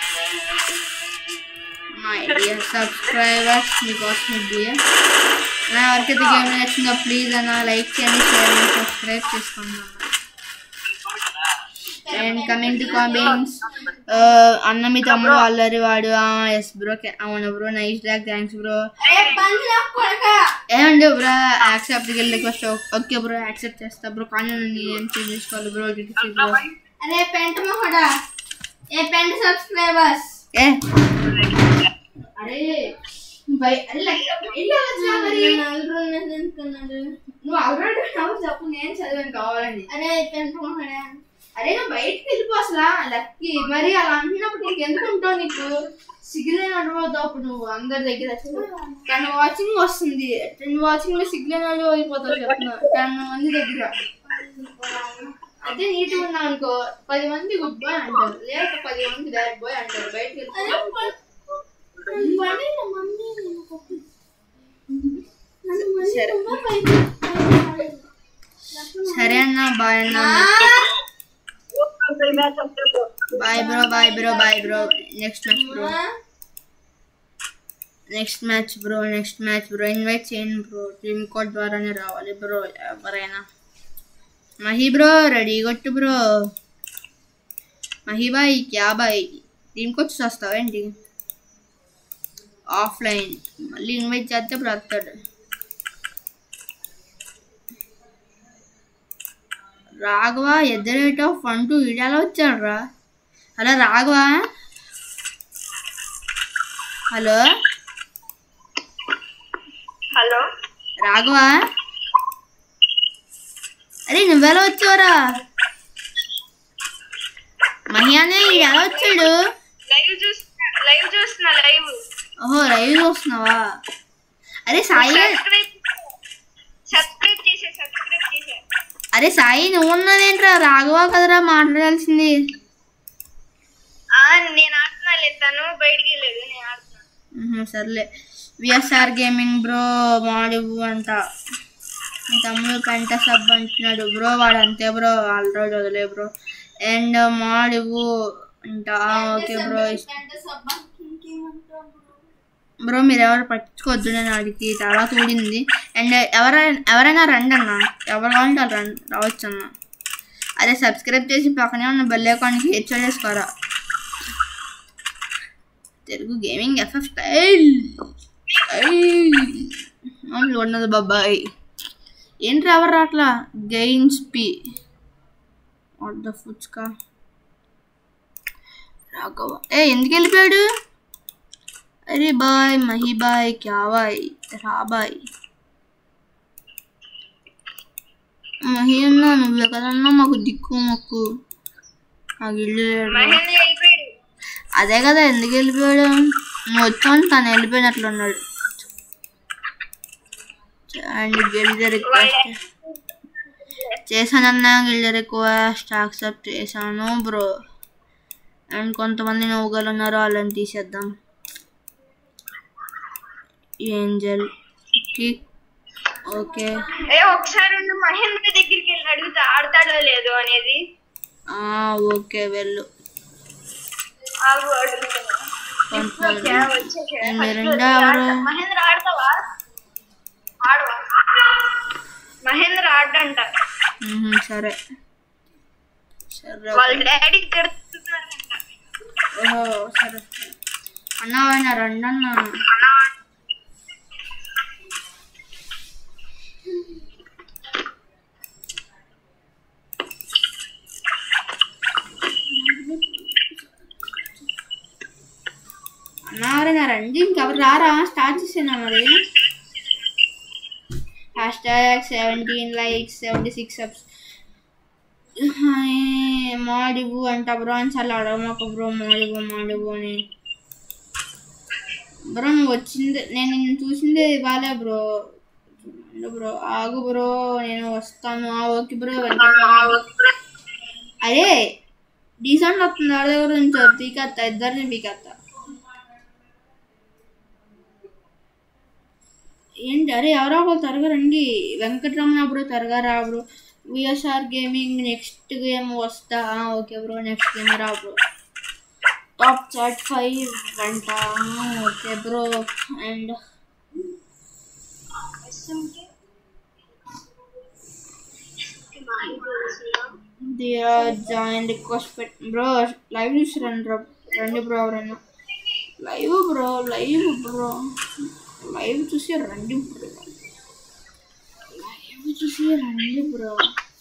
my dear subscribers మీకోసం డియర్ నా ఎవరికైతే గేమ్ నచ్చిందో ప్లీజ్ అన్న లైక్ చేయండి షేర్ చేయండి సబ్స్క్రైబ్ చేసుకోండి అండ్ కమింగ్ టు కామెంట్స్ అన్న మీ తమ్ముడు అల్లరి వాడు ఎస్ బ్రో అవును bro nice doc thanks bro
అరే పంది నా కొడకా
ఏమండి bro accept request okay bro accept చేస్తా బ్రో కానీ నేను ఏం చేంజ్ చేసుకోవాలి బ్రో బ్రో
అరే పెంట మొహడా ఏ పెంట సబ్స్క్రైబర్స్
ఏ
అరే
బై అరే లైక్ ఇల్లు వచ్చా మరి
నలుగురు ఉన్నది అనుకున్నాడు
నువ్వు ఆల్రెడీ నవ్వు చెప్పు నేను చదివాను కావాలని
అరే పెంట మొహడా
అరే నువ్వు బయటికి వెళ్ళిపో అసలు లక్కి మరి అలా అంటున్నప్పుడు నీకు ఎందుకు ఉంటావు నీకు సిగ్గులేని అడవద్దు అప్పుడు నువ్వు అందరి దగ్గర టెన్ వాచింగ్ వస్తుంది టెన్ వాచింగ్ లో సిగ్గులేని వాళ్ళు అయిపోతావు చెప్తున్నా టెన్ మంది దగ్గర అదే నీట్ ఉన్నావు అనుకో పది మంది గుడ్ బాయ్ అంటారు లేక పది మంది బ్యాడ్ బాయ్ అంటారు బయటకి
అరే
వెళ్ళిపో
ప- పని నా మమ్మీ నన్ను కొట్టు. నన్ను మళ్ళీ
సరే.
ரொம்ப భయపెట్టాడు.
సరే అన్న బాయ్ అన్న bye bro bye bro bye bro next match bro next match bro next match bro invite చేయండి బ్రో టీమ్ కోడ్ ద్వారానే రావాలి బ్రో ఎవరైనా మహి బ్రో రెడీ కొట్టు బ్రో మహి బాయ్ క్యా బాయ్ టీమ్ కోచ్ వస్తావా ఏంటి ఆఫ్లైన్ మళ్ళీ ఇన్వైట్ చేస్తే ఇప్పుడు వస్తాడు Raghava at the rate of one two ఈడెలా వచ్చాడు రా hello Raghava hello
hello
Raghava అరే నువ్వెలా వచ్చావురా మహియానే ఎలా వచ్చాడు
లైవ్ చూస్తున్నా లైవ్ చూస్తున్నా లైవ్
ఓహో లైవ్ చూస్తున్నావా అరే సాయి
సబ్స్క్రైబ్ సబ్స్క్రైబ్ చేసే సబ్స్క్రైబ్ చేసే
అరే సాయి నువ్వు ఉన్నావేంట్రా రాఘవ కదరా మాట్లాడాల్సింది
ఆ నేను ఆడుతున్నా లేదు తను బయటికి వెళ్ళలేదు నేను ఆడుతున్నా
మ్మ్, సర్లే విఎస్ఆర్ గేమింగ్ బ్రో మాడివు అంట మీ తమ్ముడు పెంట సబ్ అంటున్నాడు బ్రో వాడు అంతే బ్రో ఆల్రెడీ వదిలే బ్రో అండ్ మాడివు అంట ఆ, ఓకే బ్రో
పెంట సబ్బా ఇంకేమంటావు
బ్రో మీరు ఎవరు పట్టించుకోవద్దు నేను వాడికి చాలా తోడింది అండ్ ఎవరైనా ఎవరైనా రండి అన్న ఎవరు కావాలంటే వాళ్ళు రండి రావచ్చు అన్న అదే సబ్స్క్రైబ్ చేసి పక్కనే ఉన్న బెల్ ఐకాన్కి హెచ్ చేసుకోరా తెలుగు గేమింగ్ ఎఫ్ఎఫ్ స్టైల్ మామూలు ఉన్నది బాబాయ్ ఏంటి ఎవరు రాట్లా గెయిన్స్ పి వాట్ ద ఫుడ్స్కా రాఘవ ఏ ఎందుకు వెళ్ళిపోయాడు अरे बाय मही बाय क्या बाय రా బాయ్ మహి అన్న నువ్వే కదన్నా మాకు దిక్కు మొక్కు నాకు ఇల్లు లేడు.
మహేంద్ర వెళ్ళిపోయాడు
అదే కదా ఎందుకు వెళ్ళిపోయాడు నువ్వు వచ్చాను తను వెళ్ళిపోయినట్లున్నాడు అండ్ గిల్డ్ రిక్వెస్ట్ చేశానన్నా గిల్డ్ రిక్వెస్ట్ యాక్సెప్ట్ చేశాను బ్రో అండ్ కొంతమంది నవ్వుగలు ఉన్నారు వాళ్ళని తీసేద్దాం ఏంజల్ కిక్ ఓకే
ఏ ఒకసారి ఉండు మహేంద్ర దగ్గరికి వెళ్ళి అడుగుతా ఆడతాడో లేదో అనేది
ఆ, ఓకే వెళ్ళు
ఆగు అడుగుతున్నా
కొంతమంది
వచ్చేసా.
మీరు రెండో ఎవరు
మహేంద్ర ఆడతావా ఆడవా మహేంద్ర ఆడంట
మ్మ్, సరే సరే
వాళ్ళ డాడీ తిడుతున్నారంట
ఓహో సరే సరే. అన్న ఆయన రండి అన్న అన్న ఎవరైనా రండి ఇంకెవరు రారా స్టార్ట్ చేసేనా మరి hashtag seventeen likes seventy six subs మాడివు అంట బ్రో అని చాలా అడగమాక బ్రో మాడివు మాడివు అని బ్రో నువ్వు వచ్చింది నేను నిన్ను చూసిందే ఇవ్వాలే బ్రో ఉండు బ్రో ఆగు బ్రో నేను వస్తాను ఆ ఓకే బ్రో వెంకట అరే డీసెంట్ వస్తుంది ఎవరి దగ్గర నుంచి పీకత్తా ఇద్దరిని పీకత్తా ఏంటి అరే ఎవరో ఒకరు త్వరగా రండి వెంకటరమణ బ్రో త్వరగా రా bro VSR gaming next game వస్తా ఆ, ఓకే బ్రో నెక్స్ట్ గేమ్ రా బ్రో టాప్ చాట్ ఫైవ్ అంట ఆ, okay bro and join request పెట్ బ్రో లైవ్ చూసి రండి రా రండి బ్రో ఎవరైనా live bro live bro live చూసి రండి బ్రో లైవ్ చూసి రండి bro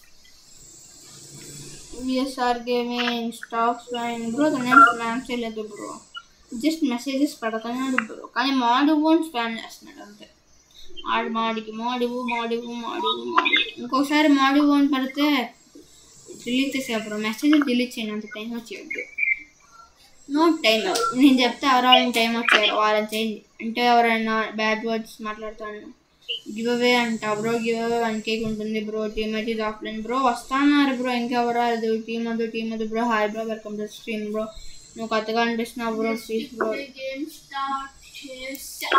VSR gaming stacks line bro నేను స్పామ్ చేయలేదు బ్రో జస్ట్ మెసేజెస్ పెడతాను బ్రో కానీ మాడివు అని స్పామ్ చేస్తున్నాడు అంతే ఆడు మాడికి మాడివు మాడివు మాడివు మాడివు ఇంకోసారి మాడివు అని పెడితే డిలీట్ చేసే బ్రో మెసేజ్ డిలీట్ చేయండి అంత టైం వచ్చేయద్దు నో టైం నేను చెప్తే ఎవరైనా టైం వచ్చారు వాళ్ళని చేయండి అంటే ఎవరైనా బ్యాడ్ వర్డ్స్ మాట్లాడతాను గివ్ అవే అంట bro give giveaway one cake ఉంటుంది బ్రో టీమ్ అయితే ఆఫ్లైన్ బ్రో వస్తాన్నారు బ్రో ఇంకెవరు అది టీమ్ అది టీమ్ అది bro hi bro welcome to stream bro నువ్వు కొత్తగా అనిపిస్తున్నావు bro please bro
game start చేసా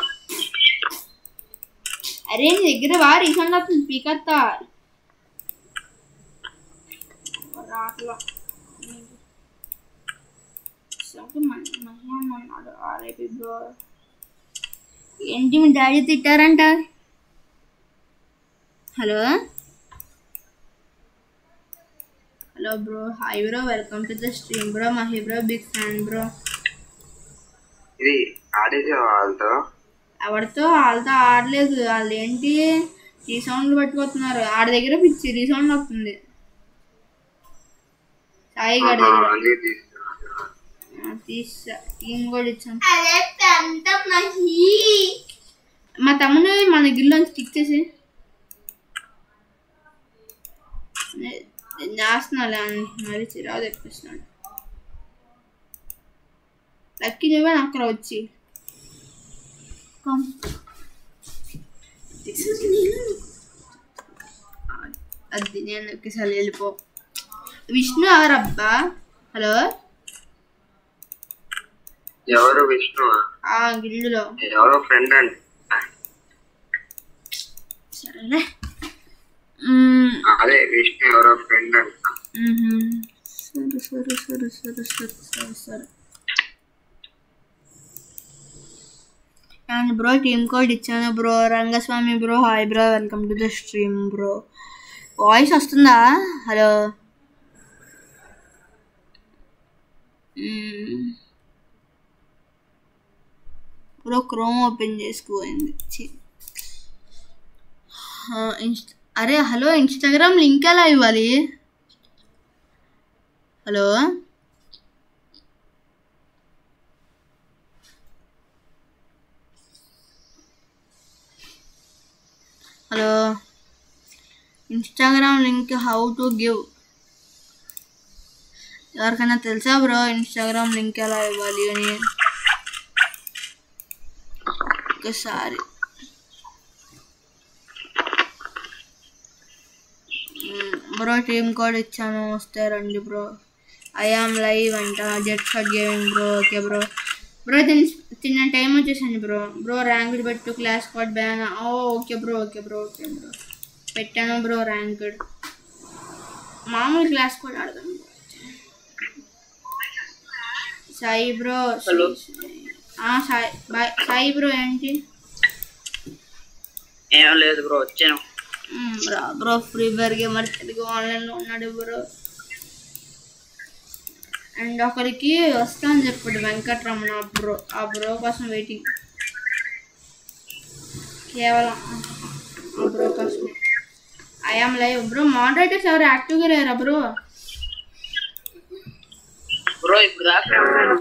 అరే నీ దగ్గర బాగా రీసెంట్ అవుతుంది పీకత్తా రాట్లా మన్నాడు ఆర్ఐపి బ్రో ఏంటి మీ డాడీ తిట్టారంట hello hello bro hi bro welcome to the stream bro Mahi bro big fan bro
ఇది ఆడేసే వాళ్ళతో
ఎవరితో వాళ్ళతో ఆడలేదు వాళ్ళు ఏంటి రీసౌండ్లు పట్టుకొస్తున్నారు ఆడి దగ్గర పిచ్చి రీసౌండ్ వస్తుంది సాయి గారి దగ్గర
అందుకే తీసుకున్నా
ఆ, తీసా టీం కూడా ఇచ్చాను
అదే పెద్ద మహి
మా తమ్ముని మన గిల్లోని స్టిక్ చేసి నేస్తున్నాలే అని మరి చిరాకు తెప్పిస్తున్నాడు లక్కీ నువ్వే అక్కడ వచ్చి Come. అది నేను ఒకేసారి వెళ్ళిపో విష్ణు ఎవరబ్బా హలో
ఎవరు విష్ణు
ఆ గిల్లులో
ఎవరో ఫ్రెండ్ అండి
సరేలే మ్మ్.
అదే విష్ణు ఎవరో ఫ్రెండ్ అంట
మ్మ్. సరే సరే సరే సరే సరే సరే సరే అండ్ బ్రో టీమ్ కోడ్ ఇచ్చాను bro Rangaswamy bro hi bro welcome to the stream bro voice వస్తుందా హలో బ్రో క్రోమ్ ఓపెన్ చేసుకోయింది ఛీ. ఆ, ఇన్స్ట్ అరే హలో ఇన్స్టాగ్రామ్ లింక్ ఎలా ఇవ్వాలి hello hello Instagram link how to give ఎవరికైనా తెలుసా బ్రో ఇన్స్టాగ్రామ్ లింక్ ఎలా ఇవ్వాలి అని ఒకసారి బ్రో టీమ్ కోడ్ ఇచ్చాను వస్తే రండి బ్రో ఐఆమ్ లైవ్ అంట jet shot gaming bro okay bro bro తిని తిన్న టైం వచ్చేసాను బ్రో బ్రో ర్యాంక్డ్ పెట్టు class code ban oh okay bro okay bro okay bro పెట్టాను బ్రో ర్యాంక్డ్ మామూలు క్లాస్ కోడ్ ఆడదాం సాయి బ్రో
Hello.
ఆ, సాయి బాయ్ సాయి బ్రో ఏంటి
ఏం లేదు బ్రో వచ్చాను
మ్మ్, bro bro free fire gamer Telugu ఆన్లైన్లో ఉన్నాడు బ్రో అండ్ ఒకరికి వస్తాను చెప్పాడు వెంకట్రమణ ఆ బ్రో ఆ బ్రో కోసం వెయిటింగ్ కేవలం ఆ బ్రో కోసం ఐఆమ్ లైవ్ బ్రో మోడరేటర్స్ ఎవరు యాక్టివ్గా లేరా బ్రో
బ్రో ఇప్పుడు దాకా ఉన్నాను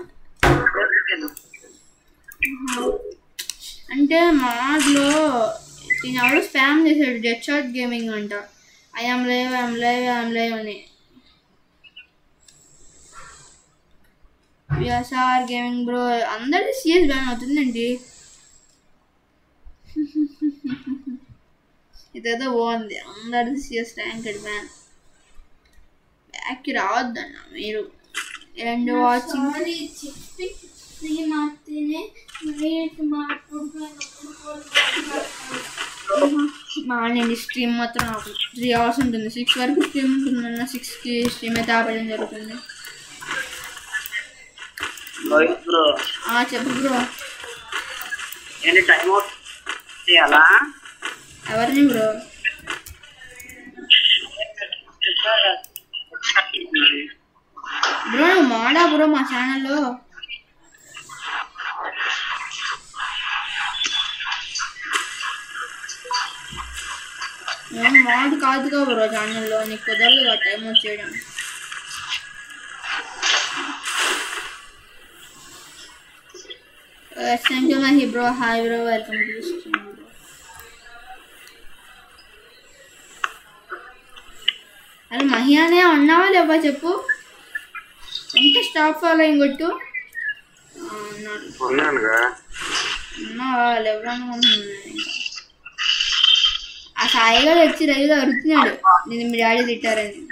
అంటే మాడ్లో దీని ఎవరు స్పామ్ చేశాడు డెడ్ షాట్ గేమింగ్ అంట I'm live I'm live I'm live అని విఎస్ఆర్ గేమింగ్ బ్రో అందరిది సిఎస్ బ్యాన్ అవుతుందండి ఇదేదో బాగుంది అందరిది సిఎస్ ర్యాంకెడ్ బ్యాన్ బ్యాక్కి రావద్దన్న మీరు అండ్ వాచింగ్
సారీ చెప్పి స్ట్రీమ్ ఆడితేనే రేట్ మాట్లాడుకున్నప్పుడు
మానండి స్ట్రీమ్ మాత్రం ఆపు త్రీ అవర్స్ ఉంటుంది సిక్స్ వరకు స్ట్రీమ్ ఉంటుందన్న సిక్స్కి స్ట్రీమ్ అయితే ఆపడం జరుగుతుంది
రోహిత్ బ్రో
ఆ, చెప్పు బ్రో
ఏంటి టైం అవుట్ చేయాలా
ఎవరిని బ్రో బ్రో నువ్వు మాడా బ్రో మా ఛానల్లో నేను మాడు కాదుగా బ్రో ఛానల్లో నీకు కుదరదు కదా టైం వచ్చేయడం thank you Mahi bro hi bro welcome to stream bro అరే మహి అనే ఉన్నావా లేవా చెప్పు ఎంత స్టాప్ ఫాలోయింగ్ కొట్టు ఆ, ఉన్నాడు
ఉన్నానుగా
ఉన్నావా లేవరా అనుకుంటున్నాను ఇంకా ఆ సాయిగా వచ్చి రైలు అరుతున్నాడు నేను మీ డాడీ తిట్టారని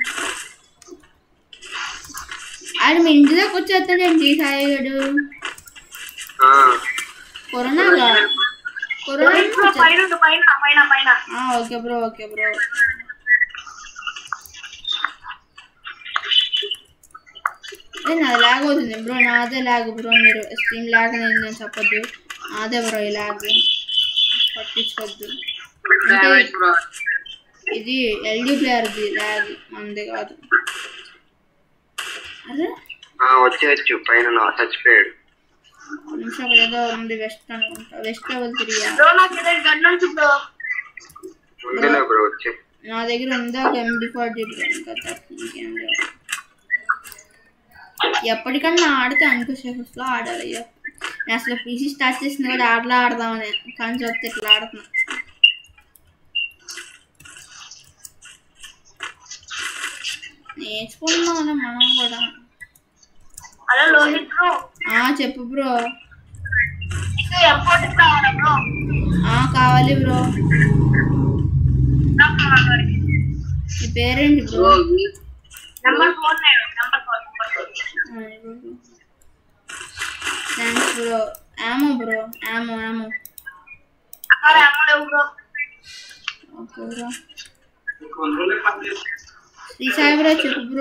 ఆడు మీ ఇంటి దాకా వచ్చేస్తాడండి సాయిగాడు
ఆ,
కరోనాగా కరోనా
పైన ఉండు, పైన పైన పైన
ఓకే బ్రో ఓకే బ్రో ఏ నాది లాగ్ అవుతుంది బ్రో నాదే లాగ్ బ్రో మీరు స్ట్రీమ్ లాగ్ అని నేను చెప్పొద్దు నాదే బ్రో ఈ లాగ్ పట్టించుకోవద్దు అంటే
బ్రో
ఇది ఎల్డీ ప్లేయర్ది లాగ్ మనది కాదు అదే
ఆ, వచ్చేయచ్చు పైన నా- చచ్చిపోయాడు
నిమిషం అక్కడ ఏదో ఉంది వెస్ట్ అనుకుంటా వెస్ట్ లెవెల్ త్రీయా
బ్రో నాకు ఏదో గన్ నుంచి బ్రో
ఉందిలే బ్రో వచ్చే
నా దగ్గర ఉందా ఒక ఎంబీ ఫార్టీ ఇంకా తప్ప ఇంకేం లేదు ఎప్పటికన్నా ఆడితే అనుకో షెఫ్స్లో ఆడాలి ఇక. నేను అసలు పీసీ స్టార్ట్ చేసిన కూడా ఆటలా ఆడదామని కానీ చూస్తే ఇట్లా ఆడుతున్నా నేర్చుకుంటున్నాం కదా మనం కూడా
హలో లోహిత్ బ్రో
ఆ చెప్పు బ్రో
ఇది ఎంపోర్ట్ కావాలా బ్రో
ఆ కావాలి బ్రో
నాకు కావాలి.
నీ పేరేంటి bro
number four number four number four
thanks bro ammo bro ammo ammo
అక్కడ అమ్మ లేవు bro
okay bro Sri Sai bro చెప్పు బ్రో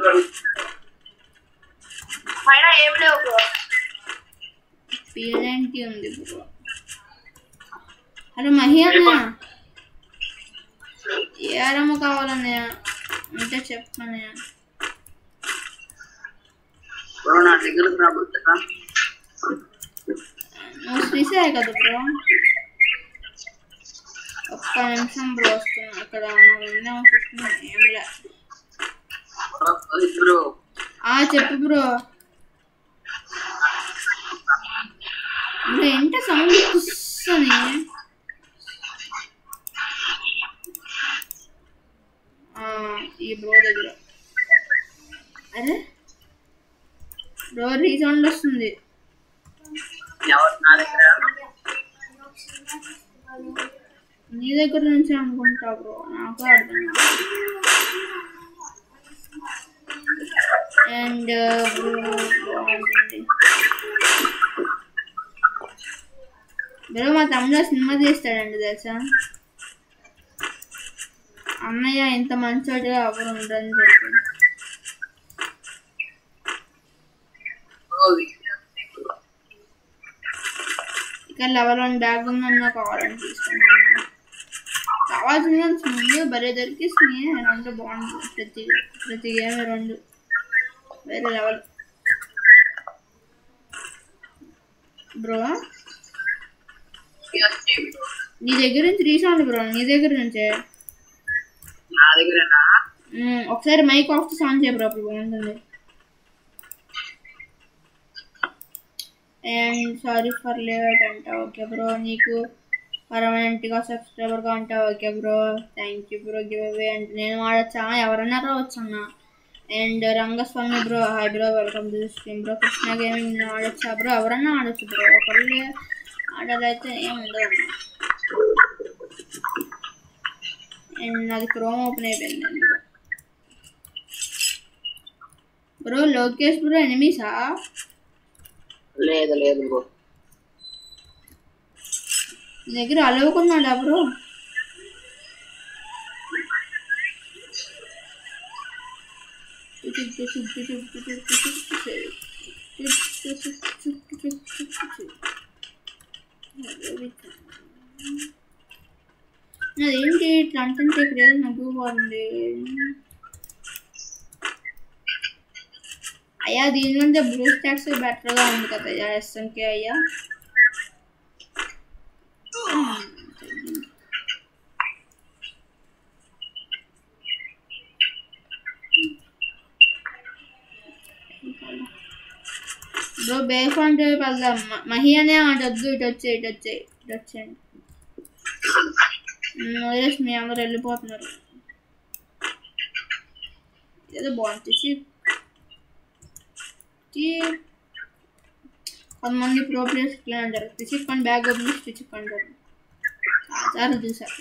పైన ఏం లేవు బ్రో
పీఎన్టీ ఉంది బ్రో హలో మహి అన్న ఏ ఆరమ్మ కావాలన్నయ్య ఉంటే చెప్పన్నయ్య
బ్రో నా దగ్గరకు రాబోతున్నా
నువ్వు శ్రీ సాయి కదా బ్రో ఒక్క నిమిషం బ్రో వస్తున్నా అక్కడ ఉందేమో చూస్తున్నా ఏం లే
రోహిత్ బ్రో
ఆ చెప్పు బ్రో బ్రో ఎంత సౌండ్ వస్తుంది ఈ బ్రో దగ్గర అరే బ్రో రీసౌండ్ వస్తుంది
ఎవరు నా దగ్గర
నీ దగ్గర నుంచి అనుకుంటా బ్రో నాకు అర్థం అండ్ బ్రో బాగుంటుంది బ్రో మా తమ్ముడు సినిమా తీస్తాడండి తెలుసా అన్నయ్య ఇంత మంచోడుగా ఎవరు ఉండరని చెప్పి ఇక లెవెల్ వన్ బ్యాగ్ ఉందన్న కావాలని తీసుకున్నాను కావాల్సింది కానీ స్నేహ భలే దొరికి స్నేహ అంటే బాగుంటుంది ప్రతి ప్రతి గేమ్ రెండు వేరే లెవెల్ బ్రో నీ దగ్గర నుంచి రీసౌండ్ బ్రో నీ దగ్గర నుంచే
నా దగ్గరేనా
మ్మ్, ఒకసారి మైక్ ఆఫ్ ఆన్ చేయ బ్రో అప్పుడు బాగుంటుంది అండ్ సారీ ఫర్ లేట్ అంట ఓకే బ్రో నీకు పర్మనెంట్గా సబ్స్క్రైబర్గా ఉంటా okay bro thank you bro give away అంటే నేను ఆడొచ్చా ఎవరన్నా రావచ్చు అన్న and Rangaswamy bro hi bro welcome to stream bro Krishna gaming నేను ఆడొచ్చా బ్రో ఎవరన్నా ఆడొచ్చు బ్రో ఒకళ్ళు ఆడాలైతే ఏం ఉండదు అండ్ నాది క్రోమ్ ఓపెన్ అయిపోయింది అందులో బ్రో లోకేష్ బ్రో ఎనిమిసా
లేదు లేదు బ్రో
నీ దగ్గర అలవుకున్నాడా బ్రో అదేంటి ఇట్లా అంటుంటే ఇక్కడ ఏదో నవ్వు బాగుంది అయ్యా దీని నుండి బ్లూ స్టాక్స్ బెటర్గా ఉంది కదా అయ్యా ఎస్ఎంకే అయ్యా బ్రో బేఫ్ అంటే వెళ్దాం మ- మహి అనే ఆడొద్దు ఇటు వచ్చే ఇటు వచ్చే ఇటు వచ్చేయండి వదిలేసి మీ అందరు వెళ్ళిపోతున్నారు ఏదో బాగుంది చీప్ చీప్ కొంతమంది ప్రో ప్లేయర్స్ ఇట్లా అంటారు టిచిక్ అని బ్యాగ్ ఓపెన్ చేసి టిచిక్ అంటారు చాలాసార్లు చూసాను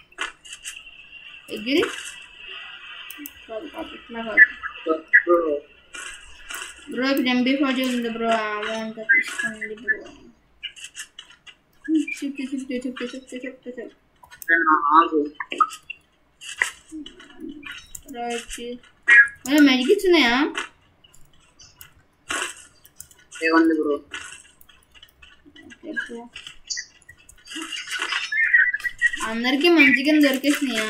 ఎగిరి కాదు కాదు ఇట్లా కాదు
బ్రో
బ్రో ఇప్పుడు ఎంబీ ఫార్టీ ఉంది బ్రో అమౌంట్ తీసుకోండి బ్రో చెప్తే చెప్తే చెప్తే చెప్తే చెప్తే చెప్తే
ఆగు
రైట్ మెడికిట్స్ ఉన్నాయా
ఏముంది బ్రో
చెప్పు అందరికీ మంచిగా దొరికేసినాయా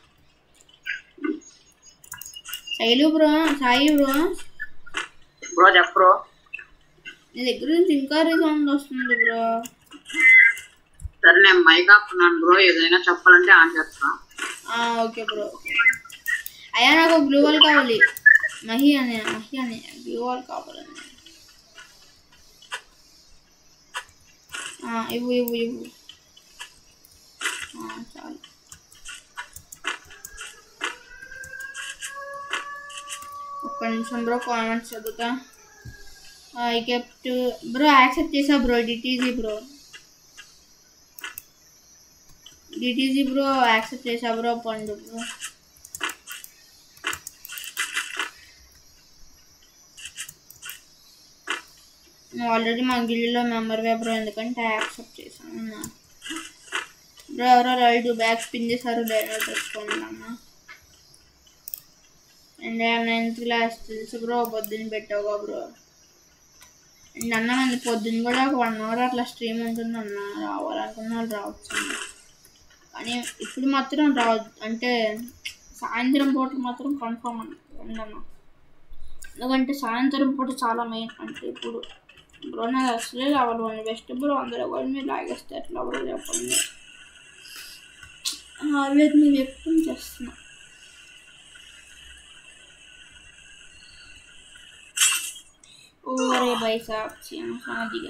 Sailu bro Sai bro
bro చెప్పు బ్రో
నీ దగ్గర నుంచి ఇంకా రీసౌండ్ వస్తుంది బ్రో
సరే నేను మైక్ ఆపుతున్నాను బ్రో ఏదైనా చెప్పాలంటే ఆన్ చేస్తా
ఓకే బ్రో అయ్యా నాకు బ్లూ వాల్ కావాలి మహి అనే మహి అనే బ్లూ వాల్ కావాలని ఆ, ఇవ్వు ఇవ్వు ఇవ్వు ఆ, చాలు ఒక్క నిమిషం బ్రో కామెంట్స్ చదువుతా ఐ కెప్ట్ బ్రో యాక్సెప్ట్ చేసా bro DTG bro DTG bro accept చేసా బ్రో పండు బ్రో నువ్వు ఆల్రెడీ మా గిల్లీలో మెంబర్వే బ్రో ఎందుకంటే యాక్సెప్ట్ చేశాను అన్న బ్రో ఎవరో రైట్ బ్యాక్ స్పిన్ చేశారు డైరెక్ట్ తెచ్చుకోండి అన్న అండ్ నైన్త్ క్లాస్ తెలుసు బ్రో పొద్దున్న పెట్టావుగా బ్రో అండ్ అన్న మనకి పొద్దున్న కూడా ఒక వన్ అవర్ అట్లా స్ట్రీమ్ ఉంటుంది అన్న రావాలనుకున్న వాళ్ళు రావచ్చు అన్న కానీ ఇప్పుడు మాత్రం రావద్దు అంటే సాయంత్రం పూట మాత్రం కన్ఫర్మ్ ఉండను ఎందుకంటే సాయంత్రం పూట చాలా మెయిన్ అంటే ఇప్పుడు బ్రో నాకు అసలే రావాలి వన్ బెస్ట్ బ్రో అందరూ ఎవరి మీద లాగేస్తే ఎట్లా బ్రో చెప్పండి ఆవేదన వ్యక్తం చేస్తున్నా ओ अरे भाई साहब सियाना समझ गया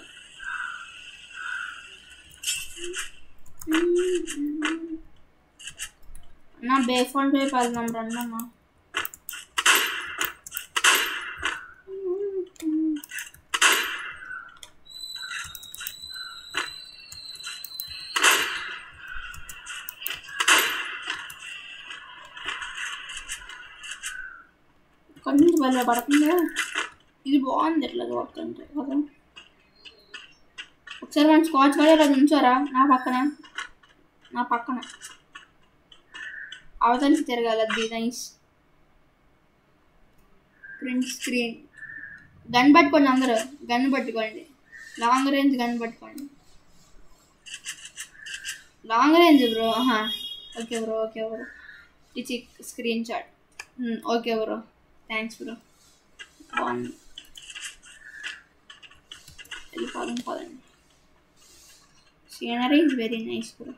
నా బేఫోన్ వైపు వెళ్దాం రండి అన్న ఇక్కడి నుంచి వెళ్ళ పడుతుందా ఇది బాగుంది ఇట్లా చూస్తుంటే కదా ఒకసారి మన స్కాచ్ కూడా ఇలా ఉంచారా నా పక్కన నా పక్కన అవతలికి తిరగాలి అది నైస్ ప్రింట్ స్క్రీన్ గన్ పట్టుకోండి అందరూ గన్ పట్టుకోండి లాంగ్ రేంజ్ గన్ పట్టుకోండి long range bro okay bro okay bro ఇది screenshot okay bro thanks bro బాగుంది వెళ్ళిపోదాం పదండి scenery is very nice bro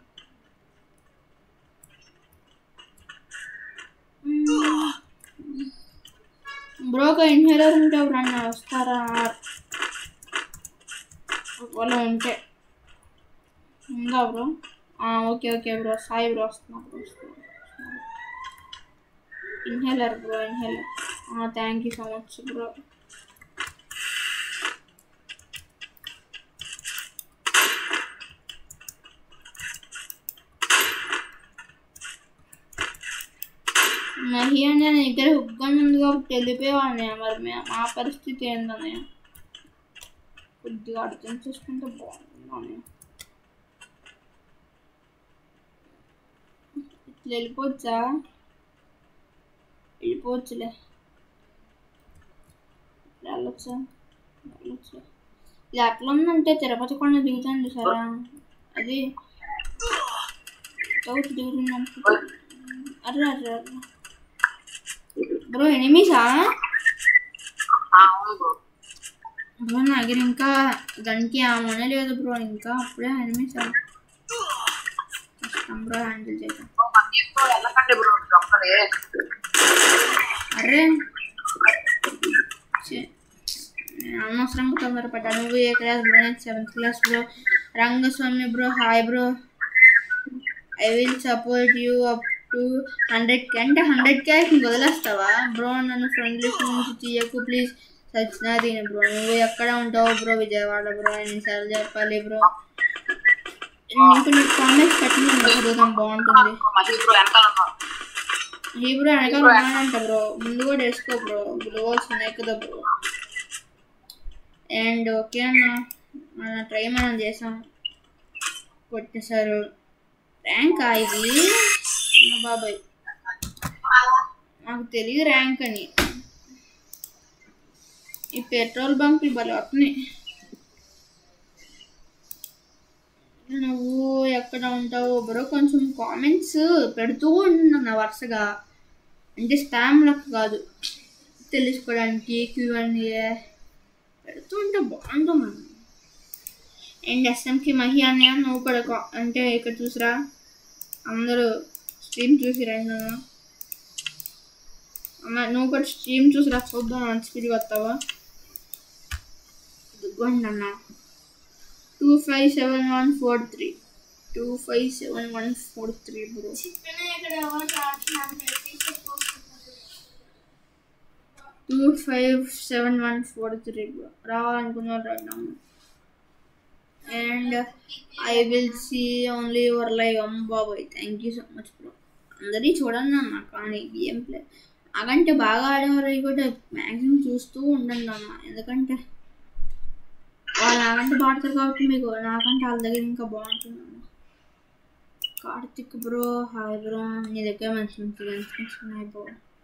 bro ఒక ఇన్హేలర్ ఉంటే ఎవరన్నా వస్తారా ఒకవేళ ఉంటే ఉందా bro okay okay bro Sai bro వస్తున్నా bro inhaler bro inhaler thank you so much bro Mahi అంటే నా దగ్గర హుగ్గన్ ఉంది కాబట్టి వెళ్ళిపోయేవాడిని మరి మే- మా పరిస్థితి ఏందన్నయ్య కొద్దిగా అర్థం చేసుకుంటే బాగుంది అన్నయ్య ఇట్లా వెళ్ళిపోవచ్చా వెళ్ళిపోవచ్చులే ఇట్లా వెళ్ళొచ్చా వెళ్ళొచ్చు ఇది అట్లా ఉందంటే తిరుపతి కొండ దిగుతాండి సరే అది చౌతి దిగుతుంది అనుకుంటా అరే అరే అరే బ్రో ఎనిమిసా
అవును బ్రో
బ్రో నా దగ్గర ఇంకా దానికి ఆమెనే లేదు బ్రో ఇంకా అప్పుడే ఎనిమిసా కష్టం బ్రో హ్యాండిల్ చేయడం
ఎక్కువ వెళ్ళకండి బ్రో కంపెనీ
అరే ఛీ. నేను అనవసరంగా తొందరపడ్డా నువ్వు ఏ క్లాస్ బ్రో నేను seventh class bro Rangaswamy bro hi bro I will support you up to hundred K అంటే హండ్రెడ్ కే నీకు వదిలేస్తావా బ్రో నన్ను ఫ్రెండ్ లిస్ట్ నుంచి తీయకు ప్లీజ్ సచ్చినా దీని బ్రో నువ్వు ఎక్కడ ఉంటావు బ్రో విజయవాడ బ్రో ఎన్నిసార్లు చెప్పాలి బ్రో నీకు నీకు కామెంట్స్ పెట్టిన చదువుతాం బాగుంటుంది
మహి బ్రో వెనకాల ఉన్నాడు
ఈ బ్రో వెనకాల ఉన్నాడంట బ్రో ముందు కూడా వేసుకో బ్రో గ్లోవల్స్ ఉన్నాయి కదా బ్రో అండ్ ఓకే అన్న మన ట్రై మనం చేసాం కొట్టేశారు ర్యాంక్ ఇది అమ్మ బాబాయ్ నాకు తెలియదు ర్యాంక్ అని ఈ పెట్రోల్ బంకులు భలే వస్తున్నాయి నువ్వు ఎక్కడ ఉంటావు బ్రో కొంచెం కామెంట్స్ పెడుతూ ఉంటున్నా వరుసగా అంటే స్పామ్ లెక్క కాదు తెలుసుకోవడానికి క్యూ అండ్ పెడుతూ ఉంటే బాగుంటుంది అండ్ ఎస్ఎంకి మహి అన్నయ్య నువ్వు కూడా కా- అంటే ఇక్కడ చూసిరా అందరూ స్ట్రీమ్ చూసి రండి అన్న. అన్న నువ్వు కూడా స్ట్రీమ్ చూసిరా చూద్దాం మంచి స్పీడ్ వస్తావా ఇదిగోండి అన్న two five seven one four three two five seven one four three bro
చెప్పినా ఇక్కడ ఎవరు రావట్లేదు తీసుకొచ్చుకోవచ్చు
two five seven one four three bro రావాలనుకున్న Ramu and I will see only your live అమ్మ బాబాయ్ thank you so much bro అందరినీ చూడండి అన్న కానీ గేమ్ ప్లే నాకంటే బాగా ఆడేవారు కూడా మ్యాక్సిమం చూస్తూ ఉండండి అన్న ఎందుకంటే వాళ్ళు నాకంటే పాడతారు కాబట్టి మీకు నాకంటే వాళ్ళ దగ్గర ఇంకా బాగుంటుంది అన్న కార్తిక్ బ్రో హాయ్ బ్రో నీ దగ్గర మంచి మంచి గన్స్ గన్స్ ఉన్నాయి బ్రో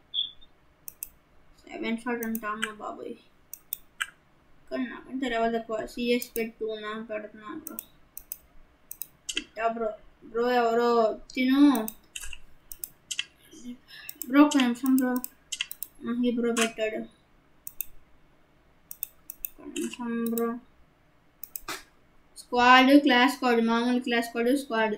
సెవెన్ షాట్ అంటా అమ్మ బాబాయ్ కానీ నాకంటే లెవెల్ తక్కువ సిఎస్ పెట్టు నా పెడుతున్నా బ్రో పెట్టా బ్రో బ్రో ఎవరో తిను బ్రో ఒక నిమిషం బ్రో మహి బ్రో పెట్టాడు ఒక నిమిషం బ్రో స్క్వాడ్ క్లాస్ స్క్వాడ్ మామూలు క్లాస్ స్క్వాడ్ స్క్వాడ్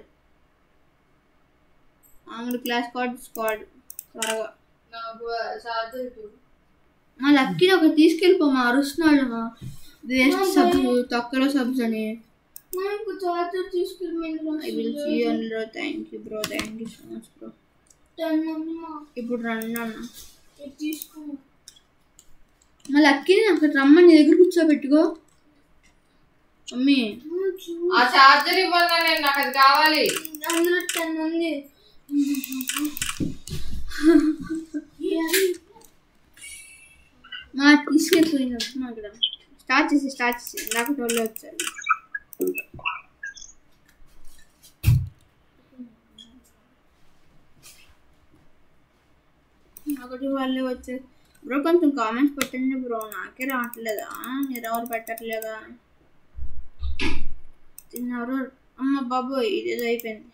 మామూలు క్లాస్ స్క్వాడ్ స్క్వాడ్ త్వరగా
నాకు చార్జర్ చూడు
మా లక్కీ ఒక తీసుకెళ్ళిపో మా అరుస్తున్నాడు మా వేస్ట్ సబ్స్ తొక్కలో సబ్స్ అని
నాకు చార్జర్ తీసుకెళ్ళి
ఐ విల్ సీ అందులో thank you bro thank you so much bro
ten అమ్మా
ఇప్పుడు రండి అన్న
ఇది తీసుకో
మా లక్కీని అక్కడ రమ్మని నీ దగ్గర కూర్చోబెట్టుకో మమ్మీ
ఆ చార్జర్ ఇవ్వాలి నేను నాకు అది కావాలి
అందులో టెన్ ఉంది
మా తీసుకెళ్ళిపోయిన మా ఇక్కడ స్టార్ట్ చేసి స్టార్ట్ చేసి ఇందాక వాళ్ళు వచ్చారు ఒకటి వాళ్ళు వచ్చారు బ్రో కొంచెం కామెంట్స్ పెట్టండి బ్రో నాకే రావట్లేదా మీరు ఎవరు పెట్టట్లేదా తిన్నారు అమ్మ బాబోయ్ ఇదేదో అయిపోయింది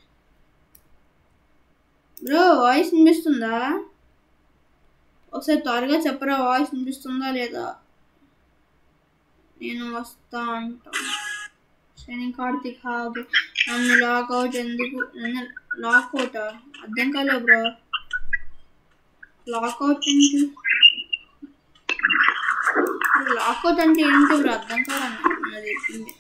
బ్రో వాయిస్ వినిపిస్తుందా ఒకసారి త్వరగా చెప్పరా వాయిస్ వినిపిస్తుందా లేదా నేను వస్తా అంటా శని కార్తిక్ హా ఓకే నన్ను లాక్అవుట్ ఎందుకు నన్ను లాక్అవుటా అర్థం కాలే బ్రో లాక్అవుట్ ఏంటి లాక్అవుట్ అంటే ఏంటి బ్రో అర్థం కాదన్న చెప్పింది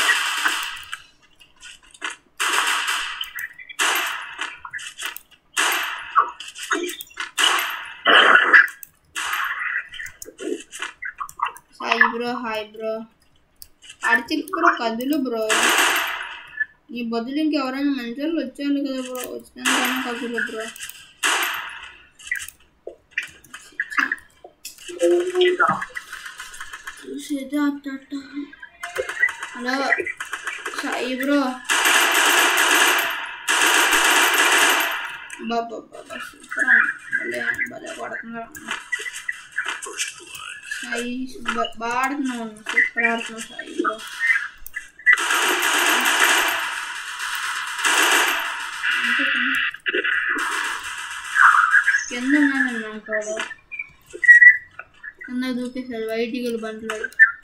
Sai bro hi bro Karthik bro కదులు బ్రో నీ బదులు ఇంకెవరైనా మంచి వాళ్ళు వచ్చారు కదా బ్రో వచ్చినందుకైనా కదులు బ్రో చూసేది అట్ట అట్ట. హలో సాయి బ్రో బాబా బాబా సూపర్ అన్న. భలే భలే పడుతున్నారు సాయి బా- బాగా ఆడుతున్నావు అన్న సూపర్ ఆడుతున్నావు సాయి బ్రో కింద ఉన్నాను అనుకోడు కింద దూకేశాడు వైట్ గల బండ్లో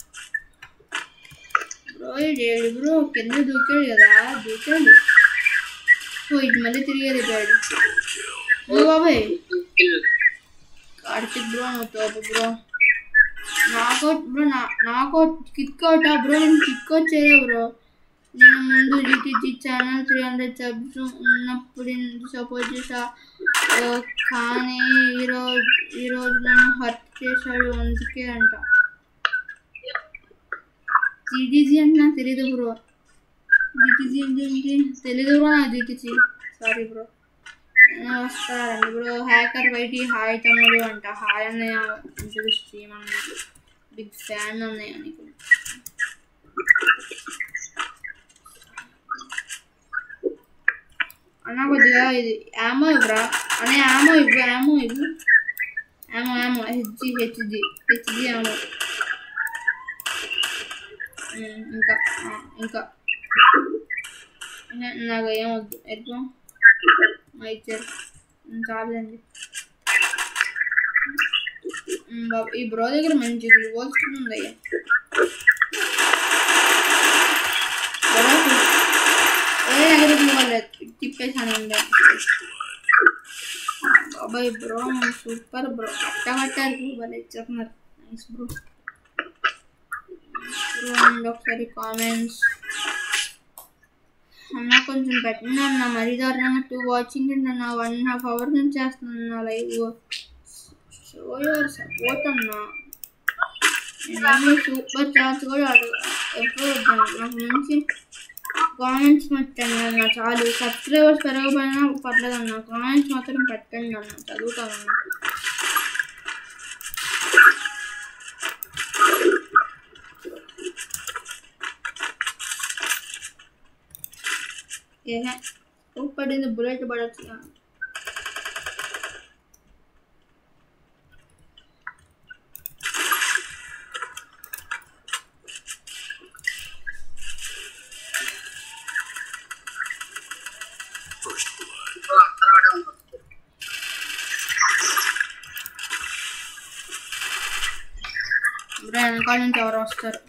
బ్రో ఇది బ్రో కింద దూకాడు కదా దూకాడు ఓ ఇది మళ్ళీ తిరిగి వెళ్ళిపోయాడు ఓ బాబాయ్ కార్తిక్ బ్రో నువ్వు తోపు బ్రో నాకౌట్ బ్రో నా నాకౌట్ కిక్ అవుటా బ్రో నేను కిక్ అవుట్ చేయలే బ్రో నేను ముందు GTG channel three hundred subs ఉన్నప్పుడు సపోర్ట్ చేసా ఆ, కానీ ఈరోజు ఈరోజు నన్ను హర్ట్ చేశాడు అందుకే అంట జీటీజీ అంటే నాకు తెలియదు బ్రో జీటీజీ అంటే ఏంటి తెలీదు బ్రో నాకు జీటీజీ సారీ బ్రో వస్తారండి బ్రో హ్యాకర్ వైటి హాయ్ తమ్ముడు అంట హాయ్ అన్నయ్య ఉంటుంది స్ట్రీమ్ అన్నయ్య బిగ్ ఫ్యాన్ అన్నయ్య నీకు అన్న కొద్దిగా ఇది యామో ఇవ్వరా అనే యామో ఇవ్వు యామో ఇవ్వు ammo ammo HG HG HG ammo ఉమ్, ఇంకా ఆ, ఇంకా ఇంకా నాకు ఏమొద్దు ఎట్లా ఇచ్చారు ఉమ్, చాలండి ఉమ్, బాబు ఈ బ్రో దగ్గర మంచి రివాల్స్ ఉంది అయ్యా బ్రో ఏ ఎగరికి వాళ్ళు తిప్పేసాను బాబాయ్ బ్రో సూపర్ బ్రో కట్టబట్టారు వాళ్ళు ఇచ్చేస్తున్నారు నైస్ బ్రో అండ్ ఒకసారి కామెంట్స్ అన్న కొంచెం పెట్టండి అన్న మరీ దారుణంగా టూ వాచింగ్ అన్న వన్ హాఫ్ అవర్ నుంచి చేస్తున్నాను లైవ్ షో యువర్ సపోర్ట్ అన్న నేను సూపర్ చార్జ్ కూడా అడగ ఎప్పుడు వద్దాను నాకు మంచి కామెంట్స్ పెట్టండి అన్న చాలు సబ్స్క్రైబర్స్ పెరగకపోయినా పర్లేదు అన్న కామెంట్స్ మాత్రం పెట్టండి అన్న చదువుతానన్న ఏహే పడింది బుల్లెట్ పడచ్చు ఇప్పుడు వెనకాల నుంచి ఎవరు వస్తారు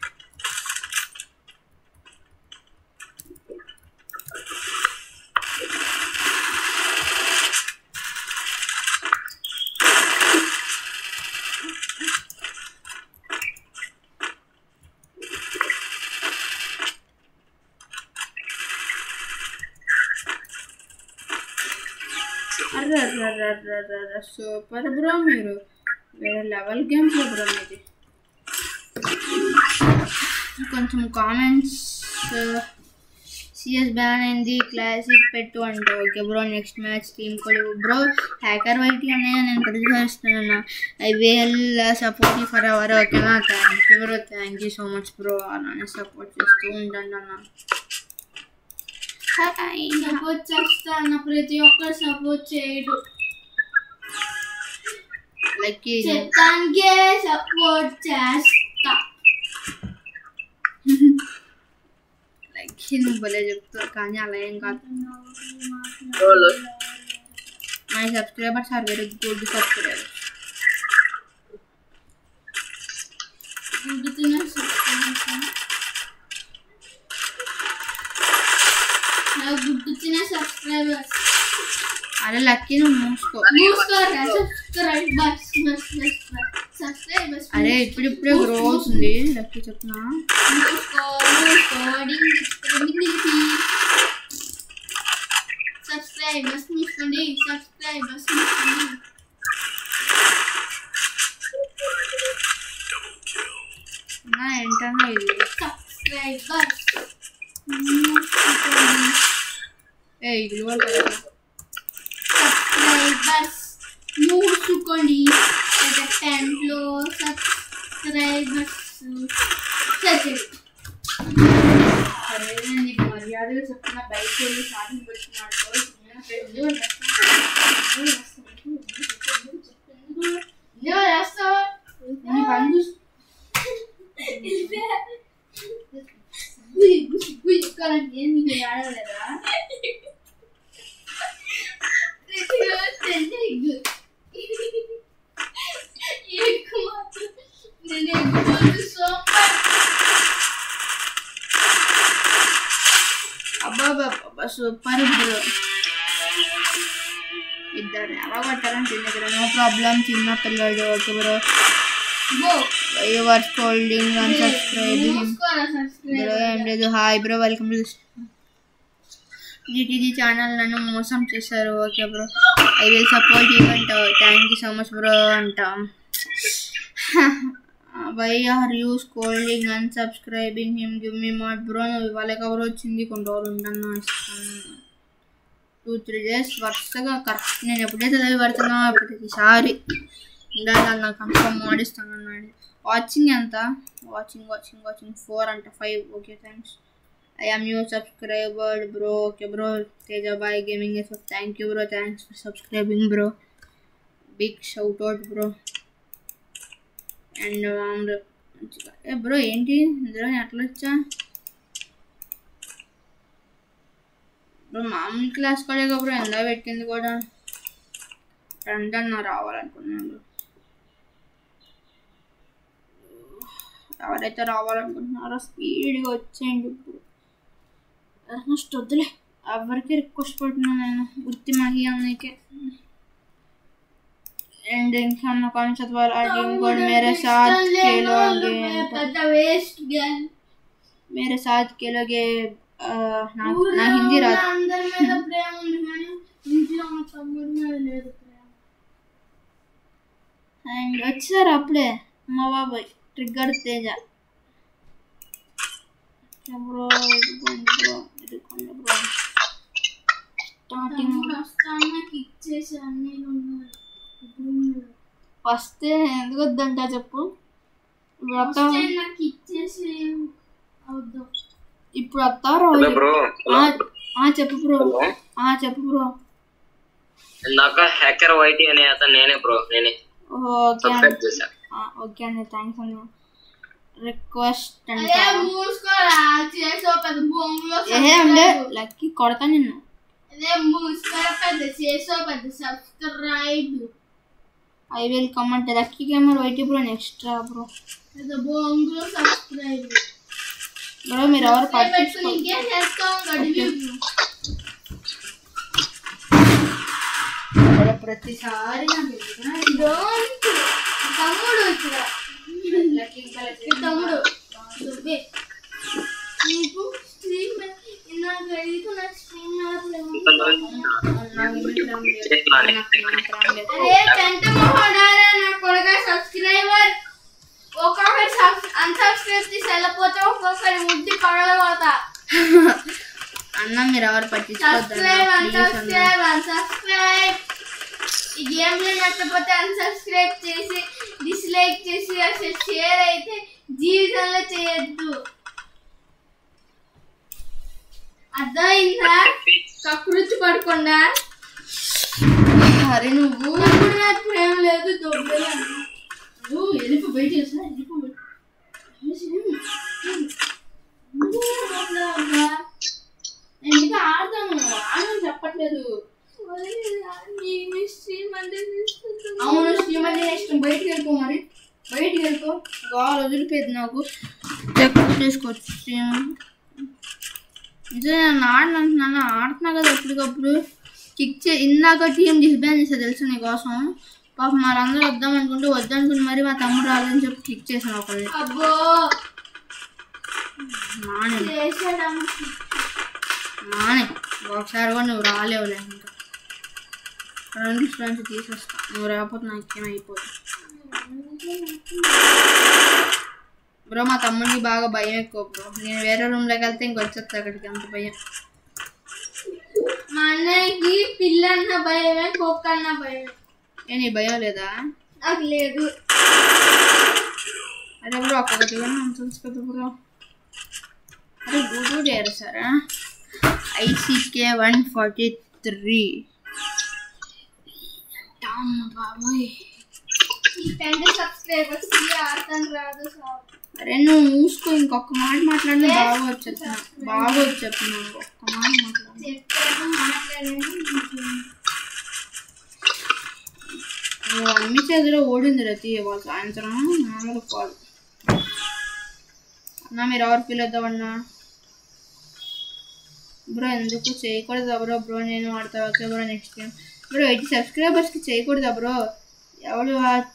అర్ర అర్ర అర్ర అర్ర అర్ర అర్ర సూపర్ బ్రో మీరు వేరే లెవెల్ గేమ్స్ బ్రో మీది కొంచెం కామెంట్స్ సిఎస్ బ్యాన్ అయింది క్లాసిక్ పెట్టు అంటే okay bro next match team కూడా బ్రో హ్యాకర్ వైట్ అనే నేను ప్రతిపాదిస్తున్నాను I will support you for hour ఓకేనా thank you bro thank you so much bro అలానే సపోర్ట్ చేస్తూ ఉండండి అన్న
సపోర్ట్ చేస్తా అన్న ప్రతి ఒక్కరు సపోర్ట్ చేయడు
లైక్
చెప్తానికే సపోర్ట్ చేస్తా
లైక్ నువ్వు భలే చెప్తావు కానీ అలా ఏం కాదు my subscribers are very good subscribers
గుడ్డుతున్న subscribers. నాకు గుర్తొచ్చిన సబ్స్క్రైబర్స్
అరే లక్కీ నువ్వు మూసుకో
మూసుకోరా సబ్స్క్రైబర్స్ సబ్స్క్రైబర్స్
అరే ఇప్పుడిప్పుడే గ్రో అవుతుంది లక్కీ చెప్తున్నా
మూసుకో మూసుకోడింగ్ సబ్స్క్రైబర్స్ మూసుకోండి సబ్స్క్రైబర్స్ మూసుకోండి
నా ఏంటన్నా ఇది
సబ్స్క్రైబర్స్ మూసుకోండి
ఏ ఇది కూడా కదా.
సబ్స్క్రైబర్స్ మూసుకోండి లేదా టెన్లో సబ్స్క్రైబర్స్ చదివి
సరే నేను నీకు మర్యాదగా చెప్తున్నా బయటకు వెళ్ళి షాపింగ్ పెట్టుకున్నాడు నేను పని చూసి అబ్బా సూపర్ బ్రో ఇద్దరు ఎలా కొట్టారని తిన్న నో ప్రాబ్లం చిన్న పిల్లడు okay bro your holding and subscribing bro ఏం లేదు hi bro welcome to GTG channel నన్ను మోసం చేశారు okay bro I will support you అంట thank you so much bro అంట why are you scolding and subscribing him give me mod bro నువ్వు ఇవాళ cover వచ్చింది కొన్ని రోజులు ఉంటాను ఇస్తాను టూ త్రీ డేస్ వరుసగా కరెక్ట్ నేను ఎప్పుడైతే చదివి పడుతున్నా ప్రతిసారి ఉండాలి నాకు కన్ఫర్మ్ మాడిస్తాను అన్నాడు వాచింగ్ ఎంత వాచింగ్ వాచింగ్ వాచింగ్ ఫోర్ అంట five okay thanks I am you subscriber bro okay bro తేజాబాయ్ gaming F thank you bro thanks for subscribing bro big shout out bro and ఏ బ్రో ఏంటి ఇందులో ఎట్లా వచ్చా bro మామూలు class కూడా bro ఎందా పెట్టింది కూడా రండి అన్న రావాలనుకున్నాను ఎవరైతే రావాలనుకుంటున్నారో స్పీడ్గా వచ్చేయండి ఇప్పుడు నెక్స్ట్ వద్దులే ఎవరికి రిక్వెస్ట్ పెడుతున్నాను నేను గుర్తి మహి అన్నకే అండ్ ఇంకా నా కామెంట్ చదవాలి అది ఇంకోటి మేరే సాత్ కేలోగే అంట
పెద్ద వేస్ట్ గర్ల్
మేరే సాత్ కేలోగే ఆ, నాకు నా హిందీ రాదు
అందరి మీద ప్రేమ ఉంది కానీ ఇంట్లో మా తమ్ముడి మీద లేదు ప్రేమ
అండ్ వచ్చారు అప్పుడే మా బాబాయ్ ట్రిగ్గర్ తేజ బ్రో ఇదిగోండి బ్రో ఇదిగోండి బ్రో స్టార్టింగ్
తమ్ముడు వస్తాను నాకు ఇచ్చేసి అన్నీ ఉన్నాయి భూమిలో.
వస్తే ఎందుకు వద్దంట చెప్పు ఇప్పుడు వస్తావు
వస్తే నాకు ఇచ్చేసి అవుద్దాం
ఇప్పుడు వస్తావు
హలో బ్రో
ఆ చెప్పు బ్రో ఆ చెప్పు బ్రో
ఇందాక హ్యాకర్ వైటీ అనే అతను నేనే బ్రో నేనే
ఓకే
సబ్స్క్రైబ్
అండి
చేశా
ఆ, ఓకే అండి థ్యాంక్స్ అండి రిక్వెస్ట్
అదే
అంటే
మూసుకోరా చేసో పెద్ద భూమిలో
ఏహే ఉండే లక్కీ కొడతా నిన్ను
అదే మూసుకోరా పెద్ద చేసో పెద్ద సబ్స్క్రైబ్
ఐ విల్ కమ్ అంటే lucky gamer white bro next bro
పెద్ద భూమిలో సబ్స్క్రైబ్
బ్రో మీరు ఎవరు
పెట్టుకుని
పట్టించుకో
ఇంకేం చేస్తాం గడిపి
ప్రతిసారి
డోంట్ తమ్ముడు ఇక్కడ ఈ తమ్ముడు దుబ్బే. నీకు స్ట్రీమ్ నాకు అడిగితే నాకు స్ట్రీమ్ అరే పెంట మొహడారా నా కొడుక సబ్స్క్రైబర్ ఒక్కొక్కటి సబ్ అన్సబ్స్క్రైబ్ చేసి వెళ్ళిపోతే ఒక్కొక్కటి ముద్ది పడగొడతా
అన్న మీరు ఎవరు
సబ్స్క్రైబ్
పట్టించుకోవద్దు
అన్సబ్స్క్రైబ్ అన్సబ్స్క్రైబ్ ఈ గేమ్ లో నచ్చకపోతే అన్సబ్స్క్రైబ్ చేసి డిస్లైక్ చేసి అసలు షేర్ అయితే జీవితంలో చేయొద్దు అర్థమైందా కకృతి పడకుండా
అరే నువ్వు
ఇప్పుడు నాకు ప్రేమ లేదు దొబ్బలే నువ్వు వెళ్ళిపో బయట వేసా వెళ్ళిపో ఎందుకు ఆడతాను ఆడని చెప్పట్లేదు అవును స్ట్రీమ్ అంటే ఇష్టం బయటికి వెళ్ళిపో మరి బయటికి వెళ్ళిపో
గాలి వదిలిపోయింది నాకు చెక్ చేసుకోవచ్చు నిజమే నేను ఆడను అంటున్నాను ఆడుతున్నా కదా ఎప్పటికప్పుడు కిక్ చే ఇందాక టీం డిస్బ్యాన్ చేసా తెలుసు నీకోసం పాప మనందరూ వద్దాం అనుకుంటూ వద్దనుకుని మరి మా తమ్ముడు రాదని చెప్పి కిక్ చేశాను ఒకరిని
అబ్బో
మానే
చేసాడమ్మ
మానే ఒకసారి కూడా నువ్వు రాలేవులే ఇంకా రెండు నుంచి తీసేస్తా నువ్వు రాకపోతే నాకేం అయిపోతుంది బ్రో మా తమ్ముడికి బాగా భయం ఎక్కువ బ్రో నేను వేరే రూమ్లోకి వెళ్తే ఇంకొచ్చేస్తా అక్కడికి అంత భయం
మా అన్నయ్యకి పిల్ల అన్న భయమే కుక్క అన్న భయమే
ఏ నీ భయం లేదా
నాకు లేదు
అరే బ్రో ఒక్కొక్కటి తెలుసు కదా బ్రో అరే గూగుల్ చేయరు సారా ఐసీకే వన్ ఫార్టీ త్రీ బాబోయ్
ఈ టెన్ సబ్స్క్రైబర్స్ కి అర్థం రాదు సార్
అరే నువ్వు మూసుకో ఇంకొక మాట మాట్లాడినా బాగా వచ్చేస్తున్నా బాగా వచ్చేస్తున్నావు ఒక్క మాట మాట్లాడు
చెప్పాను మాట్లాడాను
నువ్వు అమ్మి చేతిలో ఓడింది రతి ఇవాళ సాయంత్రం మామూలు కాదు అన్న మీరు ఎవరు ఫీల్ అవుతామన్నా బ్రో ఎందుకు చేయకూడదు బ్రో బ్రో నేను ఆడతా okay bro next time bro eighty సబ్స్క్రైబర్స్కి చేయకూడదా బ్రో ఎవరు ఆ-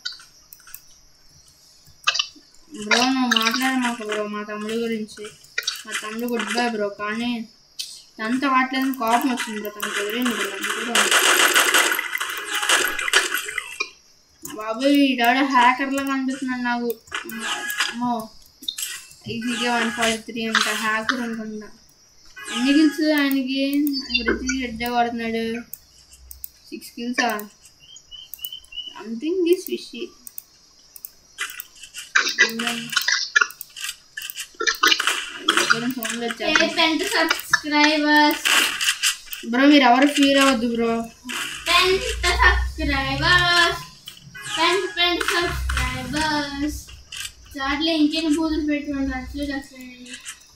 బ్రో నువ్వు మాట్లాడ మాకు బ్రో మా తమ్ముడి గురించి మా తమ్ముడు గుడ్ బై బ్రో కానీ తనతో ఆడలేదని కోపం వచ్చింది బ్రో తనకు ఎదురైంది బ్రో అది కూడా ఉంది. బాబు ఈడాడ హ్యాకర్ లాగా అనిపిస్తున్నాడు నాకు అమ్మో ఈజీగా వన్ ఫార్టీ త్రీ అంట హ్యాకర్ అనుకుంటా ఎన్ని కిల్స్ ఆయనకి ఆయన ప్రతి రెడ్డే వాడుతున్నాడు సిక్స్ కిల్సా సంథింగ్ దిస్ ఫిషీ సౌండ్ వచ్చారు
టెన్ సబ్స్క్రైబర్స్
బ్రో మీరు ఎవరు ఫీల్ అవ్వద్దు bro
ten subscribers ten ten subscribers చాట్లే ఇంకెన్ని బూతులు పెట్టుకోండి అసలు చేస్తానండి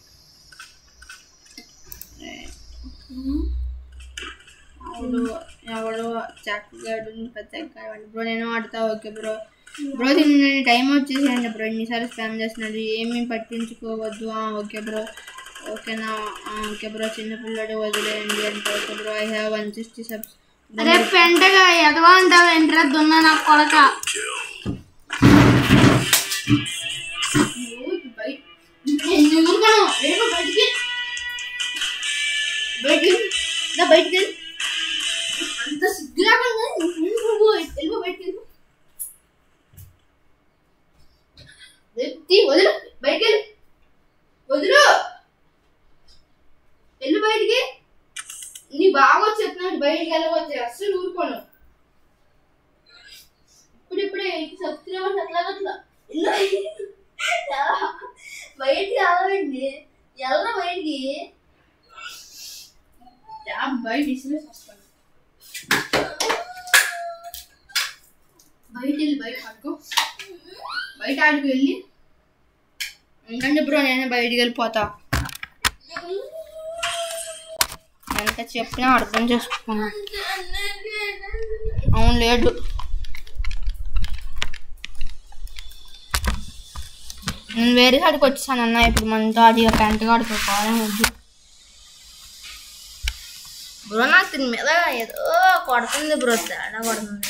ఎవడు ఎవడు చక్కగాడు చక్కగా బ్రో నేను ఆడతా ఓకే బ్రో బ్రో తిన్న టైం వచ్చేసేయండి బ్రో ఇన్నిసార్లు స్పామ్ చేస్తున్నాడు ఏమీ పట్టించుకోవద్దు ఆ, ఓకే బ్రో ఓకేనా ఆ, ఓకే బ్రో చిన్న పిల్లడు వదిలేయండి అంటే okay bro I have one sixty subs
అరే పెంటగా ఎదవా అంటావు ఎంట్రా దున్నా నా కొడక ఎందుకు ఊరుకోను? వెళ్ళిపో బయటికి బయటికి దా బయటికి వెళ్ళు. అంత సిగ్గు లేకుండా నువ్వు వెళ్ళిపో బయటికి వెళ్ళిపో. తీ, వదిలు బయటికి వెళ్ళు వదిలు వెళ్ళు బయటికి నీ బాగా వచ్చేస్తున్నాడు బయటికి వెళ్ళకపోతే అస్సలు ఊరుకోను ఇప్పుడిప్పుడే సబ్స్క్రైబర్స్ అట్లా అట్లా ఇల్లు ఎలా? బయటికి వెళ్ళవండి ఎలా బయటికి యా, బయట ఇసిరేసి వస్తాను బయట వెళ్ళి బయట ఆడుకో బయట ఆడుకు వెళ్ళి
ఎందుకంటే బ్రో నేనే బయటికి వెళ్ళిపోతా ఎంత చెప్పినా అర్థం చేసుకున్నా అవును లేడు నేను వేరే కాడికి వచ్చాను అన్న ఇప్పుడు మనతో అది పెంట కాడికి కాలం వద్దు బ్రో నాకు దీని మీద ఏదో కొడుతుంది బ్రో తేడా కొడుతుంది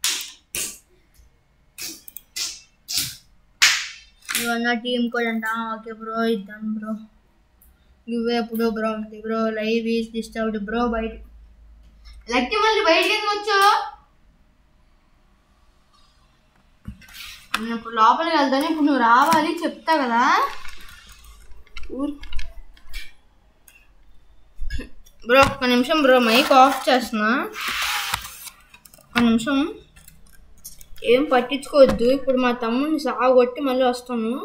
ఇవన్న టీం కూడా అంట ఓకే బ్రో ఇద్దాం బ్రో నువ్వే ఎప్పుడు బ్రో ఉంది bro live is disturbed bro బయట
లక్కి మళ్ళీ బయటికి ఎందుకు వచ్చావు
నేను ఇప్పుడు లోపలికి వెళ్తాను ఇప్పుడు నువ్వు రావాలి చెప్తా కదా ఊరు బ్రో ఒక్క నిమిషం బ్రో మైక్ ఆఫ్ చేస్తున్నా ఒక్క నిమిషం ఏం పట్టించుకోవద్దు ఇప్పుడు మా తమ్ముడిని సాగొట్టి మళ్ళీ వస్తాను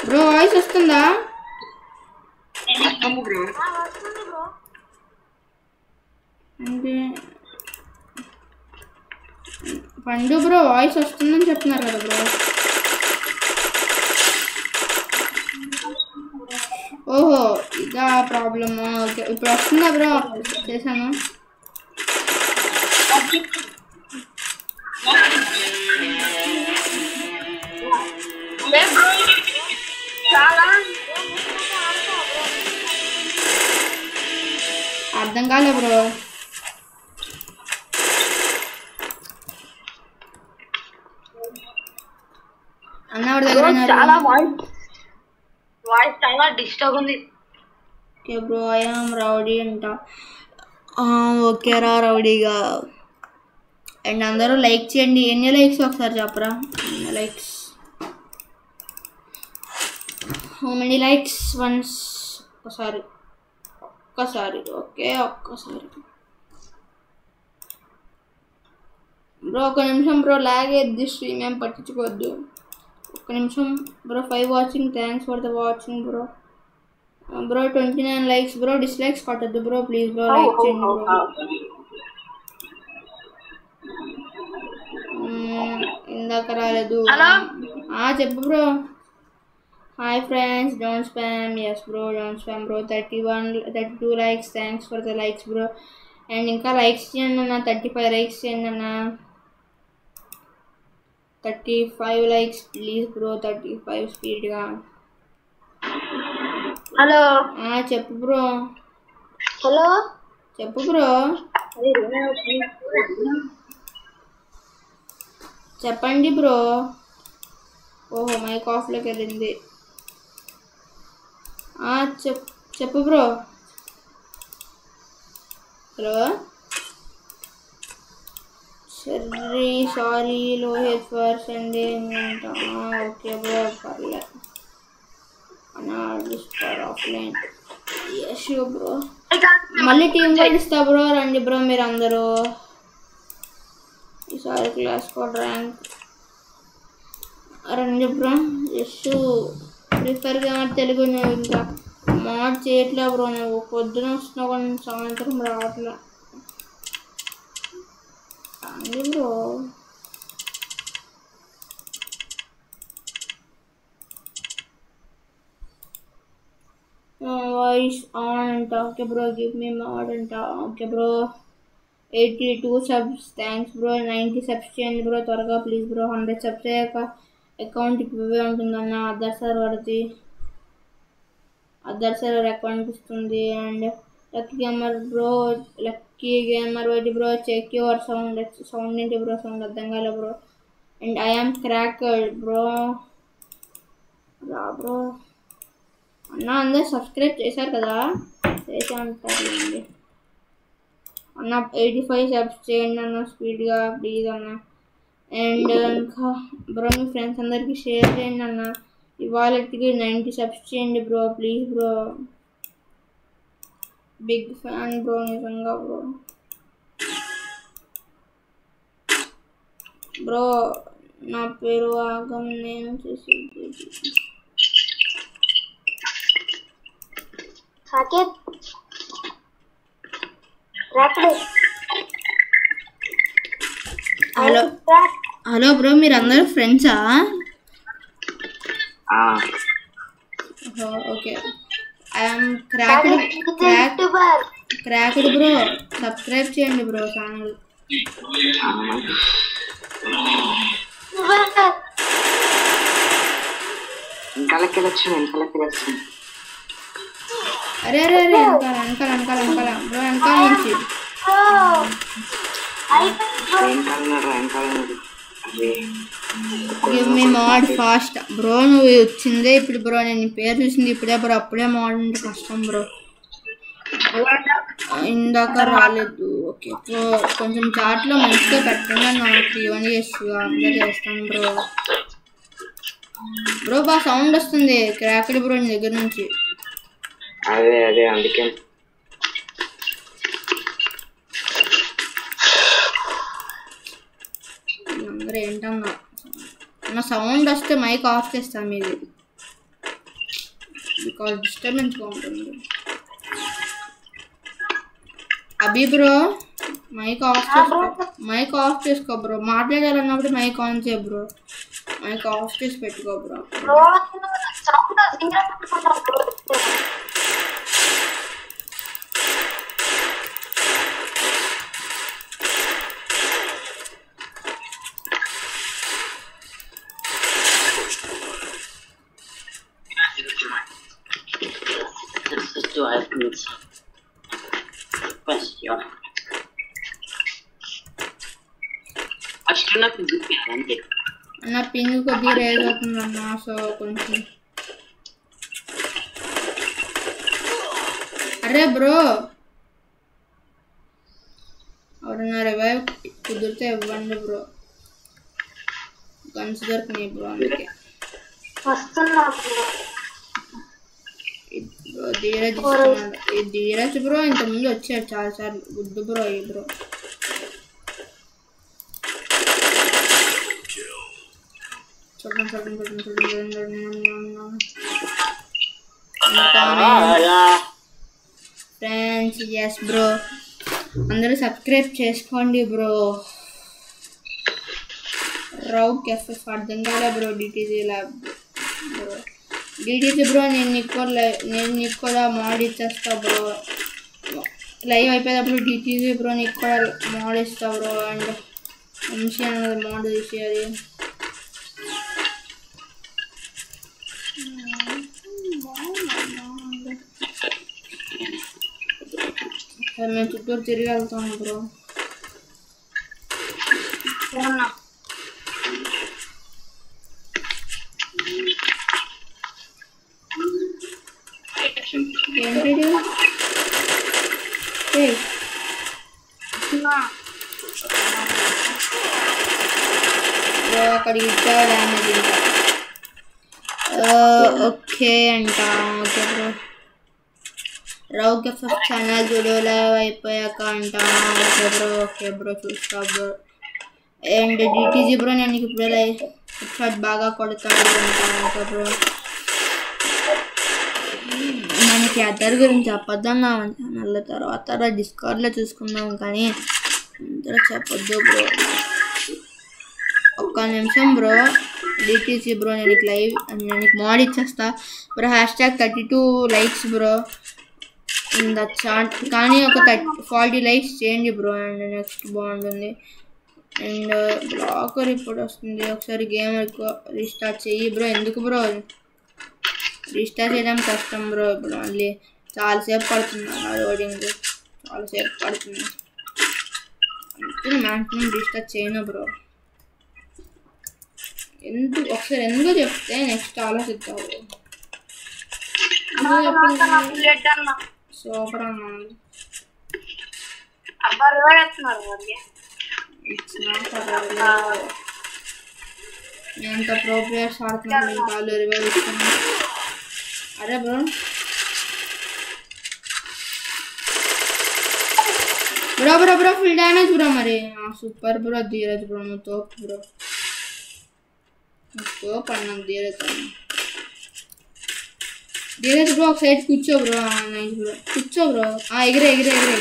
బ్రో వాయిస్ వస్తుందా
వస్తుంది బ్రో
వస్తుంది బ్రో
అంటే పండు బ్రో వాయిస్ వస్తుందని చెప్తున్నారు కదా బ్రో ఓహో ఇదా ప్రాబ్లమ్ ఓకే ఇప్పుడు వస్తుందా బ్రో చేశాను అర్థం కాలే బ్రో అన్నవాడి దగ్గర ఉన్నారు.
చాలా వాయిస్ వాయిస్ చాలా డిస్టర్బ్ ఉంది
ఓకే బ్రో ఐఎమ్ రౌడీ అంట ఆ, ఓకే రా రౌడీగా అండ్ అందరూ లైక్ చేయండి ఎన్ని లైక్స్ ఒకసారి చెప్పరా ఎన్ని likes how many likes once ఒకసారి ఒక్కసారి ఓకే ఒక్కసారి బ్రో ఒక నిమిషం బ్రో లాగ్ ఎద్ది స్ట్రీమ్ ఏం పట్టించుకోవద్దు ఒక్క నిమిషం bro five watching thanks for the watching bro bro twenty nine likes bro dislikes కొట్టద్దు బ్రో ప్లీజ్ బ్రో లైక్ చేయండి బ్రో మ్మ్, ఇందాక రాలేదు ఆ చెప్పు bro hi friends don't spam yes bro don't spam bro thirty one thirty two likes thanks for the likes bro and ఇంకా likes చేయండి అన్న థర్టీ ఫైవ్ లైక్స్ చేయండి అన్న thirty five likes please bro thirty five స్పీడ్గా
hello
చెప్పు bro
hello
చెప్పు bro చెప్పండి bro ఓహో మైక్ ఆఫ్లోకి వెళ్ళింది ఆ, చెప్ చెప్పు bro hello sorry sorry Lohith for sending అంట ఓకే బ్రో పర్లే అన్నా ఫర్ ఆఫ్లైన్ యస్ బ్రో మళ్ళీ టీం కలుస్తా బ్రో రండి బ్రో మీరు అందరూ ఈసారి క్లాస్ కోడ్ ర్యాంక్ రండి బ్రో జస్ట్ ప్రిఫర్గా తెలుగు నువ్వు ఇంకా మాడ్ చేయట్లే బ్రో నువ్వు పొద్దున వస్తున్నావు కానీ సాయంత్రం రావట్లే రండి బ్రో వాయిస్ ఆన్ అంట okay bro give me mod అంట okay bro eighty two subs thanks bro ninety subs చేయండి బ్రో త్వరగా ప్లీజ్ బ్రో హండ్రెడ్ సబ్స్ అయ్యాక అకౌంట్ ఇవే ఉంటుందన్న అదర్ సర్వర్ది అదర్ సర్వర్ అకౌంట్ ఇస్తుంది and lucky gamer bro lucky gamer YT bro check your sound sound ఏంటి bro sound అర్థం కాలే bro and I am cracker bro రా బ్రో అన్న అందరు సబ్స్క్రైబ్ చేశారు కదా చేసే ఉంటారులేండి అన్న ఎయిటీ ఫైవ్ సబ్స్ చేయండి అన్న స్పీడ్గా ప్లీజ్ అన్న అండ్ ఇంకా బ్రో మీ ఫ్రెండ్స్ అందరికీ షేర్ చేయండి అన్న ఇవాళకి నైంటీ సబ్స్ చేయండి bro please bro big fan bro నిజంగా బ్రో బ్రో నా పేరు ఆగం నేను చేసేది
Saketh rapid
hello hello bro మీరు అందరూ ఫ్రెండ్సా
ఆ,
okay I'm cracked crack
YouTuber
cracked bro subscribe చేయండి బ్రో ఛానల్
వెనకాలకి వచ్చింది వెనకాలకి వచ్చింది
అరే అరే అరే వెనకాల వెనకాల వెనకాల వెనకాల బ్రో వెనకాల నుంచి
వెనకాల వెనకాల అదే
give me mod fast bro నువ్వు వచ్చిందే ఇప్పుడు బ్రో నేను నీ పేరు చూసింది ఇప్పుడే బ్రో అప్పుడే మాడ్ అంటే కష్టం బ్రో ఇందాక రాలేదు ఓకే బ్రో కొంచెం చాట్లో మంచిగా పెట్టండి నాకు ఇవన్నీ చేస్తూ అందరూ చేస్తాను బ్రో బ్రో బాగా సౌండ్ వస్తుంది క్రాకెడ్ బ్రో నీ దగ్గర నుంచి
అదే అదే అందుకే
అందరూ ఏంటన్నా నా సౌండ్ వస్తే మైక్ ఆఫ్ చేస్తాను మీది బికాస్ డిస్టర్బెన్స్గా ఉంటుంది అభి బ్రో మైక్ ఆఫ్ చేసుకో మైక్ ఆఫ్ చేసుకో బ్రో మాట్లాడాలన్నప్పుడు మైక్ ఆన్ చేయ బ్రో మైక్ ఆఫ్ చేసి పెట్టుకో బ్రో
బ్రో సౌండ్ సింగర్ పెట్టుకున్నా bro
This is to happens. Question. First నాకు చూపించారు అంతే
నా పింగ్ కొద్దిగా రేజ్ అవుతుందన్న సో కొంచెం అరే బ్రో ఎవరన్నా రివైవ్ కుదిరితే ఇవ్వండి బ్రో గన్స్ దొరికినాయి బ్రో అందుకే
వస్తున్నా బ్రో
బ్రో ధీరజ్ ఇస్తున్నాడు ఈ ధీరజ్ బ్రో ఇంతకుముందు వచ్చాడు చాలా సార్లు గుడ్ బ్రో ఈ బ్రో చూడండి చూడండి చూడండి చూడండి చూడండి చూడండి ఫ్రెండ్స్ ఎస్ బ్రో అందరూ సబ్స్క్రైబ్ చేసుకోండి బ్రో రౌక్ ఎఫ్ఎఫ్ అర్థం కాలే bro DTG lab bro DTG bro నేను నీకు కూడా లై- నేను నీకు కూడా మోడ్ ఇచ్చేస్తా బ్రో లైవ్ అయిపోయేటప్పుడు డిటీజీ బ్రో నీకు కూడా మోడ్ ఇస్తా బ్రో అండ్ వంశీ అన్నది మోడ్ తీసి అది సరే, మేము చుట్టూరు తిరిగి వెళ్తాము బ్రో
ఉన్నా
ఏంటి ఇది? ఏయ్,
ఉన్నా
బ్రో అక్కడికి ఇచ్చావు డ్యామేజ్ ఇంకా ఆ, ఓకే అంట ఓకే బ్రో రౌక్ ఎఫ్ఎఫ్ ఛానల్ చూడు లైవ్ అయిపోయాక అంట ఓకే బ్రో ఓకే బ్రో చూస్తా బ్రో అండ్ డిటీజీ బ్రో నేను నీకు ఇప్పుడు లైవ్ షాట్ బాగా కొడతాడు అంట ఓకే బ్రో మనకి అద్దరు గురించి చెప్పొద్దన్నా ఛానల్ తర్వాత డిస్కవర్డ్లో చూసుకుందాం కానీ ఇందులో చెప్పొద్దు బ్రో ఒక్క నిమిషం బ్రో డిటీసీ బ్రో నేను నీకు లైవ్ నేను నీకు మోడ్ ఇచ్చేస్తా bro hashtag thirty two likes bro that chat కానీ ఒక థర్టీ ఫార్టీ లైక్స్ చేయండి బ్రో అండ్ నెక్స్ట్ బాగుంటుంది అండ్ బ్లాకర్ ఇప్పుడు వస్తుంది ఒకసారి గేమ్ ఎక్కువ రీస్టార్ట్ చెయ్యి బ్రో ఎందుకు బ్రో రీస్టార్ట్ చేయడం కష్టం బ్రో ఇప్పుడు మళ్ళీ చాలాసేపు పడుతుంది అలా లోడింగ్ చాలాసేపు పడుతుంది అందుకే మ్యాక్సిమం రీస్టార్ట్ చేయను బ్రో ఎందుకు ఒకసారి ఎందుకు చెప్తే నెక్స్ట్ ఆలోచిస్తావు
లేట్ అన్నా
సూపర్ అన్న
అబ్బా రివైవ్ చేస్తున్నారు మరి
ఇచ్చినా పర్వాలేదు నేను ఎంత ప్రో ప్లేయర్స్ ఆడుతున్నాను నేను కాళ్ళు రివైవ్ ఇస్తాను అరే bro bro bro bro full damage bro మరి సూపర్ బ్రో ధీరజ్ బ్రో నువ్వు తోపు బ్రో నువ్వు తోపు అన్నాను ధీరజ్ అన్న ధీరజ్ బ్రో ఒక సైడ్ కూర్చో బ్రో నైస్ బ్రో కూర్చో బ్రో ఆ, ఎగిరే ఎగిరే ఎగిరే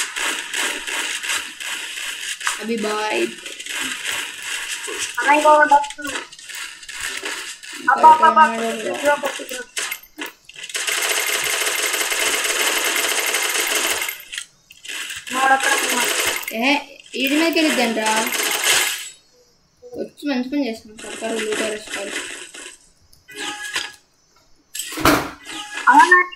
అభి బాయ్
అన్న ఇంకొకటి వస్తుంది అబ్బా అబ్బా అబ్బా బ్రో కొట్టు బ్రో వాడక్కడ ఉన్నాడు.
ఏ ఈడి మీదకి వెళ్ళిద్దంట్రా వచ్చి మంచి పని చేస్తున్నాం సర్కారు లూటర్ ఇస్తారు
అవునా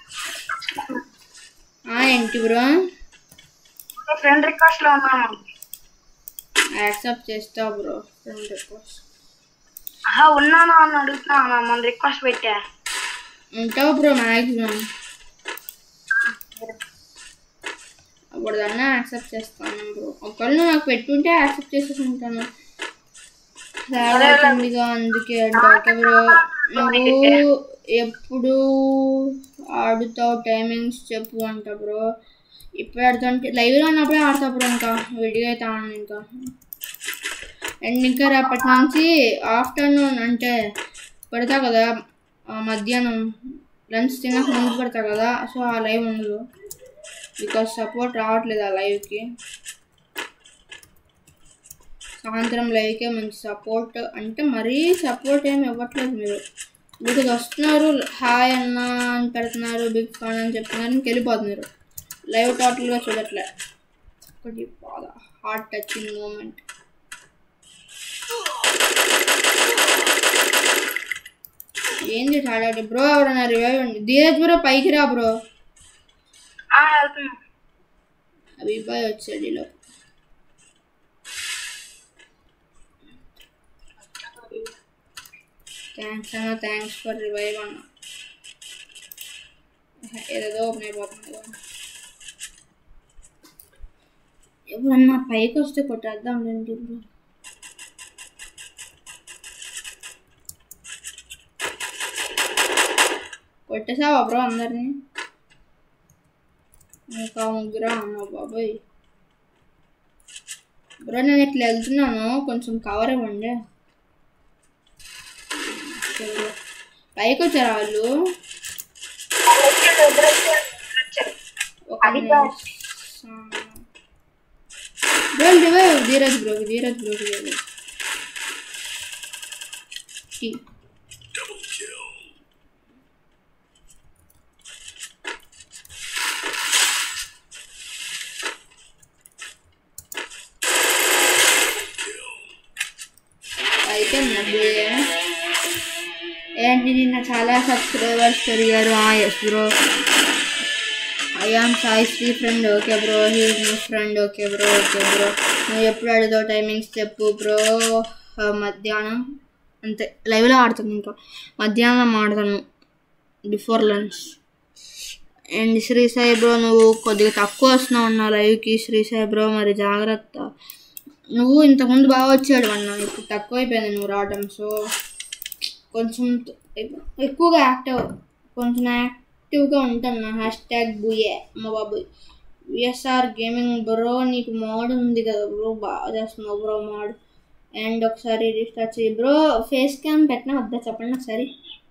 ఆ, ఏంటి బ్రో
ఫ్రెండ్ రిక్వెస్ట్ లో ఉన్నాము
యాక్సెప్ట్ చేస్తా బ్రో ఫ్రెండ్ రిక్వెస్ట్
ఆహా ఉన్నాను అని అడుగుతున్నా మన రిక్వెస్ట్ పెట్టా
ఉంటావు బ్రో మ్యాక్సిమం అప్పుడు దాన్ని యాక్సెప్ట్ చేస్తాను బ్రో ఒకళ్ళు నాకు పెట్టుంటే యాక్సెప్ట్ చేసేసుకుంటాను సేవ అవుతుందిగా అందుకే అంటే ఓకే బ్రో నువ్వు ఎప్పుడు ఆడుతావు టైమింగ్స్ చెప్పు అంట బ్రో ఇప్పుడు ఆడుతుంటే లైవ్లో ఉన్నప్పుడే ఆడతా బ్రో ఇంకా విడిగా అయితే ఆడను ఇంకా అండ్ ఇంకా రేపటి నుంచి ఆఫ్టర్నూన్ అంటే పెడతా కదా ఆ మధ్యాహ్నం లంచ్ తినక ముందు పెడతా కదా సో ఆ లైవ్ ఉండదు బికాస్ సపోర్ట్ రావట్లేదు ఆ లైవ్కి సాయంత్రం లైవ్కే మంచి సపోర్ట్ అంటే మరీ సపోర్ట్ ఏమి ఇవ్వట్లేదు మీరు వీటికి వస్తున్నారు హాయ్ అన్న అని పెడుతున్నారు బిగ్ ఫాన్ అని చెప్తున్నారు ఇంక వెళ్ళిపోతున్నారు లైవ్ టోటల్గా చూడట్లే ఒకటి బాగా హార్ట్ టచింగ్ మూమెంట్ ఏంది చాడాడి బ్రో ఎవరన్నా రివైవ్ అండి ధీరజ్ బ్రో పైకి రా బ్రో
ఆ, వెళ్తున్నా
అభిబాయ్ వచ్చాడు ఈలో థ్యాంక్స్ అన్న థ్యాంక్స్ ఫర్ రివైవ్ అన్న ఏదేదో ఓపెన్ అయిపోతుంది కదా ఎప్పుడన్నా పైకి వస్తే కొట్టేద్దాం రండి బ్రో కొట్టేసావా బ్రో అందరినీ ఇంకా ముగ్గురా అమ్మ బాబాయ్ బ్రో నేను ఇట్లా వెళ్తున్నాను కొంచెం కవర్ ఇవ్వండి ఓకే బ్రో. పైకి వచ్చారా వాళ్ళు ఒక నిమిషం. బ్రో రివైవ్ ధీరజ్ బ్రోకి ధీరజ్ బ్రోకి రివైవ్ టీ. అయిపోయింది బ్రో ఏంటి నిన్న చాలా సబ్స్క్రైబర్స్ పెరిగారు yes bro I am Sai Sri friend okay bro he's my friend okay bro okay bro నువ్వు ఎప్పుడు అడుగుతావు టైమింగ్స్ చెప్పు బ్రో మధ్యాహ్నం అంతే లైవ్లో ఆడతాను ఇంకా మధ్యాహ్నం ఆడతాను before lunch and Sri Sai bro నువ్వు కొద్దిగా తక్కువ వస్తున్నావు అన్న లైవ్కి శ్రీ సాయి బ్రో మరి జాగ్రత్త నువ్వు ఇంతకుముందు బాగా వచ్చాడు అన్న ఇప్పుడు తక్కువైపోయింది నువ్వు రావడం సో కొంచెం ఎక్- ఎక్కువగా యాక్టివ్ కొంచెం యాక్టివ్గా ఉంటాను హ్యాష్ ట్యాగ్ బుయే మా బాబు విఎస్ఆర్ గేమింగ్ బ్రో నీకు మోడ్ ఉంది కదా బ్రో బాగా చేస్తున్నావు బ్రో మోడ్ అండ్ ఒకసారి రీస్టార్ట్ చేయి బ్రో ఫేస్ క్యామ్ పెట్టినా వద్దా చెప్పండి ఒకసారి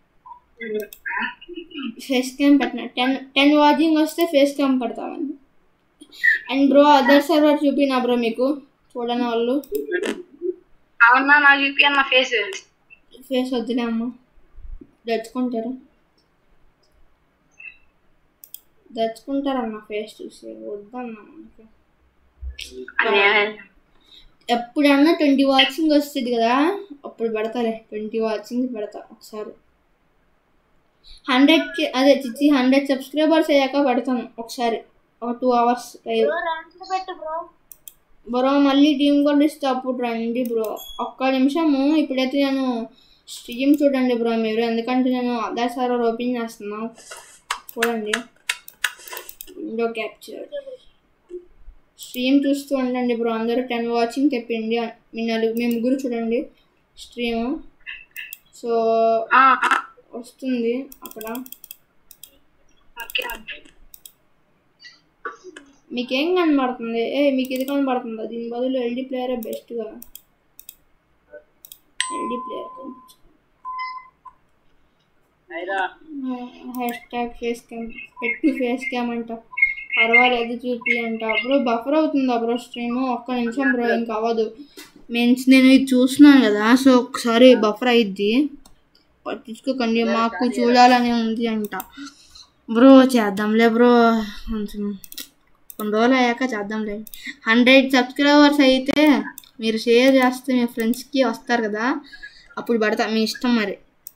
ఫేస్ క్యామ్ పెట్టిన టెన్ టెన్ వాచింగ్ వస్తే ఫేస్ క్యామ్ పెడతామని అండ్ బ్రో అదర్ సర్వర్ చూపినా బ్రో మీకు చూడని వాళ్ళు
అవునా నా చూపి అన్న ఫేస్
ఫేస్ వద్దులే అమ్మ దచ్చుకుంటారు దచ్చుకుంటారన్న ఫేస్ చూసి వద్దన్న మనకి ఎప్పుడన్నా ట్వంటీ వాచింగ్ వస్తుంది కదా అప్పుడు పెడతాలే ట్వంటీ వాచింగ్ పెడతా ఒకసారి హండ్రెడ్కి అదే చిచ్చి హండ్రెడ్ సబ్స్క్రైబర్స్ అయ్యాక పెడతాను ఒకసారి ఒక టూ అవర్స్ లైవ్
పెట్టు బ్రో
బ్రో మళ్ళీ టీమ్ కూడా ఇస్తే అప్పుడు రండి బ్రో ఒక్క నిమిషము ఇప్పుడైతే నేను స్ట్రీమ్ చూడండి బ్రో మీరు ఎందుకంటే నేను ఆధార్ సర్వర్ ఓపెన్ చేస్తున్నా చూడండి విండో క్యాప్చర్ స్ట్రీమ్ చూస్తూ ఉండండి బ్రో అందరూ టెన్ వాచింగ్ తెప్పిండి మీ నలుగు మీ ముగ్గురు చూడండి స్ట్రీమ్ సో వస్తుంది అక్కడ
ఓకే
మీకేం కనబడుతుంది ఏ మీకు ఇది కనబడుతుందా దీని బదులు ఎల్డీ ప్లేయరే బెస్ట్గా LD player hashtag face cam పెట్టు ఫేస్ క్యామ్ అంట పర్వాలేదు చూపి అంట బ్రో బఫర్ అవుతుందా బ్రో స్ట్రీమ్ ఒక్క నిమిషం బ్రో ఇంకా అవ్వదు మీన్స్ నేను ఇది చూస్తున్నాను కదా సో ఒకసారి బఫర్ అయ్యిద్ది పట్టించుకోకండి మాకు చూడాలని ఉంది అంట బ్రో చేద్దాంలే బ్రో కొంచెం కొన్ని రోజులు అయ్యాక చేద్దాంలే హండ్రెడ్ సబ్స్క్రైబర్స్ అయితే మీరు షేర్ చేస్తే మీ ఫ్రెండ్స్కి వస్తారు కదా అప్పుడు పడతా మీ ఇష్టం మరి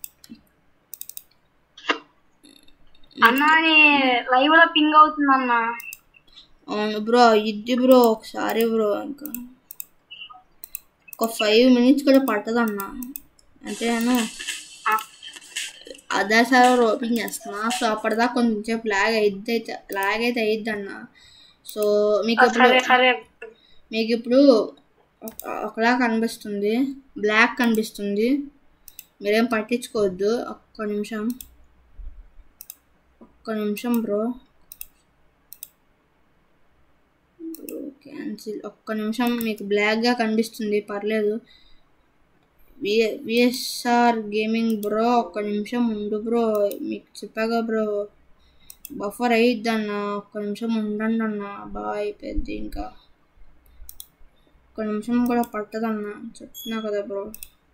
అన్న లైవ్ లో పింగ్ అవుతుంది అన్న
అవును బ్రో ఇది బ్రో ఒకసారి బ్రో ఇంకా ఒక ఫైవ్ మినిట్స్ కూడా పట్టదన్న అంటే నేను అదర్ సర్వర్ ఓపెన్ చేస్తున్నా సో అప్పటిదాకా కొంచెం సేపు లాగ్ అయిద్ది అయితే లాగ్ అయితే అయిద్ది అన్న సో మీకు
సరే
ఇప్పుడు
సరే
మీకు ఇప్పుడు ఒక- ఒకలా కనిపిస్తుంది బ్లాక్ కనిపిస్తుంది మీరేం పట్టించుకోవద్దు ఒక్క నిమిషం ఒక్క నిమిషం బ్రో బ్రో క్యాన్సిల్ ఒక్క నిమిషం మీకు బ్లాక్గా కనిపిస్తుంది పర్లేదు విఏ విఎస్ఆర్ గేమింగ్ బ్రో ఒక్క నిమిషం ఉండు బ్రో మీకు చెప్పాగా బ్రో బఫర్ అయ్యిద్దన్న ఒక్క నిమిషం ఉండండి అన్న బాగా అయిపోద్ది ఇంకా ఒక్క నిమిషం కూడా పట్టదన్న చెప్తున్నా కదా bro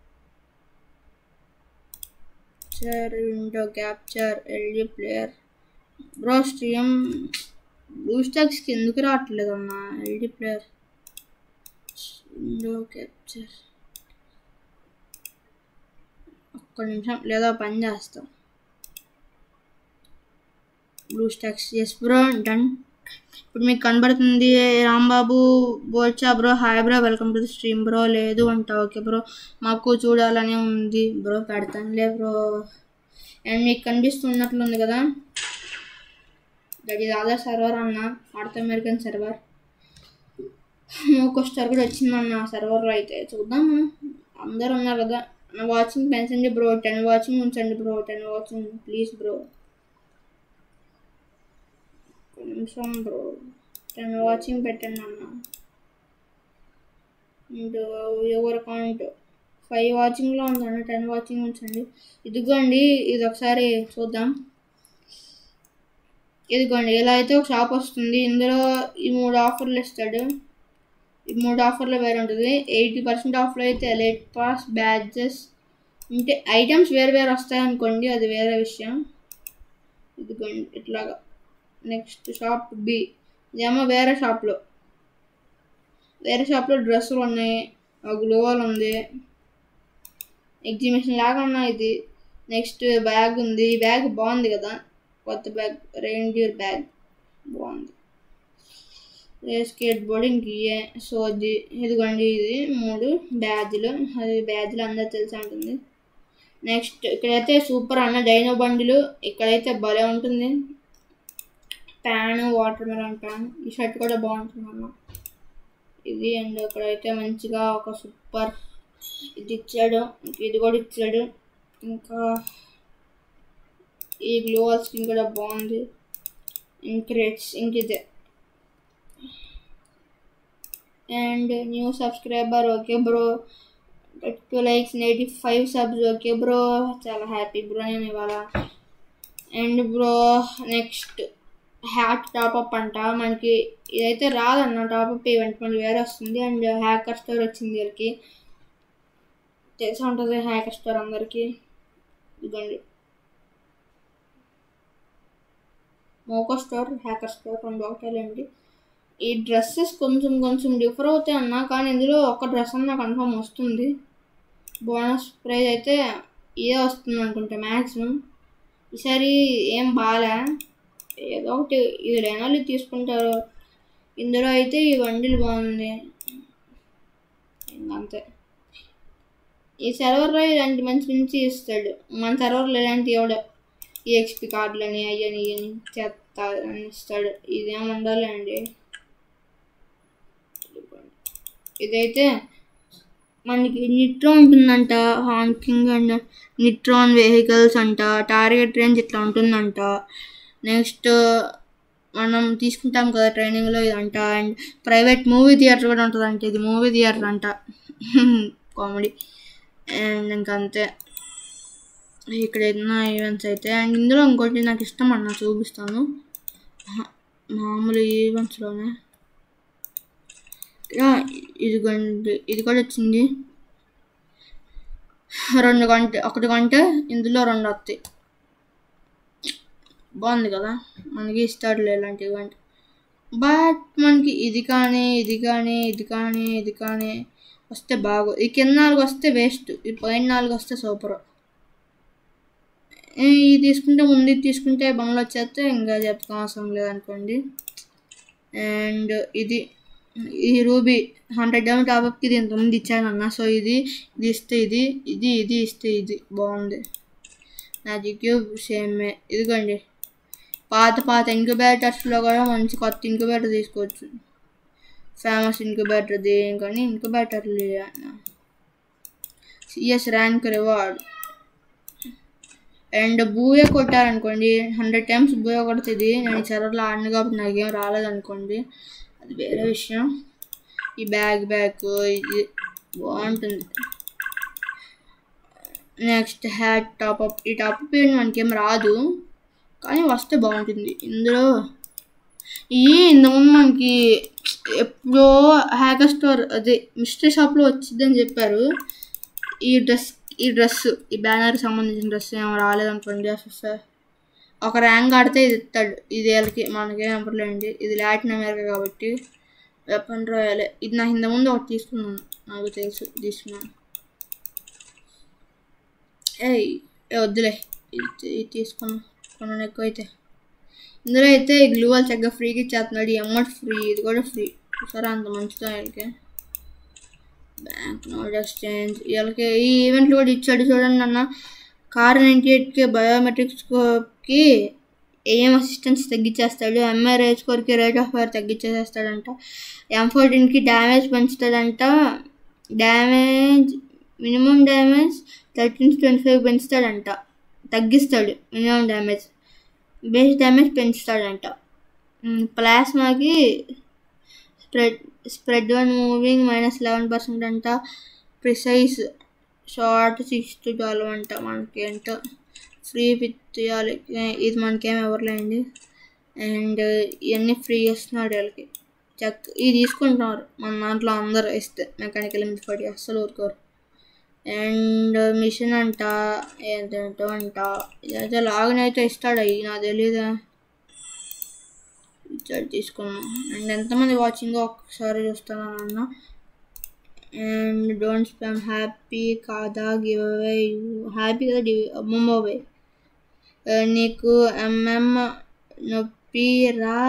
capture window capture LG player bro stream blue స్టాక్స్కి ఎందుకు రావట్లేదు అన్న ఎల్జీ ప్లేయర్ విండో క్యాప్చర్ ఒక్క నిమిషం లేదా పని చేస్తాం BlueStacks yes bro done ఇప్పుడు మీకు కనబడుతుంది రాంబాబు బోల్చా bro hi bro welcome to the stream bro లేదు అంట ఓకే బ్రో మాకు చూడాలని ఉంది బ్రో పెడతానులే బ్రో అండ్ మీకు కనిపిస్తున్నట్లుంది కదా దట్ ఈజ్ ఆధార్ సర్వర్ అన్న నార్త్ అమెరికన్ సర్వర్ ఒక స్టార్ కూడా వచ్చిందన్న సర్వర్లో అయితే చూద్దాం అందరు ఉన్నారు కదా నా వాచింగ్ పెంచండి బ్రో టెన్ వాచింగ్ ఉంచండి bro ten watching please bro నిమిషం బ్రో టెన్ వాచింగ్ పెట్టండి అన్న అండ్ ఎవర్ అకౌంట్ ఫైవ్ వాచింగ్లో ఉందన్న టెన్ వాచింగ్ ఉంచండి ఇదిగోండి ఇది ఒకసారి చూద్దాం ఇదిగోండి ఇలా అయితే ఒక షాప్ వస్తుంది ఇందులో ఈ మూడు ఆఫర్లు ఇస్తాడు ఈ మూడు ఆఫర్లు వేరే ఉంటుంది ఎయిటీ పర్సెంట్ ఆఫ్లో అయితే ఎలైట్ పాస్ బ్యాడ్జెస్ అంటే ఐటమ్స్ వేరు వేరు వస్తాయి అనుకోండి అది వేరే విషయం ఇదిగోండి ఇట్లాగా నెక్స్ట్ షాప్ బి ఇదేమో వేరే షాప్లో వేరే షాప్లో డ్రెస్సులు ఉన్నాయి గ్లోవల్ ఉంది ఎగ్జిబిషన్ లాగా ఉన్నాయి ఇది నెక్స్ట్ బ్యాగ్ ఉంది ఈ బ్యాగ్ బాగుంది కదా కొత్త బ్యాగ్ రెయిన్డియర్ బ్యాగ్ బాగుంది స్కేట్ బోర్డింగ్ ఇయే సోది ఇదిగోండి ఇది మూడు బ్యాజ్లు అది బ్యాజ్లు అందరు తెలిసి ఉంటుంది నెక్స్ట్ ఇక్కడైతే సూపర్ అన్న డైనో బండిలు ఇక్కడైతే భలే ఉంటుంది ప్యాన్ వాటర్ మెలన్ ప్యాన్ ఈ షర్ట్ కూడా బాగుంటుంది అన్న ఇది అండ్ ఇక్కడైతే మంచిగా ఒక సూపర్ ఇది ఇచ్చాడు ఇది కూడా ఇచ్చాడు ఇంకా ఈ గ్లోవల్ స్కిన్ కూడా బాగుంది ఇంక్రేట్స్ ఇంక ఇదే and new subscriber okay bro two likes eighty five subs okay bro చాలా హ్యాపీ బ్రో నేను ఇవాళ and bro next hack top up అంట మనకి ఇదైతే రాదన్న టాప్అప్ ఈవెంట్ మనకి వేరే వస్తుంది అండ్ హ్యాకర్ స్టోర్ వచ్చింది వీళ్ళకి తెలిసి ఉంటుంది హ్యాకర్ స్టోర్ అందరికీ ఇదిగోండి మోకో స్టోర్ హ్యాకర్ స్టోర్ రెండు ఒకటేలేండి ఈ డ్రెస్సెస్ కొంచెం కొంచెం డిఫర్ అవుతాయి అన్న కానీ ఇందులో ఒక డ్రెస్ అన్న కన్ఫర్మ్ వస్తుంది బోనస్ ప్రైజ్ అయితే ఇదే వస్తుంది అనుకుంటా మ్యాక్సిమం ఈసారి ఏం బాగా ఏదో ఒకటి ఇది రెనాలి తీసుకుంటారు ఇందులో అయితే ఈ బండిల్ బాగుంది అంతే ఈ సర్వర్లో ఇలాంటి మంచి మంచి ఇస్తాడు మన సర్వర్లో ఇలాంటి ఎవడ ఈఎక్స్పి కార్డులని అయ్యని ఇవని చెత్త అని ఇస్తాడు ఇదేం ఉండాలి అండి ఇదైతే మనకి నిట్రో ఉంటుందంట హాంకింగ్ అండ్ నిట్రాన్ వెహికల్స్ అంట టార్గెట్ రేంజ్ ఇట్లా ఉంటుందంట నెక్స్ట్ మనం తీసుకుంటాం కదా ట్రైనింగ్లో ఇదంట అండ్ ప్రైవేట్ మూవీ థియేటర్ కూడా ఉంటుందంట ఇది మూవీ థియేటర్ అంట కామెడీ అండ్ ఇంకా అంతే ఇక్కడ ఎన్నో ఈవెంట్స్ అయితే అండ్ ఇందులో ఇంకోటి నాకు ఇష్టం అన్న చూపిస్తాను మామూలు ఈవెంట్స్లోనే ఇదిగోండి ఇది కూడా వచ్చింది రెండు గంట ఒకటి గంట ఇందులో రెండు వస్తాయి బాగుంది కదా మనకి ఇస్తాడులే ఇలాంటి ఈవెంట్ బట్ మనకి ఇది కానీ ఇది కానీ ఇది కానీ ఇది కానీ వస్తే బాగు ఈ కింద నాలుగు వస్తే వేస్ట్ ఈ పైన నాలుగు వస్తే సూపర్ ఇది తీసుకుంటే ముందు ఇది తీసుకుంటే బంగ్లా వచ్చేస్తే ఇంకా చెప్పుకోవడం అవసరం లేదనుకోండి అండ్ ఇది ఈ రూబీ హండ్రెడ్ డౌన్ టాప్అప్కి ఇది ఇంతకుముందు ఇచ్చానన్న సో ఇది ఇది ఇస్తే ఇది ఇది ఇది ఇస్తే ఇది బాగుంది నా క్యూబ్ సేమే ఇదిగోండి పాత పాత ఇంక్యుబేటర్స్లో కూడా మంచి కొత్త ఇంక్యుబేటర్ తీసుకోవచ్చు ఫేమస్ ఇంక్యుబేటర్ది కానీ ఇంక్యుబేటర్లు CS rank reward and booyah కొట్టారనుకోండి హండ్రెడ్ టైమ్స్ బూయే కొడుతుంది నేను చెరలో ఆడిన కాబట్టి నాకేం రాలేదనుకోండి అది వేరే విషయం ఈ బ్యాగ్ బ్యాగ్ ఇది బాగుంటుంది నెక్స్ట్ హ్యాట్ టాప్అప్ ఈ టాప్అప్ ఏంటి మనకేం రాదు కానీ వస్తే బాగుంటుంది ఇందులో ఈ ఇంతకుముందు మనకి ఎప్పుడో హ్యాకర్ స్టోర్ అదే మిస్టర్ షాప్లో వచ్చిందని చెప్పారు ఈ డ్రెస్ ఈ డ్రెస్ ఈ బ్యానర్కి సంబంధించిన డ్రెస్ ఏమో రాలేదనుకోండి అసలు ఒక ర్యాంక్ ఆడితే ఇది ఇస్తాడు ఇది వీళ్ళకి మనకేం చెప్పలేండి ఇది లాటిన్ అమెరికా కాబట్టి వెపన్ రాయాలి ఇది నాకు ఇంతకుముందు ఒకటి తీసుకున్నాను నాకు తెలుసు తీసుకున్నాను ఏయ్ ఏ వద్దులే ఇది ఇది తీసుకున్నాను కొన్నాను ఎక్కువ అయితే ఇందులో అయితే ఈ గ్లూ వాల్ చక్కగా ఫ్రీగా ఇచ్చేస్తున్నాడు ఈ అమౌంట్ ఫ్రీ ఇది కూడా ఫ్రీ సరే అంత మంచిదా వీళ్ళకి బ్యాంక్ నోట్ ఎక్స్చేంజ్ వీళ్ళకి ఈ ఈవెంట్లు కూడా ఇచ్చాడు చూడండి అన్న కార్ నైంటీ ఎయిట్కి బయోమెట్రిక్స్కి ఏఎం అసిస్టెన్స్ తగ్గించేస్తాడు ఎంఆర్ఐ స్కోర్కి రేట్ ఆఫ్ ఫైర్ తగ్గించేస్తాడంట ఎం ఫోర్టీన్కి డ్యామేజ్ పెంచుతాడంట damage minimum damage thirteen twenty five పెంచుతాడంట తగ్గిస్తాడు మినిమం డ్యామేజ్ బేస్ డ్యామేజ్ పెంచుతాడంట ఉమ్, ప్లాస్మాకి spread spread one moving minus eleven percent అంట precise shot six to twelve అంట మనకి ఏంటో ఫ్రీ విత్ ఇవ్వాలి ఇది మనకేం ఇవ్వలేండి అండ్ ఇవన్నీ ఫ్రీ ఇస్తున్నాడు వాళ్ళకి చెక్ ఇది తీసుకుంటున్నారు మన దాంట్లో అందరు ఇస్తే మెకానికల్ ఇంటిపడి అస్సలు ఊరుకోరు అండ్ మిషన్ అంట ఏంటంటో అంట ఇదైతే లాగిన్ అయితే ఇస్తాడు అయ్యి నాకు తెలీదా ఇచ్చాడు తీసుకున్నాం అండ్ ఎంతమంది వాచింగ్ ఒకసారి చూస్తాను అన్న అండ్ డోంట్ స్పామ్ హ్యాపీ కాదా గివ్ అవే హ్యాపీ కదా గివ్ అమ్మమ్మోవే నీకు ఎంఎం నొప్పి రా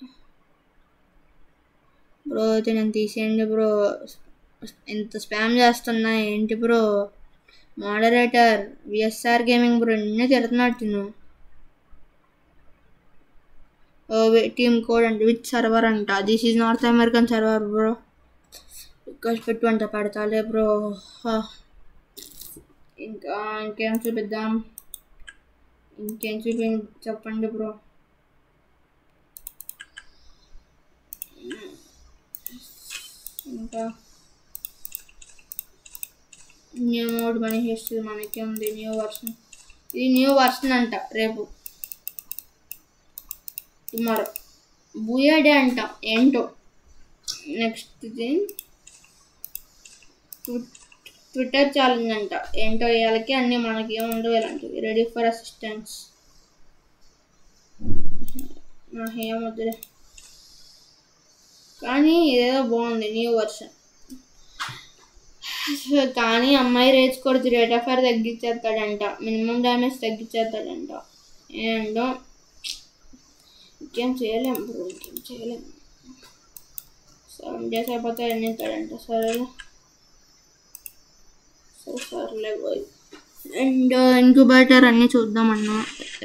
బ్రో అయితే నేను తీసేయండి బ్రో ఎంత స్పామ్ చేస్తున్నా ఏంటి bro moderator VSR gaming bro నిన్నే తిడుతున్నట్టు నువ్వు టీమ్ కోడ్ అంటే విత్ సర్వర్ అంట this is North American server bro request పెట్టు అంట పెడతాలే బ్రో ఇంకా ఇంకేం చూపిద్దాం ఇంకేం చూపి చెప్పండి బ్రో ఇంకా న్యూ మోడ్ మనీ హిస్టరీ మనకే ఉంది న్యూ వర్షన్ ఇది న్యూ వర్షన్ అంట రేపు టుమారో బూయా డే అంట ఏంటో నెక్స్ట్ ఇది ట్విట్టర్ ఛాలెంజ్ అంట ఏంటో వీళ్ళకి అన్నీ మనకి ఏమి ఉండవు ఇలాంటివి రెడీ ఫర్ అసిస్టెన్స్ నాకేం వద్దులే కానీ ఇదేదో బాగుంది న్యూ వర్షన్ కానీ అమ్మాయి రేజ్ కొడుతు రేట్ ఆఫ్ ఫైర్ తగ్గించేస్తాడంట మినిమం డ్యామేజ్ తగ్గించేస్తాడంట ఏంటో ఇంకేం చేయలేం బ్రో ఇంకేం చేయలేం సెవెన్ డేస్ అయిపోతే ఎన్ని ఇస్తాడంట సరేలే సరే సర్లే పోయి అండ్ ఇంక్యుబేటర్ అన్నీ చూద్దామన్నా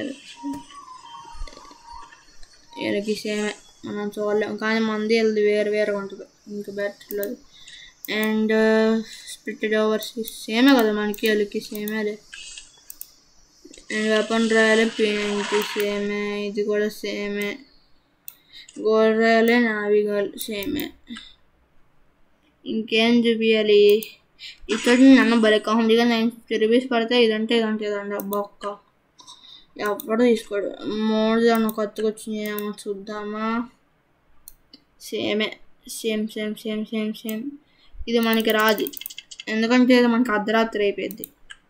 వీళ్ళకి సేమే మనం చూడలేం కానీ మంది వెళ్ళదు వేరు వేరు ఉంటుంది ఇంక్యుబేటర్లో అండ్ స్ప్లిటెడ్ ఓవర్సీస్ సేమే కదా మనకి వాళ్ళకి సేమేలే అండ్ వెపన్ రాయాలి పెయింట్ సేమే ఇది కూడా సేమే గోల్డ్ రాయాలి నావిగల్ సేమే ఇంకేం చూపించాలి ఇక్కడ నన్ను భలే కామెడీగా నైన్ ఫిఫ్టీ రూపీస్ పడితే ఇదంటే ఇదంటే ఇదండి అబ్బా ఒక్క ఎవడు తీసుకోడు మూడు దాన్ని కొత్తగా వచ్చినాయేమో చూద్దామా సేమే same same same same same ఇది మనకి రాదు ఎందుకంటే ఇది మనకి అర్ధరాత్రి అయిపోయింది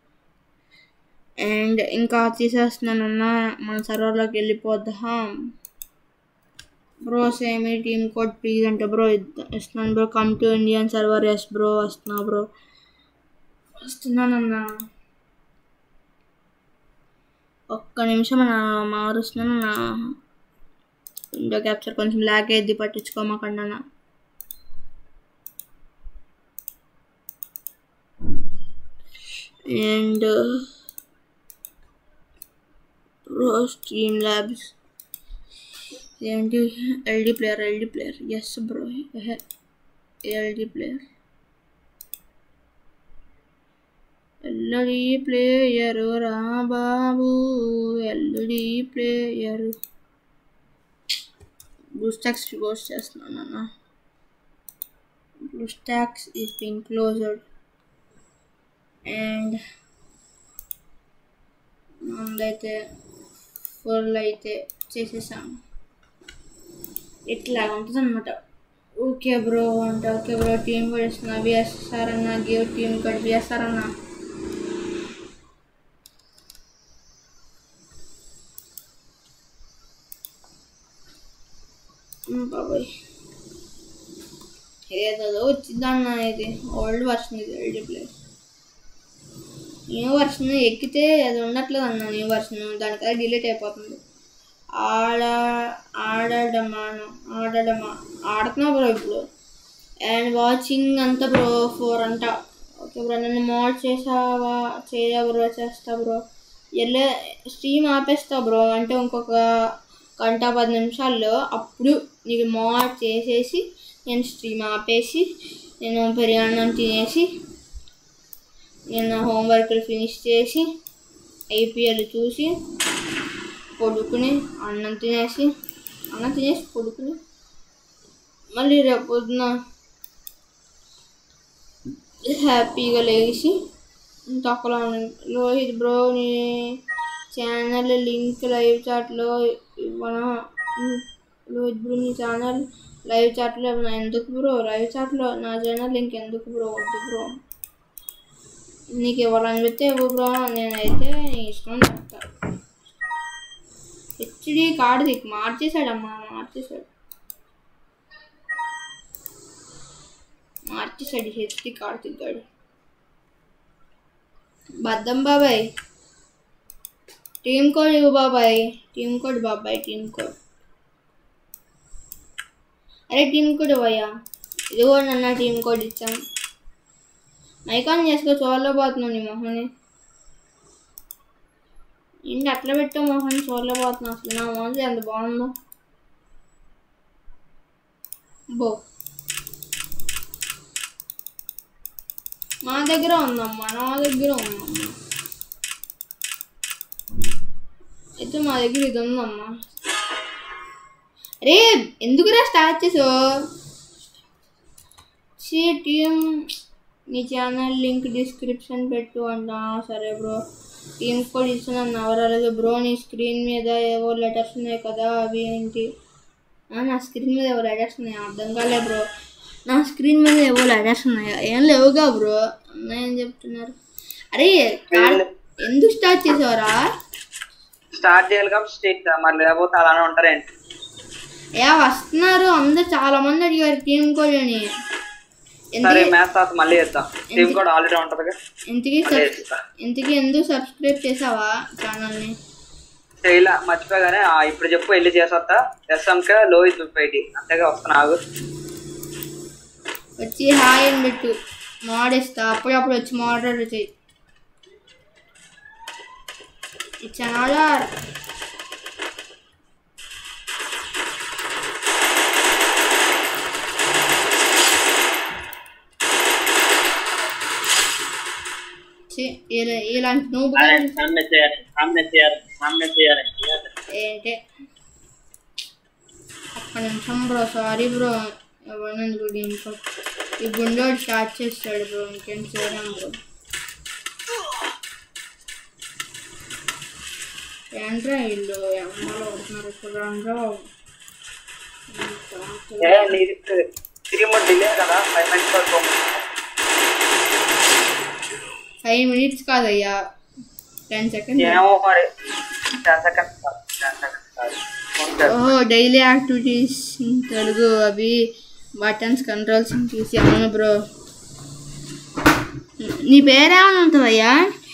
అండ్ ఇంకా తీసేస్తున్నానన్న మన సర్వర్లోకి వెళ్ళిపోద్దాం bro same team code please అంటే బ్రో ఇస్తున్నాను bro come to Indian server yes bro వస్తున్నా బ్రో వస్తున్నానన్నా ఒక్క నిమిషం నా మారుస్తున్నాను నా విండో క్యాప్చర్ కొంచెం ల్యాక్ అయ్యిద్ది పట్టించుకోమాకండి అన్న అండ్ ప్రో స్ట్రీమ్ ల్యాబ్స్ ఏంటి LD player LD player yes bro LD player LD player రా బాబు ఎల్డి ప్లేయరు బ్లూస్టాక్స్ క్లోజ్ చేస్తున్నాను అన్న BlueStacks is being closed and ముందైతే ఫుల్ అయితే చేసేసాము ఇట్లా ఉంటుంది అనమాట ఓకే బ్రో అంటే ఓకే బ్రో టీం కూడా ఇస్తున్నా బిఎస్ఆర్ అన్న గివ్ టీం కూడా బిఎస్ఆర్ అన్న ఉమ్, బాబాయ్ ఏదో వచ్చిందన్న ఇది ఓల్డ్ వర్షన్ ఇది ఎల్డీ ప్లేస్ న్యూ వర్షన్ ఎక్కితే అది ఉండట్లేదు అన్న న్యూ వర్షన్ దానికదే డిలీట్ అయిపోతుంది ఆడ ఆడడమా ఆడడమా ఆడుతున్నా బ్రో ఇప్పుడు అండ్ వాచింగ్ అంతా బ్రో ఫోర్ అంట ఓకే బ్రో నన్ను మోడ్ చేసావా చేయా బ్రో చేస్తా బ్రో వెళ్ళే స్ట్రీమ్ ఆపేస్తా బ్రో అంటే ఇంకొక గంట పది నిమిషాల్లో అప్పుడు నీకు మోడ్ చేసేసి నేను స్ట్రీమ్ ఆపేసి నేను బిర్యానీ తినేసి నేను నా హోంవర్క్లు ఫినిష్ చేసి ఐపీఎల్ చూసి పడుకుని అన్నం తినేసి అన్నం తినేసి పడుకుని మళ్ళీ రేపు పొద్దున హ్యాపీగా లేచి తొక్కలో లోహిత్ బ్రో నీ ఛానల్ లింక్ లైవ్ చాట్లో ఇవ్వనా లోహిత్ బ్రో నీ ఛానల్ లైవ్ చాట్లో ఇవ్వనా ఎందుకు బ్రో లైవ్ చాట్లో నా ఛానల్ లింక్ ఎందుకు బ్రో వద్దు బ్రో నీకు ఇవ్వాలనిపిస్తే ఇవ్వు బ్రో నేనైతే నీ ఇష్టం చెప్తా హెచ్డి కార్డు మార్చేశాడమ్మా మార్చేశాడు మార్చేశాడు హెచ్డి కార్డు తిగ్గాడు బద్దం బాబాయ్ టీమ్ కోడ్ ఇవ్వు బాబాయ్ టీమ్ కోడ్ బాబాయ్ టీమ్ కోడ్ అరే టీమ్ కోడ్ ఇవ్వయ్యా ఇదిగో నన్న టీమ్ కోడ్ ఇచ్చాం మైకాన్ చేసుకో చూడలేకపోతున్నావు నీ మొహని ఏంటి అట్లా పెట్టావు మొహన్ చూడలేకపోతున్నావు అసలు నా మొహం ఎంత బాగుందో బో మా దగ్గర ఉందమ్మా నా దగ్గర ఉందమ్మా అయితే మా దగ్గర ఇది ఉందమ్మా రే ఎందుకురా స్టార్ట్ చేసావు చీ టీం నీ ఛానల్ లింక్ డిస్క్రిప్షన్ పెట్టు అంటా సరే బ్రో టీం కూడా ఇస్తున్నాను ఎవరు అలాగే బ్రో నీ స్క్రీన్ మీద ఏవో లెటర్స్ ఉన్నాయి కదా అవి ఏంటి ఆ, నా స్క్రీన్ మీద ఏవో లెటర్స్ ఉన్నాయి అర్థం కాలే బ్రో నా స్క్రీన్ మీద ఏవో లెటర్స్ ఉన్నాయా ఏం లేవుగా బ్రో ఉన్నాయని చెప్తున్నారు అరే కాదు, ఎందుకు స్టార్ట్ చేసావరా
స్టార్ట్ చేయాలి కాబట్టి స్టేట్ మరి లేకపోతే అలానే ఉంటారేంటి
ఏ వస్తున్నారు అందరు చాలా మంది అడిగారు టీం కూడా అని
సరే
ఎందుకు
మ్యాథ్స్ తర్వాత మళ్ళీ చేద్దాం టీం కూడా ఆల్రెడీ ఉంటదిగా
ఇంతకీ
మళ్ళీ
సబ్
చేస్తా
ఇంతకీ ఎందుకు సబ్స్క్రైబ్ చేసావా ఛానల్ని
చేయలే మర్చిపోగానే ఆ, ఇప్పుడు చెప్పు వెళ్ళి చేసొస్తా ఎస్ఎంకే లోహిత్ పేటి అంతేగా వస్తున్నా ఆగు
వచ్చి హాయ్ అని పెట్టు మోడిస్తా అప్పుడప్పుడు వచ్చి మోడర్ చేయి ఇచ్చానా ఇలా ఇలాంటి నువ్వు
सामने से आ रहे सामने से आ रहे सामने से आ रहे
ఏంటే ఒక్క నిమిషం బ్రో సారీ బ్రో ఎవరినందుకు ఇంకో ఈ గుండోడు స్టార్ట్ చేస్తాడు బ్రో ఇంకేం చేయడం బ్రో ఏంట్రా వీళ్ళు అమ్మలో ఉంటున్నారు ఇప్పుడు రండ్రా
ఏ నీది త్రీ మంత్ డిలే కదా ఫైవ్ మినిట్స్ వరకు
ఫైవ్ మినిట్స్ కాదయ్యా టెన్ సెకండ్స్
ఏమో మరి టెన్ సెకండ్స్ టెన్ సెకండ్స్ కాదు
ఓహో డైలీ యాక్టివిటీస్ తెలుగు అవి బటన్స్ కంట్రోల్స్ చూసి అవును బ్రో నీ పేరేమని ఉంటుందయ్యా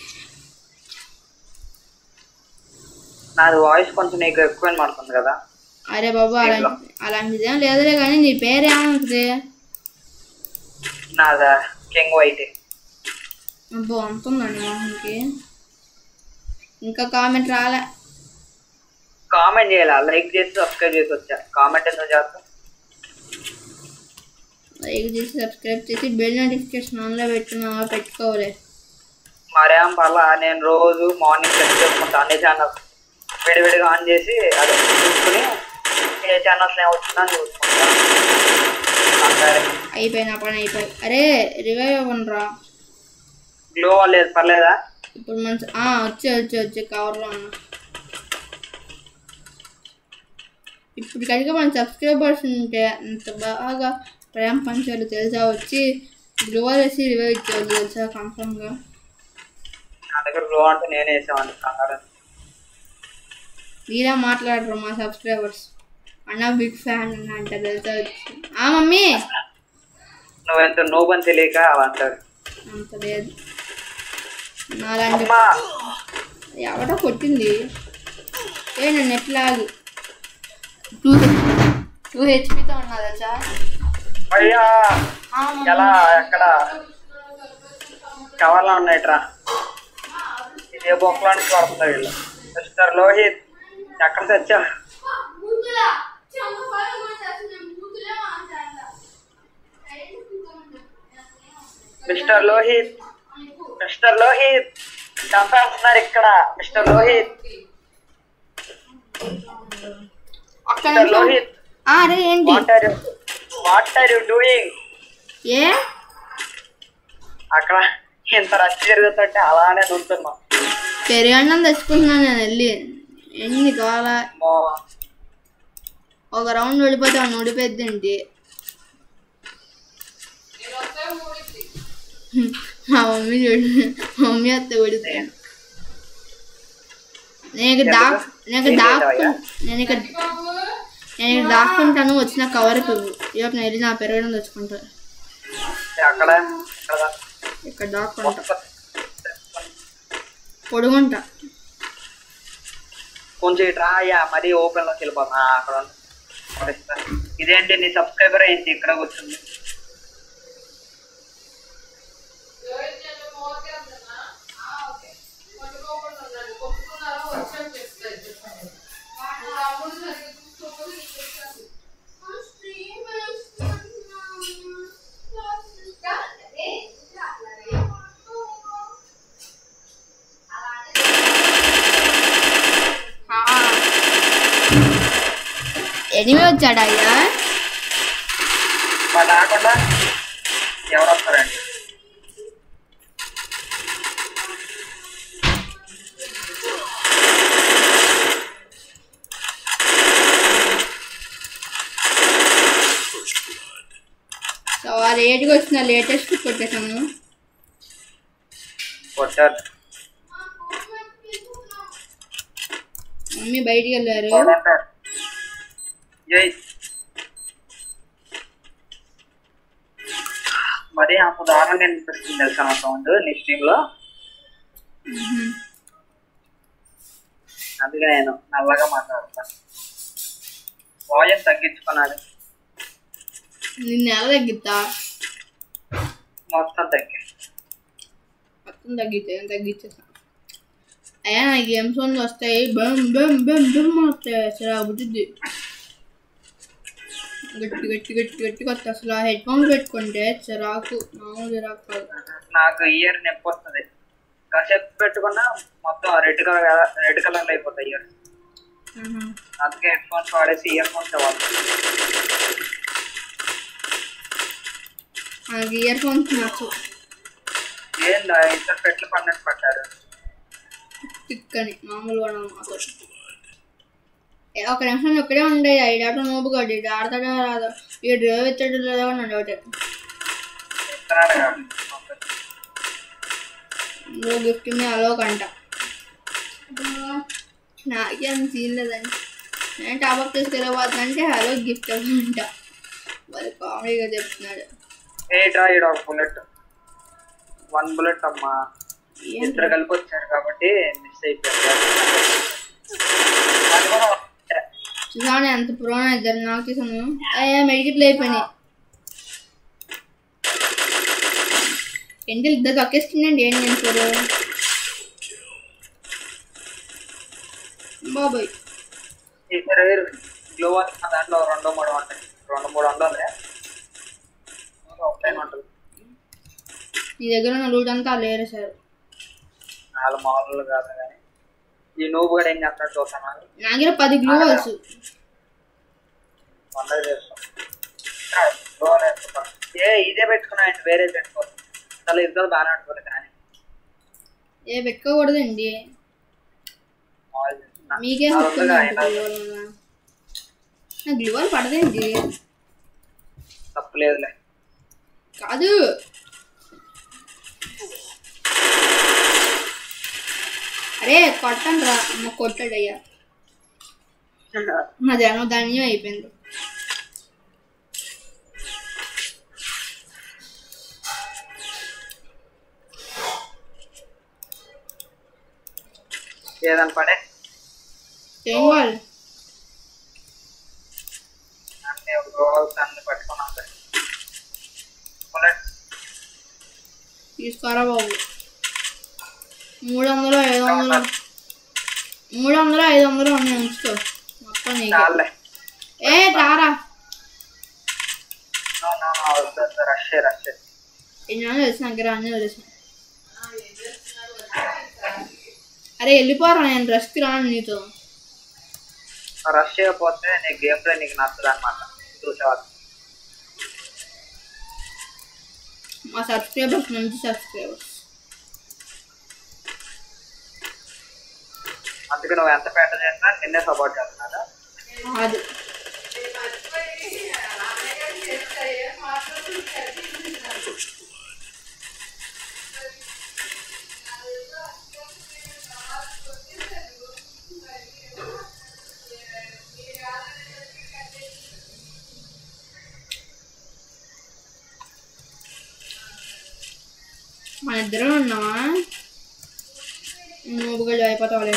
నాది వాయిస్ కొంచెం నీకు ఎక్కువ మాడుతుంది కదా
అరే బాబు అలాంటి అలాంటిదేం లేదులే కానీ నీ పేరేముంటుంది
నాదా కింగ్ వైట్
అబ్బో అంతుందండి మోహన్కి ఇంకా కామెంట్ రాలే
కామెంట్ చేయాలి లైక్ చేసి సబ్స్క్రైబ్ చేసి వచ్చా కామెంట్ ఎందుకు చేస్తా
లైక్ చేసి సబ్స్క్రైబ్ చేసి బెల్ నోటిఫికేషన్ ఆన్లో పెట్టున్నావా పెట్టుకోవాలి
మరేం పర్లా నేను రోజు మార్నింగ్ సెట్ చేసుకుంటా అన్ని ఛానల్స్ విడివిడిగా ఆన్ చేసి అదే చూసుకుని ఏ ఛానల్స్ ఏమవుతుందో అని చూసుకుంటా అంతే
అయిపోయిన పని అయిపోయి అరే రివైవ్ అవ్వండి రా
గ్లో లేదు పర్లేదా
ఇప్పుడు మన ఆ, వచ్చే వచ్చే వచ్చే కవర్లో ఉన్నా ఇప్పుడు కనుక మన సబ్స్క్రైబర్స్ ఉంటే అంత బాగా ప్రేమ పంచాలు తెలుసా వచ్చి గ్లోవర్ వేసి రివైవ్ ఇచ్చేవాళ్ళు తెలుసా కన్ఫర్మ్గా
నా దగ్గర గ్లో అంటే నేనే వేసామండి కంగారు
మీరే మాట్లాడరు మా సబ్స్క్రైబర్స్ అన్న బిగ్ ఫ్యాన్ అన్న అంట తెలుసా వచ్చి ఆ మమ్మీ
నువ్వెంత నోబని తెలియక అలా అంటారు
అంత లేదు నాలాంటి
అమ్మా
ఎవడో కొట్టింది ఏ నన్ను ఎట్లా టూ టూ హెచ్పితో ఉన్నా తెలుసా
అయ్యా
ఆ, మమ్మీ.
ఎలా ఎక్కడ కవర్లో ఉన్నాయిట్రా ఇది ఏ బొక్కలో నుంచి పడుతుంది వీళ్ళు మిస్టర్ లోహిత్ ఎక్కడ తెచ్చా
బూతులా చెంప పగలు కొట్టేస్తున్నా బూతులే మాట్లాడతా
మిస్టర్ లోహిత్ మిస్టర్ లోహిత్ చంపేస్తున్నారు ఇక్కడ మిస్టర్ లోహిత్
ఒక్క
మిస్టర్
నిమిషం
లోహిత్
ఆ, అరే ఏంటి
what are you what are you doing
ఏ
అక్కడ ఇంత రచ్చ జరుగుతుంటే అలానే నుంచున్నాం
పెరుగన్నం తెచ్చుకుంటున్నాను నేను వెళ్ళి ఎన్ని కావాలా
అమ్మో,
ఒక రౌండ్ ఓడిపోతే వాడిని ఓడిపోద్దేంటి మా మమ్మీ చూడు మా మమ్మీ వస్తే ఓడిపోయాను నేను ఇక్కడ దాక్ నేను ఇక్కడ దాక్కు నేను ఇక్కడ నేను ఇక్కడ దాక్కుంటాను వచ్చిన కవర్కి ఇవ్వకు నేను వెళ్ళి నా పెరగడం తెచ్చుకుంటాను
అక్కడ ఇక్కడ
ఇక్కడ దాక్కుంటా పొడుగుంటా
కొంచెం ఇట్రా అయ్యా మరీ ఓపెన్ లోకి వెళ్ళిపోతున్నా ఆ, అక్కడ ఉంది. అక్కడ ఇస్తా. ఇదేంటి నీ సబ్స్క్రైబర్ ఏంటి ఇక్కడ కూర్చుంది
ఎనిమిది వచ్చాడా అయ్యా
మరి రాకుండా ఎవరు వస్తారండి
సో ఆ రేటుకి వచ్చిన లేటెస్ట్ కొట్టేసాము
కొట్టారు
మమ్మీ బయటికి వెళ్ళారు
కొట్టారు జై మరి అంత దారుణంగా అనిపిస్తుంది తెలుసా నా సౌండ్ నీ స్ట్రీమ్ లో అందుకే నేను నల్లగా మాట్లాడతాను వాయిస్ తగ్గించుకున్నాను
నిన్ను ఎలా తగ్గిద్దా
మొత్తం తగ్గి
మొత్తం తగ్గితే తగ్గించేసా అయ్యా నా గేమ్ సాంగ్ వస్తాయి బెమ్ బెమ్ బెమ్ బెమ్ వస్తాయి అసలు ఆ బుద్ధి గట్టి గట్టి గట్టి గట్టిగా వస్తాయి అసలు ఆ హెడ్ ఫోన్స్ పెట్టుకుంటే చిరాకు మామూలు చిరాకు కాదు
నాకు ఇయర్ నొప్పి వస్తుంది కాసేపు పెట్టుకున్నా మొత్తం రెడ్ కలర్ రెడ్ కలర్ అయిపోతాయి ఇయర్
ఆహా.
అందుకే హెడ్ ఫోన్స్ వాడేసి ఇయర్ ఫోన్స్ వాడతాను
నాకు ఇయర్ ఫోన్స్ నచ్చు
ఏందా ఇద్దరు పెట్లు పన్నట్టు పట్టారు
టిక్ అని మామూలుగా మాతో ఏ, ఒక నిమిషం ఇక్కడే ఉండే ఐడాటో నోపు కాదు ఇటు ఆడతాడో రాదో ఈ డ్రైవ్ ఎత్తాడో లేదో అని డౌట్
ఇస్తున్నారు కదా.
నువ్వు గిఫ్ట్ మీ అలో కంట నాకే అంత సీన్ లేదండి నేను టాప్అప్ తీసుకెళ్ళబోతుందంటే హలో గిఫ్ట్ అంట వాళ్ళు కామెడీగా చెప్తున్నాడు
ఏ డ్రా ఈడ ఒక బుల్లెట్ వన్ బుల్లెట్ అమ్మా
ఏంటి
ఇద్దరు కలిపి వచ్చారు కాబట్టి మిస్ అయిపోయారు అది కూడా ఒకటే.
చూసాను ఎంత పురాణ ఇద్దరు నాకు చూసాను అయ్యా మెడికెట్లు అయిపోయినాయి ఏంటి ఇద్దరు తొక్కేస్తుందండి ఏంటి నేను చూడు బాబాయ్
ఇద్దరు వేరు గ్లో నా దాంట్లో రెండో మూడు ఉంటాయి రెండు మూడు వందలే ఒకటే ఉంటుంది
నీ దగ్గర ఉన్న లూట్ అంతా లేరు సార్
వాళ్ళు మామూలు కాదు కానీ ఈ నువ్వు కూడా ఏం చేస్తాడు చూస్తాను
నా దగ్గర పది గ్లూవల్స్
వందలు చేస్తాం ఆ, glow లేకపోతే. ఏ ఇదే పెట్టుకున్నా వేరే పెట్టుకోవచ్చు అసలు ఇద్దరు బాగానే పెట్టుకోవాలి కానీ
ఏ పెట్టుకోకూడదండి
మామూలు చెప్తున్నా.
మీకే
నా
హక్కు
ఉందిగా,
ఉందండి
ఇలా
గ్లూ వల్ల నా గ్లూ వల్ల పడదండి
తప్పులేదులే
కాదు అరే కొట్టండి రా అమ్మ కొట్టాడయ్యా నా జనం ధాన్యం అయిపోయింది
ఏదని పడే
ఏం కావాలి
అన్నీ ఒక రోజు అన్ని పట్టుకున్నాం బుల్లెట్
తీసుకోరా బాబు మూడు వందలు ఐదు వందలు మూడు వందలు ఐదు వందలు ఉన్నాయి ఉంచుకో మొత్తం నీకే
చాలే
ఏ రారా
నో నో నో వద్దు వద్దు రష్ రష్
ఎన్నో తెలిసిన దగ్గర అన్నీ తెలిసిన అరే వెళ్ళిపోరా నేను డ్రెస్కి రాను నీతో
రష్ చేయకపోతే నీ గేమ్ ప్లే నీకు నచ్చదు అనమాట చూసేవాళ్ళు
మా సబ్స్క్రైబర్స్ మంచి సబ్స్క్రైబర్స్
అందుకే నువ్వు ఎంత పెట్ట చేసినా నిన్నే సపోర్ట్ చేస్తున్నాడు
కాదు మన ఇద్దరం ఉన్నావా నువ్వు కూడా అయిపోతావులే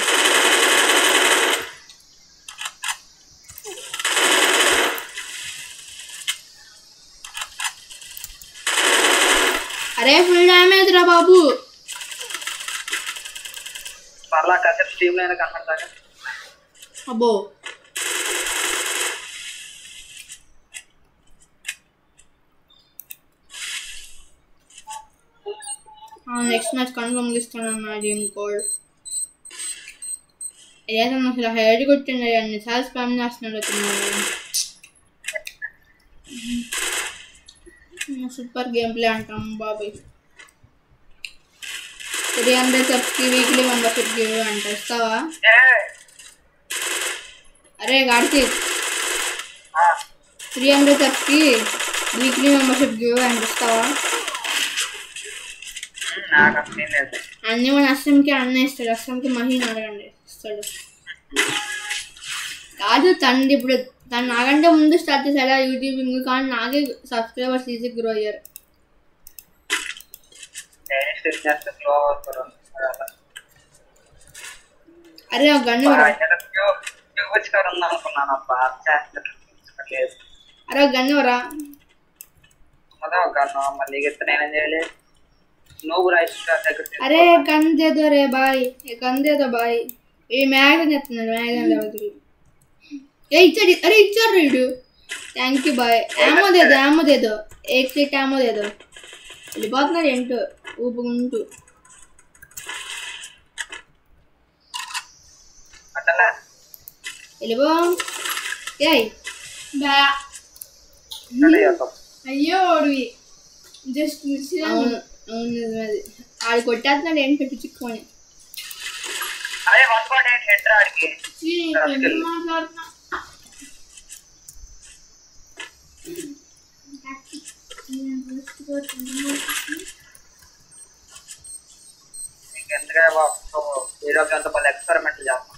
అరే ఫుల్ డ్యామేజ్ రా బాబు
పర్లా కాసేపు స్ట్రీమ్ లైన్ కనపడతాగా
అబ్బో నెక్స్ట్ మ్యాచ్ కన్ఫర్మ్ ఇస్తానన్నా టీమ్ కోడ్ ఏదన్నా అసలు హైడ్ కొట్టిండు అన్నిసార్లు స్పామ్ చేస్తున్నాడు అతను సూపర్ గేమ్ ప్లే అంటాం బాబాయ్ త్రీ హండ్రెడ్ సబ్స్కి వీక్లీ మెంబర్షిప్ గివ్ అంట ఇస్తావా అరే కార్తీక్ త్రీ హండ్రెడ్ సబ్స్కి వీక్లీ మెంబర్షిప్ గివ్ అంట ఇస్తావా
నాకు అసలు లేదు
అన్నీ మన అస్సంకి అన్న ఇస్తాడు అస్సంకి మహీన్ అడగండి ఇస్తాడు కాదు తనది ఇప్పుడు తను నాకంటే ముందు స్టార్ట్ చేశాడు యూట్యూబ్ కానీ నాకే సబ్స్క్రైబర్స్ ఈజీ గ్రో అయ్యారు
నేను స్ట్రీమ్ చేస్తే స్లో అవుతారు
అరే ఒక గన్ను ఇవ్వరా
చూపించుకోరు అనుకున్నాను అబ్బా చేస్తలేదు
అరే ఒక గన్ను ఇవ్వరా
అదే ఒక మళ్ళీ ఎత్తే నేనేం చేయలేదు నువ్వు రైస్ దగ్గర
అరే గన్ దేదో రే బాయ్ ఏ గన్ దేదో బాయ్ ఈ మ్యాగన్ చెప్తున్నాడు మ్యాగన్ లేవదు ఏ ఇచ్చాడు అరే ఇచ్చాడు రీడు థ్యాంక్ యూ బాయ్ ఏమో దేదో ఏమో దేదో ఏక్ సీట్ ఏమో దేదో వెళ్ళిపోతున్నారు ఏంటో ఊపుకుంటూ
అట్లా
వెళ్ళిపో ఏయ్
బ్యా
అదే చేస్తాం
అయ్యో ఓడివి జస్ట్ మిస్
అవును అవును నిజమేది ఆడు కొట్టేస్తున్నాడు ఏంటి పెట్టి చిక్కుకొని
అదే వన్ పాయింట్ ఎయిట్ హెడ్ ఆడికి
మాట్లాడుతున్నా
నీకు ఎందుకంటే బాబు ఈరోజు అంత పలు ఎక్స్పెరిమెంట్లు చేస్తాం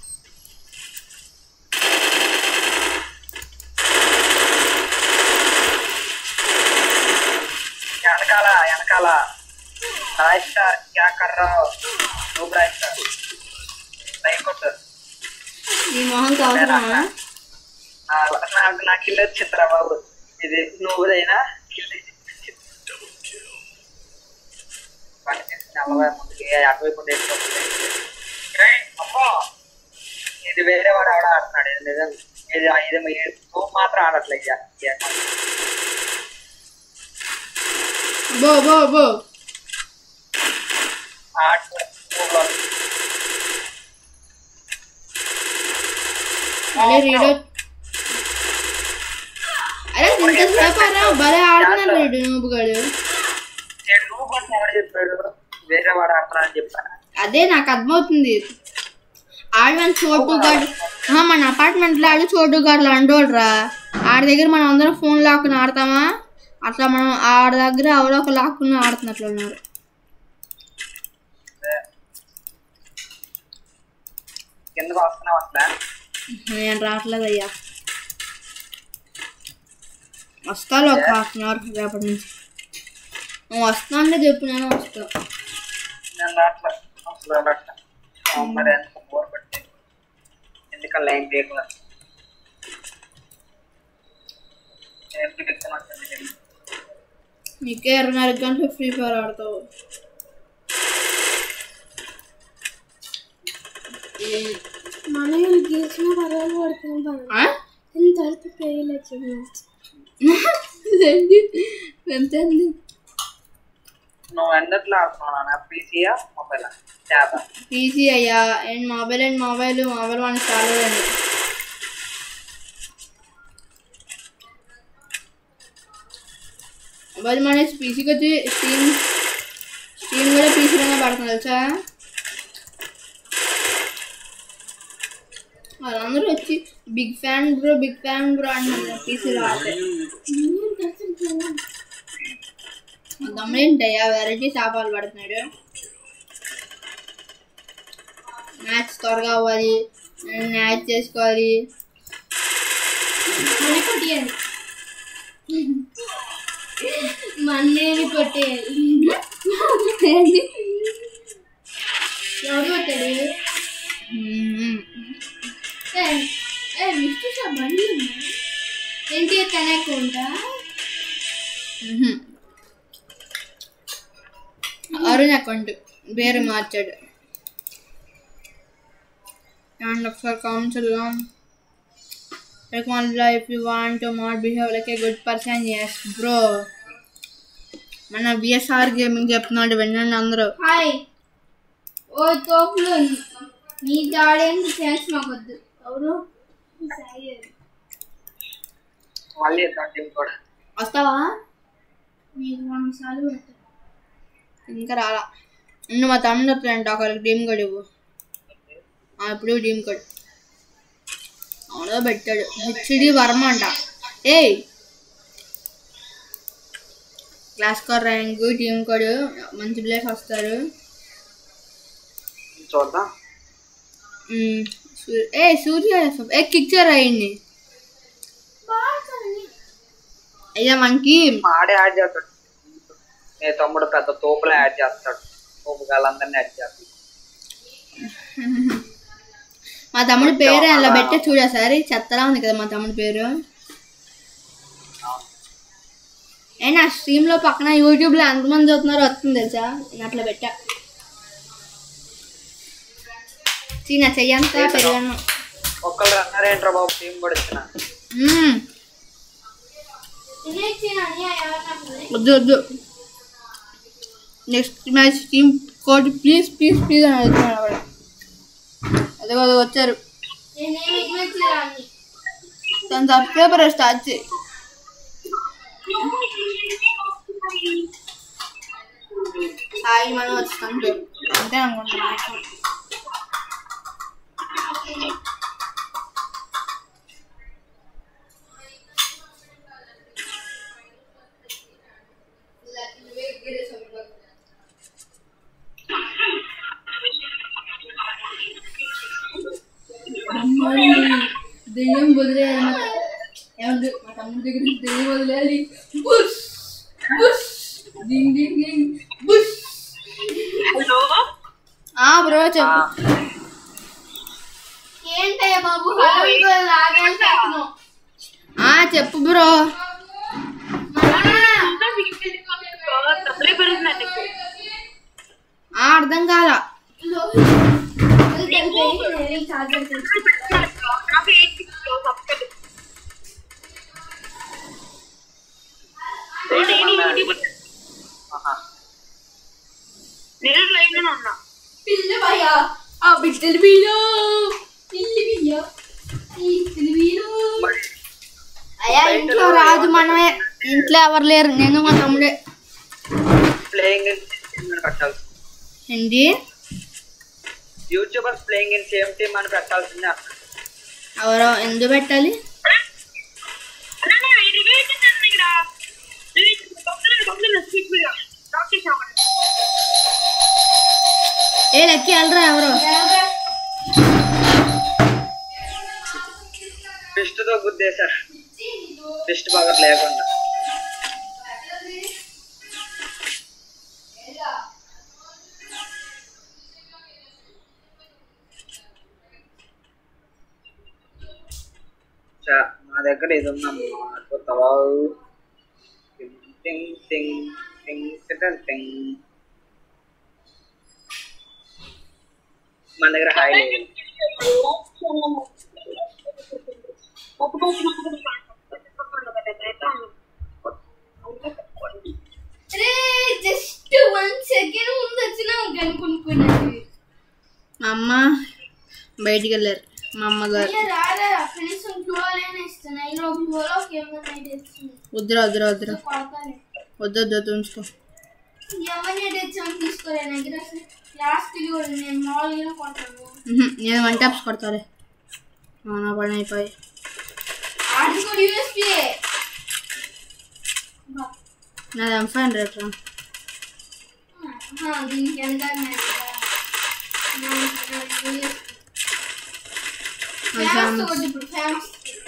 వెనకాల వెనకాల రాయ్ స్టార్ క్యా కర్ రहा हो? నువ్వు రాయ్ స్టార్ లైక్ కొట్టు
నీ మొహంకి అవసరమా
నా- నాకు నా కిల్ వచ్చిందిరా బాబు ఇది నువ్వుదైనా కిల్ నలభై ముందుకి అటువైపు ఉండే అమ్మో ఇది వేరే వాడు ఆడ ఆడుతున్నాడు ఇది నిజం ఇది ఇది మీ- నువ్వు మాత్రం ఆడట్లే ఇక. ఇక.
బో బో బో
ఆడుతున్నాడు. నువ్వు
అరే రీడో అరే ఇంతసేపు అరా భలే ఆడుతున్నాడు రీడు నూపుగాడు
నేను నువ్వు కొంచెం ఎవడు చెప్పాడు వేరే వాడు ఆడుతున్నా అని చెప్పాను
అదే నాకు అర్థమవుతుంది ఆడు మన చోటు గాడు ఆ, మన అపార్ట్మెంట్లో ఆడు చోటు గాడు లాంటోడ్రా ఆడి దగ్గర మనం అందరం ఫోన్ లాక్కుని ఆడతామా అట్లా మనం ఆడి దగ్గర ఎవరో ఒక లాక్కుని ఆడుతున్నట్లు ఉన్నారు
కిందకు వస్తున్నావు అసలు
నేను రావట్లేదు అయ్యా వస్తాను ఒక హాఫ్ అన్ అవర్ రేపటి నుంచి నువ్వు వస్తా అంటే చెప్పు నేను వస్తా
నేను రాట్లా అసలు రాట్లా మరి ఎంత బోర్ పట్టి ఎందుకని లైన్ తీయకుండా ఎందుకు ఇస్తున్నాను
నీకే ఇరవై గంటలు ఫ్రీ ఫైర్ ఆడతావు
మనం గెలిచిన పర్వాలేదు పడుతున్నాం
ఆ?
ఇంతవరకు ఫెయిల్ వచ్చింది
ఏంటి? ఎంత ఉంది?
నువ్వు ఎందట్లో ఆడుతున్నావు నా పీసీయా మొబైల్ ట్యాబ్
పీసీ అయ్యా and mobile and mobile mobile one చాలండి మొబైల్ మన పీసీకి వచ్చి స్టీమ్ స్టీమ్ కూడా పీసీలోనే పడుతుంది తెలుసా వాళ్ళందరూ వచ్చి big fan bro big fan bro అంటున్నారు పీసీలో ఆడితే మా తమ్ముడు ఏంటయ్యా వెరైటీ చేపలు పడుతున్నాడు మ్యాచ్ త్వరగా అవ్వాలి నేను మ్యాచ్ చేసుకోవాలి
మనీ కొట్టేయాలి మన్నేని కొట్టేయాలి ఎవరు కొట్టాడు
మ్మ్.
ఏ ఏ మిస్టర్ షా బండి ఉందా ఏంటి కనెక్కుంటా
మ్మ్. అరుణ్ అకౌంట్ పేరు మార్చాడు అండ్ ఒకసారి కామెంట్స్ వెళ్దాం if you want to not behave like a good person yes bro మన బిఎస్ఆర్ గేమింగ్ చెప్తున్నాడు వినండి అందరూ
హాయ్ ఓ తోపులు నీ దాడేంటి ఛాన్స్ మాకొద్దు ఎవరు సాయి
మళ్ళీ ఇద్దాం టీం కూడా
వస్తావా
నీకు వంద సార్లు పెట్టారు
ఇంకా రాలా నువ్వు మా తమ్ముడు వస్తాడంట ఒకరికి టీమ్ కోడ్ ఇవ్వు ఆ, ఇప్పుడు టీమ్ కోడ్ అవునో పెట్టాడు హెచ్డి వర్మ అంట ఏయ్ class core rank team code మంచి ప్లేస్ వస్తారు
చూద్దాం
ఉమ్, సూ- ఏ సూర్య ఏ కిక్చర్ అయ్యింది అయ్యా మనకి
మా ఆడే యాడ్ చేస్తాడు నీ తమ్ముడు పెద్ద తోపులో యాడ్ చేస్తాడు తోపు గాలందరినీ యాడ్ చేస్తాడు
మా తమ్ముడి పేరు అలా పెట్టే చూడ సరే చెత్తలా ఉంది కదా మా తమ్ముడి పేరు ఏ నా స్ట్రీమ్ లో పక్కన యూట్యూబ్ లో ఎంతమంది చూస్తున్నారో వస్తుంది తెలుసా నేను అట్లా పెట్టా చీ, నా చెయ్యంతా పెరిగాను
ఒక్కళ్ళు అన్నారేంట్రా బాబు టీం కూడా ఇచ్చిన
మ్మ్. వద్దు వద్దు next match team code please please please అని అడుగుతున్నాడు ఆవిడ అదిగో అదిగో వచ్చారు తను సబ్స్క్రైబర్ స్టార్ట్ చేయి హాయ్ మనం వస్తాం అంతే అనుకుంటున్నాను దెయ్యం వదిలేయాలి మా ఏమంటే మా తమ్ముడి దగ్గర నుంచి దెయ్యం వదిలేయాలి bush bush ding ding ding bush ఆ బ్రో చెప్పు
ఏంటయ్య బాబు హలో రాగాలి చెప్పను
ఆ చెప్పు బ్రో ఆ అర్థం కాల
చార్జర్
నేను లైవ్ లోనే ఉన్నా
పిల్ల భయ ఆ బిడ్డలు వీడు పిల్లి బియ్య పిల్లి వీడు
అయ్యా ఇంట్లో రాదు మనమే ఇంట్లో ఎవరు లేరు నేను మా తమ్ముడే
ప్లేయింగ్ కట్టాలి
ఏంటి
YouTubers playing in same team అని పెట్టాల్సిందే అన్న
ఎవరో ఎందుకు పెట్టాలి ఏ లెక్కి వెళ్ళరా ఎవరో
ఫిస్ట్ తో గుద్దేశారు ఫిస్ట్ బాగా లేకుండా చా, మా దగ్గర ఇది ఉందమ్మా అద్భుతావా టింగ్ టింగ్ టింగ్ టింగ్ టింగ్ టింగ్ మన దగ్గర హాయ్ లేదు
రే జస్ట్ వన్ సెకండ్ ముందు వచ్చినా కనుక్కుంటున్నది
మా అమ్మ బయటికి వెళ్ళారు మా అమ్మగారు
అయ్యా రారా కనీసం గ్లోలైనా ఇస్తున్నా ఇలా గ్లోలో ఏమన్నా తెచ్చింది
వద్దురా వద్దురా వద్దురా
కొడతాను
వద్దు వద్దు వద్దు ఉంచుకో
ఎవరిని తెచ్చాము తీసుకోలే నా దగ్గర అసలు లాస్ట్ కూడా నేను మామూలుగా కొడతాను
ఉహు, నేను వన్ ట్యాప్స్ కొడతాలే ఆ, నా పని అయిపోయి
ఆడి కూడా యూఎస్పీ
నాది ఎం ఫైవ్ హండ్రెడ్ రా
దీనికి ఎంత ఫేమస్ ఒకటి ఇప్పుడు ఫేమస్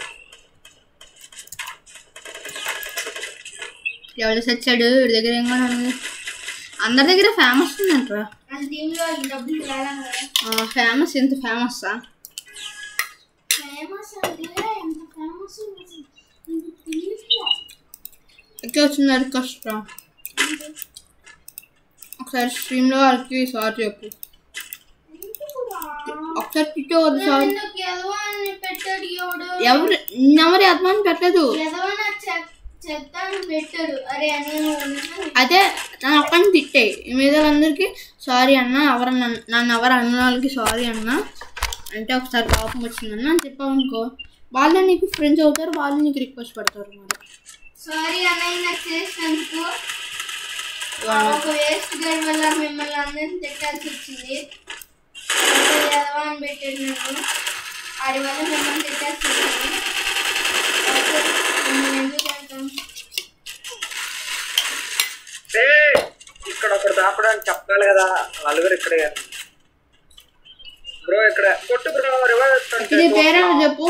ఎవరు తెచ్చాడు వీడి దగ్గర ఏం కూడా ఉంది అందరి దగ్గర ఫేమస్ ఉందంటరా
అది దీనిలో ఈ డబ్బులు రాలా కదా
ఫేమస్ ఎంత ఫేమస్సా
ఫేమస్ అంటే ఎంత ఫేమస్ తెలియట్లా
ఎక్కడ వచ్చింది అది కష్టం ఒకసారి స్ట్రీమ్లో వాళ్ళకి సారీ చెప్పు ఒకసారి తిట్టు వద్దు సారీ
ఎందుకు ఎదవా అని పెట్టాడు ఎవడు
ఎవరు నెవరు అర్థమని పెట్టలేదు
ఎదవా నా చె- చెత్త అని పెట్టాడు అరే నేను నిజంగా
అయితే నన్ను ఒక్కడిని తిట్టే మీద అందరికి సారీ అన్న ఎవరు నన్ను నన్ను ఎవరు అన్న వాళ్ళకి సారీ అన్న అంటే ఒకసారి కోపం వచ్చిందన్న అని చెప్పావు అనుకో వాళ్ళు నీకు ఫ్రెండ్స్ అవుతారు వాళ్ళు నీకు రిక్వెస్ట్ పెడతారు మరి
సారీ అన్నయ్య నాకు చేసినందుకు ఒక వేస్ట్ గైడ్ వల్ల మిమ్మల్ని అందరిని తిట్టాల్సి వచ్చింది ఒక ఎదవా అని పెట్టాడు నన్ను ఆడి వల్ల మిమ్మల్ని తిట్టాల్సి వచ్చింది ఓకే, మిమ్మల్ని ఎందుకు అంటాం
ఏయ్, ఇక్కడ ఒకటి దాపడానికి చెప్పాలి కదా నలుగురు ఇక్కడే బ్రో ఇక్కడ కొట్టు బ్రో రివర్స్
నీ పేరేంటో చెప్పు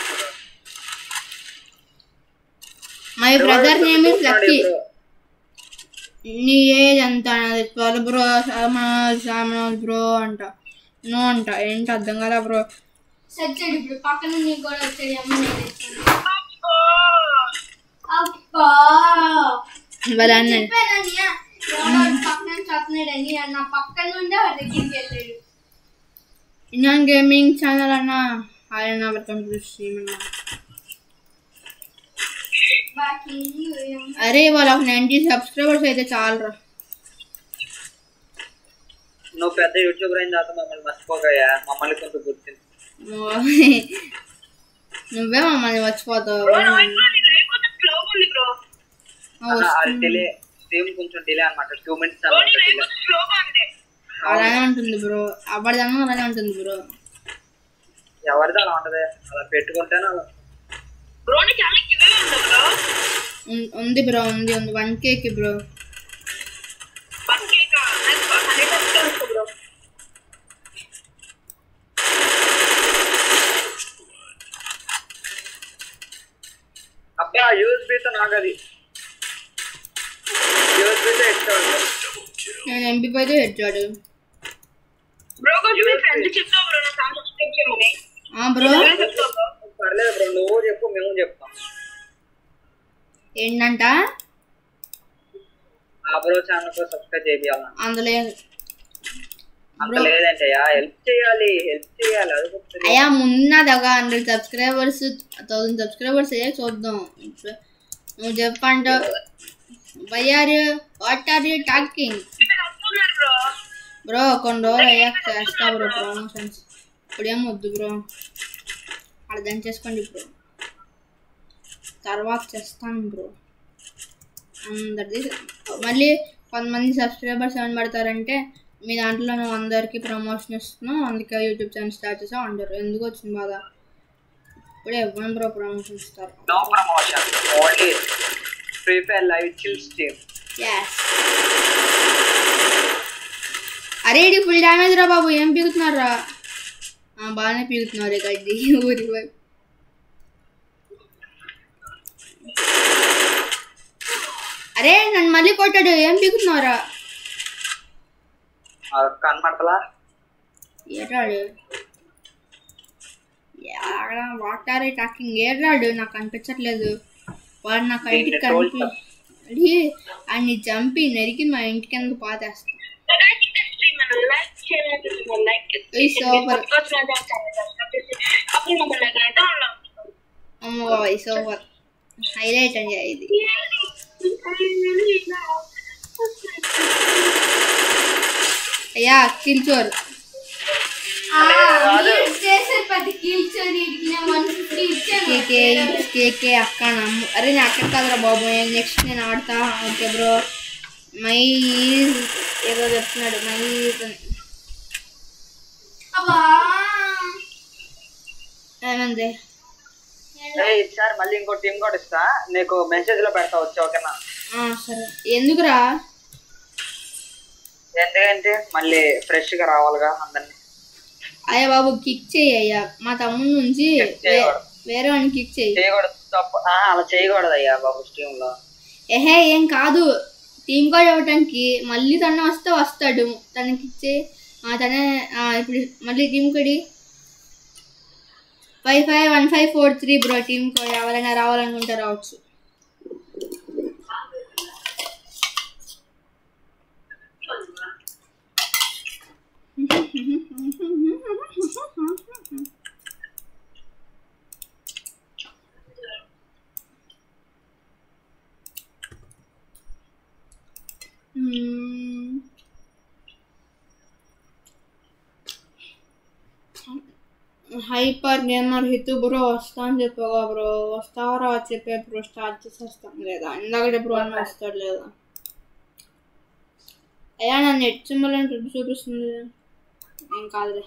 my brother name is Lucky నీ ఏజ్ ఎంత నాది ట్వెల్వ్ బ్రో సామనాజ్ సామనాజ్ బ్రో అంట నో అంట ఏంటి అర్థం కదా బ్రో
సచ్చాడు ఇప్పుడు పక్కన నీకు కూడా వచ్చాడు అమ్మ నేను తెచ్చాను అబ్బా
వాళ్ళ అన్న
చెప్పానన్నయ్య ఎవడో పక్కన నుంచి వస్తున్నాడని నా పక్కన నుండే వాడి దగ్గరికి వెళ్ళాడు
ఇండియన్ గేమింగ్ ఛానల్ అన్న ఆయన వెల్కమ్ టు స్ట్రీమ్ అన్న
బాకీ
అరే వాళ్ళకి నైంటీ సబ్స్క్రైబర్స్ అయితే చాలరా
నువ్వు పెద్ద యూట్యూబర్ అయిన తర్వాత మమ్మల్ని మర్చిపోగాయా మమ్మల్ని కొంచెం గుర్తింది
నువ్వే మమ్మల్ని మర్చిపోతావు ఆ,
అది డిలే స్ట్రీమ్ కొంచెం డిలే అనమాట టూ మినిట్స్ అనమాట డిలే
అలానే ఉంటుంది బ్రో అవ్వడదన్నా అలానే ఉంటుంది బ్రో
ఎవరిది అలా ఉంటది అలా పెట్టుకుంటేనే అలా
ఉం- ఉంది బ్రో ఉంది ఉంది వన్ కేకి బ్రో
అబ్బా యూఎస్బీతో నాగది యూఎస్బీతో ఎక్స్ట్రా
నేను ఎంపీ అయితే హెడ్చాడు ఆ బ్రో
పర్లేదు బ్రో నువ్వు చెప్పు మేము చెప్తాం
ఏంటంట
ఆ బ్రో ఛానల్ కు సబ్స్క్రైబ్ చేయాలన్న
అందులో
అంత లేదంటే హెల్ప్ చేయాలి హెల్ప్ చేయాలి అది చెప్తుంది
అయ్యా మున్నది ఒక హండ్రెడ్ సబ్స్క్రైబర్స్ థౌసండ్ సబ్స్క్రైబర్స్ అయ్యా చూద్దాం ఇప్పుడు నువ్వు చెప్పంట why are you what are you talking bro కొన్ని రోజులు అయ్యాక చేస్తా బ్రో ప్రమోషన్స్ ఇప్పుడేం వద్దు బ్రో అర్థం చేసుకోండి బ్రో తర్వాత చేస్తాను బ్రో అందరిది మళ్ళీ కొంతమంది సబ్స్క్రైబర్స్ ఏమని పడతారంటే మీ దాంట్లో నువ్వు అందరికీ ప్రమోషన్ ఇస్తున్నావు అందుకే యూట్యూబ్ ఛానల్ స్టార్ట్ చేసావు అంటారు ఎందుకు వచ్చింది బాధ ఇప్పుడే ఇవ్వండి బ్రో ప్రమోషన్ ఇస్తారు
no promotion only Free Fire live chill stream
Yes. అరే ఇది ఫుల్ డ్యామేజ్ రా బాబు ఏం పీకుతున్నారా బాగానే పీకుతున్నారు గడ్డి ఊరి వైపు అరే నన్ను మళ్ళీ కొట్టాడు ఏం పీకుతున్నారా
కనపడతలా
ఏడాడు వాట్ ఆర్ ఐ టాకింగ్ ఏడాడు నాకు కనిపించట్లేదు వాడు నా కంటికి
నేను told
కనిపి అది అన్ని చంపి నరికి మా ఇంటి కింద పాతేస్తా ఈ సూపర్ అమ్మో ఈ సూపర్ హైలైట్ అండి ఇది అయ్యా కిల్చోర్
మీరు చేసే పెద్ద కీల్చోని ఇడికి నేను వన్ ఫిఫ్టీ ఇచ్చాను
కేకే కేకే అక్క నమ్ము అరే నేను అక్కడ కాదురా బాబు నెక్స్ట్ నేను ఆడతా ఓకే బ్రో మై ఏదో చెప్తున్నాడు మై
అబ్బా
ఏమంది
ఈసారి మళ్ళీ ఇంకో టీం కూడా ఇస్తా నీకు మెసేజ్ లో పెడతా వచ్చి ఓకేనా
ఆ, సరే ఎందుకురా
ఎందుకంటే మళ్ళీ ఫ్రెష్ గా రావాలిగా అందరినీ
అయ్యా బాబు కిక్ చేయి అయ్యా మా తమ్ముడి నుంచి
Kick చేయకూడదు.
వేరే వాడిని కిక్ చేయి
చేయకూడదు తప్పు ఆ, అలా చేయకూడదు అయ్యా బాబు స్ట్రీమ్ లో
ఏహే ఏం కాదు టీం కోడ్ ఇవ్వటానికి మళ్ళీ తన వస్తే వస్తాడు తనకి ఇచ్చే ఆ, తనే ఆ, ఇప్పుడు మళ్ళీ టీం కోడి five five one five four three bro team code ఎవరైనా రావాలనుకుంటే రావచ్చు hmm. Hyper gamer Hitu bro వస్తా అని చెప్పావా బ్రో వస్తావరా చెప్పే బ్రో స్టార్ట్ చేసేస్తాం లేదా ఇందాక బ్రో అని వస్తాడు లేదా అయ్యా నా నెట్ సింబల్ అని రెడ్ చూపిస్తుంది ఏం కాదులే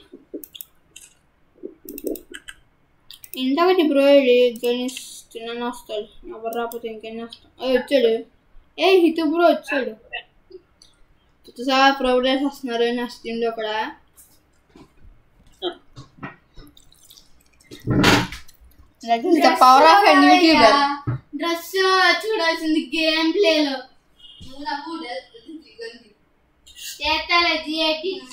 ఇందాకటి బ్రో ఇది జోనిస్ చిన్న వస్తాడు ఎవరు రాకపోతే ఇంకేం వస్తాడు అది వచ్చాడు ఏ హితు బ్రో వచ్చాడు కొత్తసారి ప్రోగ్రెస్ వస్తున్నారు నా స్క్రీన్లో కూడా that is the power of an YouTuber
dress చూడాల్సింది గేమ్ ప్లేలో నువ్వు నాకు చేస్తాలే జీ ఎయిటీన్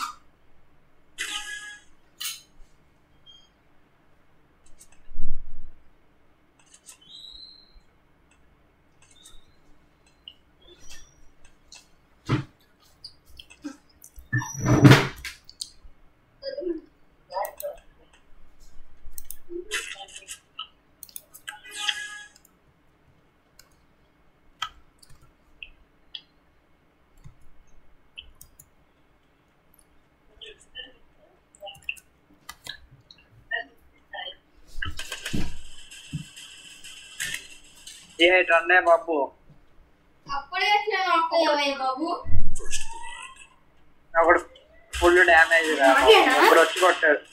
ఏ రన్నే బాబు
అప్పుడే ఎట్లా నొక్కలేవయ్య బాబు
అప్పుడు ఫుల్ డ్యామేజ్ ఇప్పుడు వచ్చి కొట్టాడు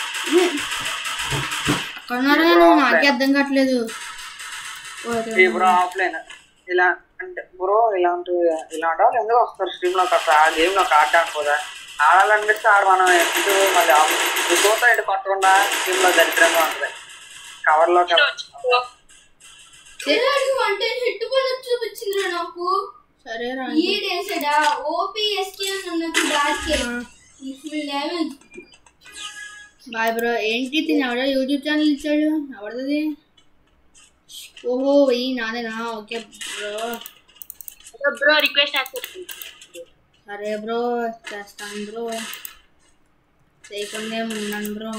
కొన్నారా నేను నాకే అర్థం కావట్లేదు ఓ,
ఈ బ్రో ఆఫ్లైన్ ఇలా అంటే బ్రో ఇలాంటి ఇలాంటి వాళ్ళు ఎందుకు వస్తారు స్ట్రీమ్ లో కాస్త ఆ గేమ్ లో ఆడడానికి కూడా ఆడాలనిపిస్తే ఆడ మనం ఇటు మళ్ళీ చూస్తా ఇటు కొట్టకుండా స్ట్రీమ్ లో దరిద్రంగా ఉంటుంది కవర్ లో
పిల్లడికి వంట హిట్ కూడా చూపించిందిరా నాకు
సరేరా
ఈడేసాడా ఓపీఎస్కే అన్నట్టు దాకే ఈ ఫుల్ డ్యామేజ్
బాయ్ బ్రో ఏంటి తిని ఎవడో యూట్యూబ్ ఛానల్ ఇచ్చాడు ఎవరిది ఓహో ఈ నాదేనా okay bro
bro request accept
సరే బ్రో చేస్తాను బ్రో చేయకుండా ఉన్నాను బ్రో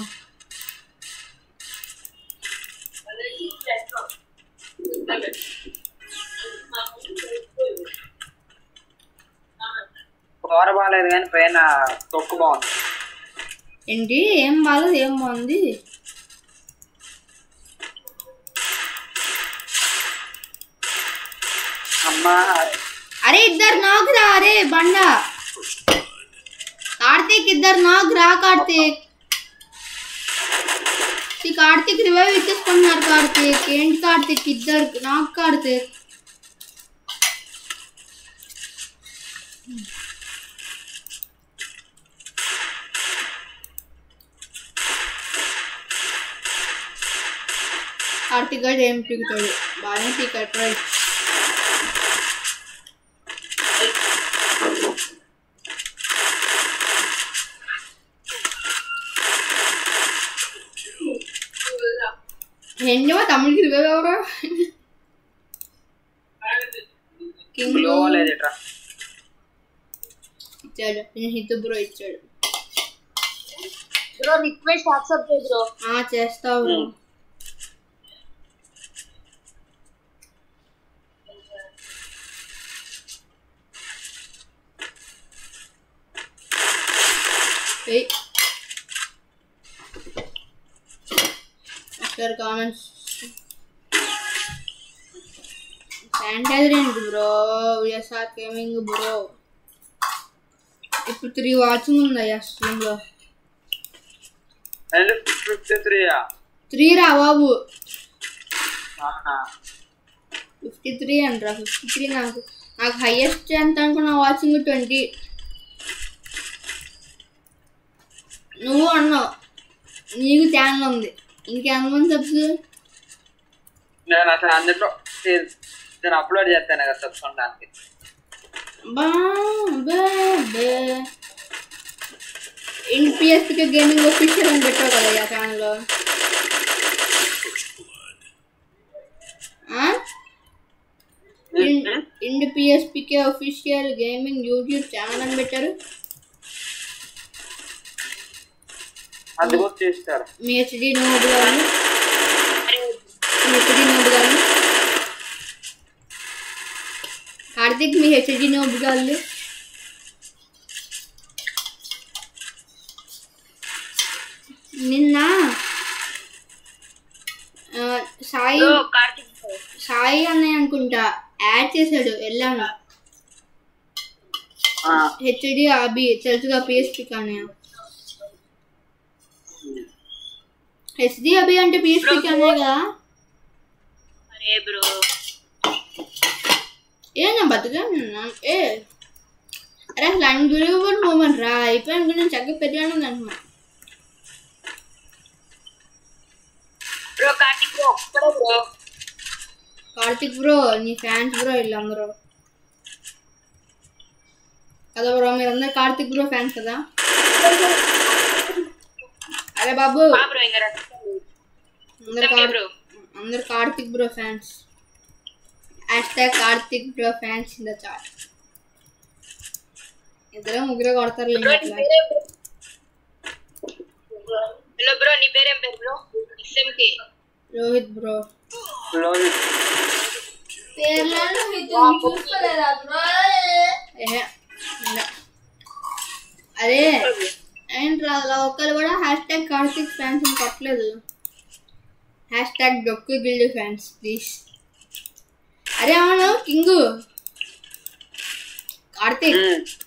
కూర బాగాలేదు కానీ పైన తొక్కు బాగుంది
ఏంటి ఏం బాగాలేదు ఏం బాగుంది
అమ్మా
అరే ఇద్దరు నాకురా అరే బండ కార్తీక్ ఇద్దరు నాకు రా కార్తీక్ ఈ కార్తీక్ రివైవ్ ఇచ్చేసుకుంటున్నారు కార్తీక్ ఏంటి కార్తీక్ ఇద్దరు నాకు కార్తీక్ కార్తీక్ గారు ఏం పీకుతాడు బాగానే పీకాడు ట్రై ఏంటి మా తమ్ముడికి రివైవ్ ఎవరు కింగ్
బ్లో లేదట్రా
ఇచ్చాడు నేను హితు బ్రో ఇచ్చాడు
బ్రో రిక్వెస్ట్ యాక్సెప్ట్ చేయి బ్రో
ఆ చేస్తావు
Hmm.
ఏయ్ ఒకసారి కామెంట్స్ శానిటైజర్ ఏంటి బ్రో విఎస్ఆర్ గేమింగ్ బ్రో ఇప్పుడు త్రీ వాచింగ్ ఉందయ్యా స్ట్రీమ్లో
ఫిఫ్టీ త్రీ
త్రీ రా బాబు ఫిఫ్టీ త్రీ అంటరా ఫిఫ్టీ త్రీ నాకు నాకు హైయెస్ట్ ఎంత అనుకున్నా వాచింగ్ ట్వంటీ నువ్వు అన్నావు నీకు ఛానల్ ఉంది ఇంకెంతమంది సబ్స్
నేను అసలు అందులో నేను అప్లోడ్ చేస్తాను కదా చెప్పుకోవడానికి
బా బే బే ఎన్పిఎస్కి గేమింగ్ ఒఫీషియల్ అని పెట్టావు కదా ఆ ఛానల్లో ఇండ్ పిఎస్పికే ఒఫీషియల్ గేమింగ్ యూట్యూబ్ ఛానల్ అని పెట్టారు
అది కూడా చేస్తారు
మీ హెచ్డి నోట్ కానీ మీ హెచ్డి నోట్ కానీ కార్తిక్ మీ హెచ్డి నోట్ కానీ నిన్న ఆ, సాయి
బ్రో కార్తిక్ bro.
సాయి అన్నయ్య అనుకుంటా యాడ్ చేశాడు వెళ్ళాను హెచ్డి అబి తెలుసుగా పిఎస్పి కానీ హెచ్డి అబి అంటే పిఎస్పి అనే కదా
అరే బ్రో
ఏ నా బతుగా ఏ అరే అసలు అన్బిలీవబుల్ మూమెంట్ రా అయిపోయాను నేను చక్కగా పెరిగాను అనుకున్నా
బ్రో కార్తిక్ బ్రో ఒక్కడే బ్రో
కార్తిక్ బ్రో నీ ఫ్యాన్స్ బ్రో వీళ్ళందరూ కదా బ్రో మీరందరూ కార్తిక్ బ్రో ఫ్యాన్స్ కదా అరే బాబు
ఆ బ్రో ఇంకా రా.
అందరు
ఓకే
కార్-
బ్రో
అందరు Karthik bro fans hashtag Karthik bro fans in the chat ఇద్దరు ముగ్గురు కొడతారు
బ్రో నీ పేరేం బ్రో హలో బ్రో నీ పేరేం పేరు బ్రో ఎస్ఎంకే
రోహిత్ బ్రో
పేర్లను మీతో చూసుకోలేదా బ్రో
ఏహే, ఇంకా. అరే ఏంట్రా అలా ఒక్కరు కూడా హ్యాష్ ట్యాగ్ కార్తిక్ ఫ్యాన్స్ అని కొట్టలేదు హ్యాష్ ట్యాగ్ డొక్కు గిల్డ్ ఫ్యాన్స్ ప్లీజ్ అరే అవును కింగు కార్తిక్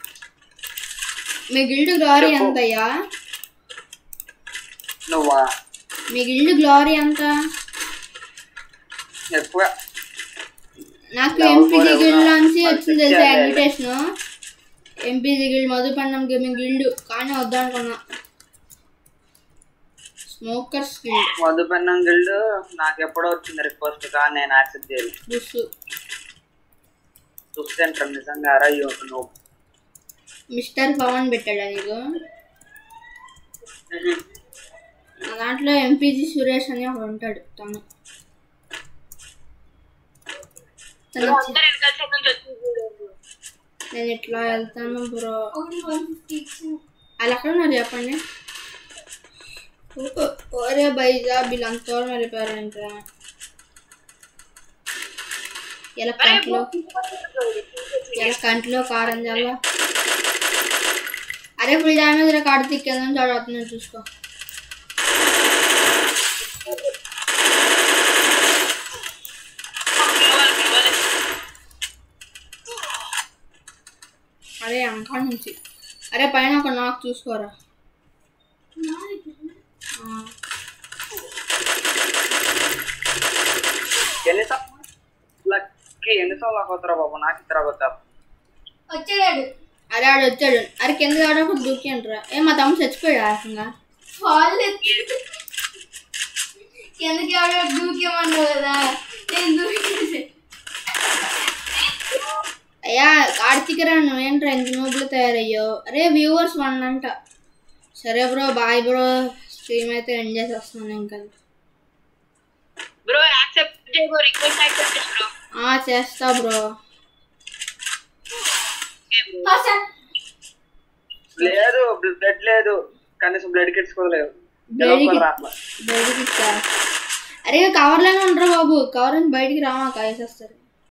మీ గిల్డ్ గ్లోరీ
చెప్పు.
ఎంతయ్యా
నువ్వా
మీ గిల్డ్ గ్లోరీ ఎంత
ఎక్కువ
నాకు
ఎవరు
ఎంపీజీ
కూడా
గిల్డ్
ఎవరు
నుంచి
నాకు
వచ్చింది
తెచ్చారు
తెలుసా
లేదా?
ఇన్విటేషన్ ఎంపీజీ గిల్డ్ మధుపండం గేమింగ్ గిల్డ్ కానీ వద్దనుకున్నా స్మోకర్స్ గిల్డ్
మధుపెన్నం గిల్డ్ నాకు ఎప్పుడో వచ్చింది రిక్వెస్ట్ కానీ నేను యాక్సెప్ట్ చేయలేదు
బుస్సు
చూస్తుంటారు నిజంగా అరా నువ్వు
మిస్టర్ పవన్ పెట్టాడా నీకు నా దాంట్లో ఎంపీజీ సురేష్ అని ఒకడు ఉంటాడు తను తను వచ్చి-
అందరు వెనకాల సైడ్ నుంచి వచ్చింది బ్రో
నేను ఇట్లా వెళ్తాను బ్రో
ఒకటి వన్ ఫిఫ్టీ ఇచ్చింది
వాళ్ళు ఎక్కడ ఉన్నారు చెప్పండి ఓ- ఓరే బైజా వీళ్ళంత దూరం వెళ్ళిపోయారంట ఇలా కంట్లో ఇలా కంట్లో కారం జల్ల అరే ఫుల్ డ్యామేజ్ రా కార్తీక్ కింద నుంచి ఆడు వస్తున్నాడు చూసుకో అరే అంకా నుంచి అరే పైన ఒక నాకు చూసుకోరా ఆ,
ఎన్నిసార్లు లక్కి ఎన్నిసార్లు నాకు వస్తారా బాబు నాకు ఇద్దరా వద్దా
వచ్చాడు
అరే ఆడు వచ్చాడు అరే కింద ఆడకుండా దూకి అంటారా ఏ మా తమ్ముడు చచ్చిపోయాడు ఆకంగా
ఫాల్ కిందకి ఎవడో దూకేమన్నావు కదా నేను దూకేసి
అయ్యా కార్తీక్ రా నువ్వేంట్రా ఎంత నోబులు తయారయ్యో అరే వ్యూవర్స్ వన్ అంట సరే బ్రో బాయ్ బ్రో స్ట్రీమ్ అయితే ఎండ్ చేసేస్తున్నాను ఇంకా
బ్రో యాక్సెప్ట్ చేయబో రిక్వెస్ట్ యాక్సెప్ట్ చేసి బ్రో
ఆ చేస్తా బ్రో
లేదు బ్లడ్ లేదు కనీసం బ్లడ్ కిట్స్ కూడా లేవు
Blood
ఎలా
kit-
రాట్లా
బయటికి ఇచ్చా అరే కవర్లోనే ఉండరా బాబు కవర్ నుంచి బయటికి రామాక వేసేస్తారు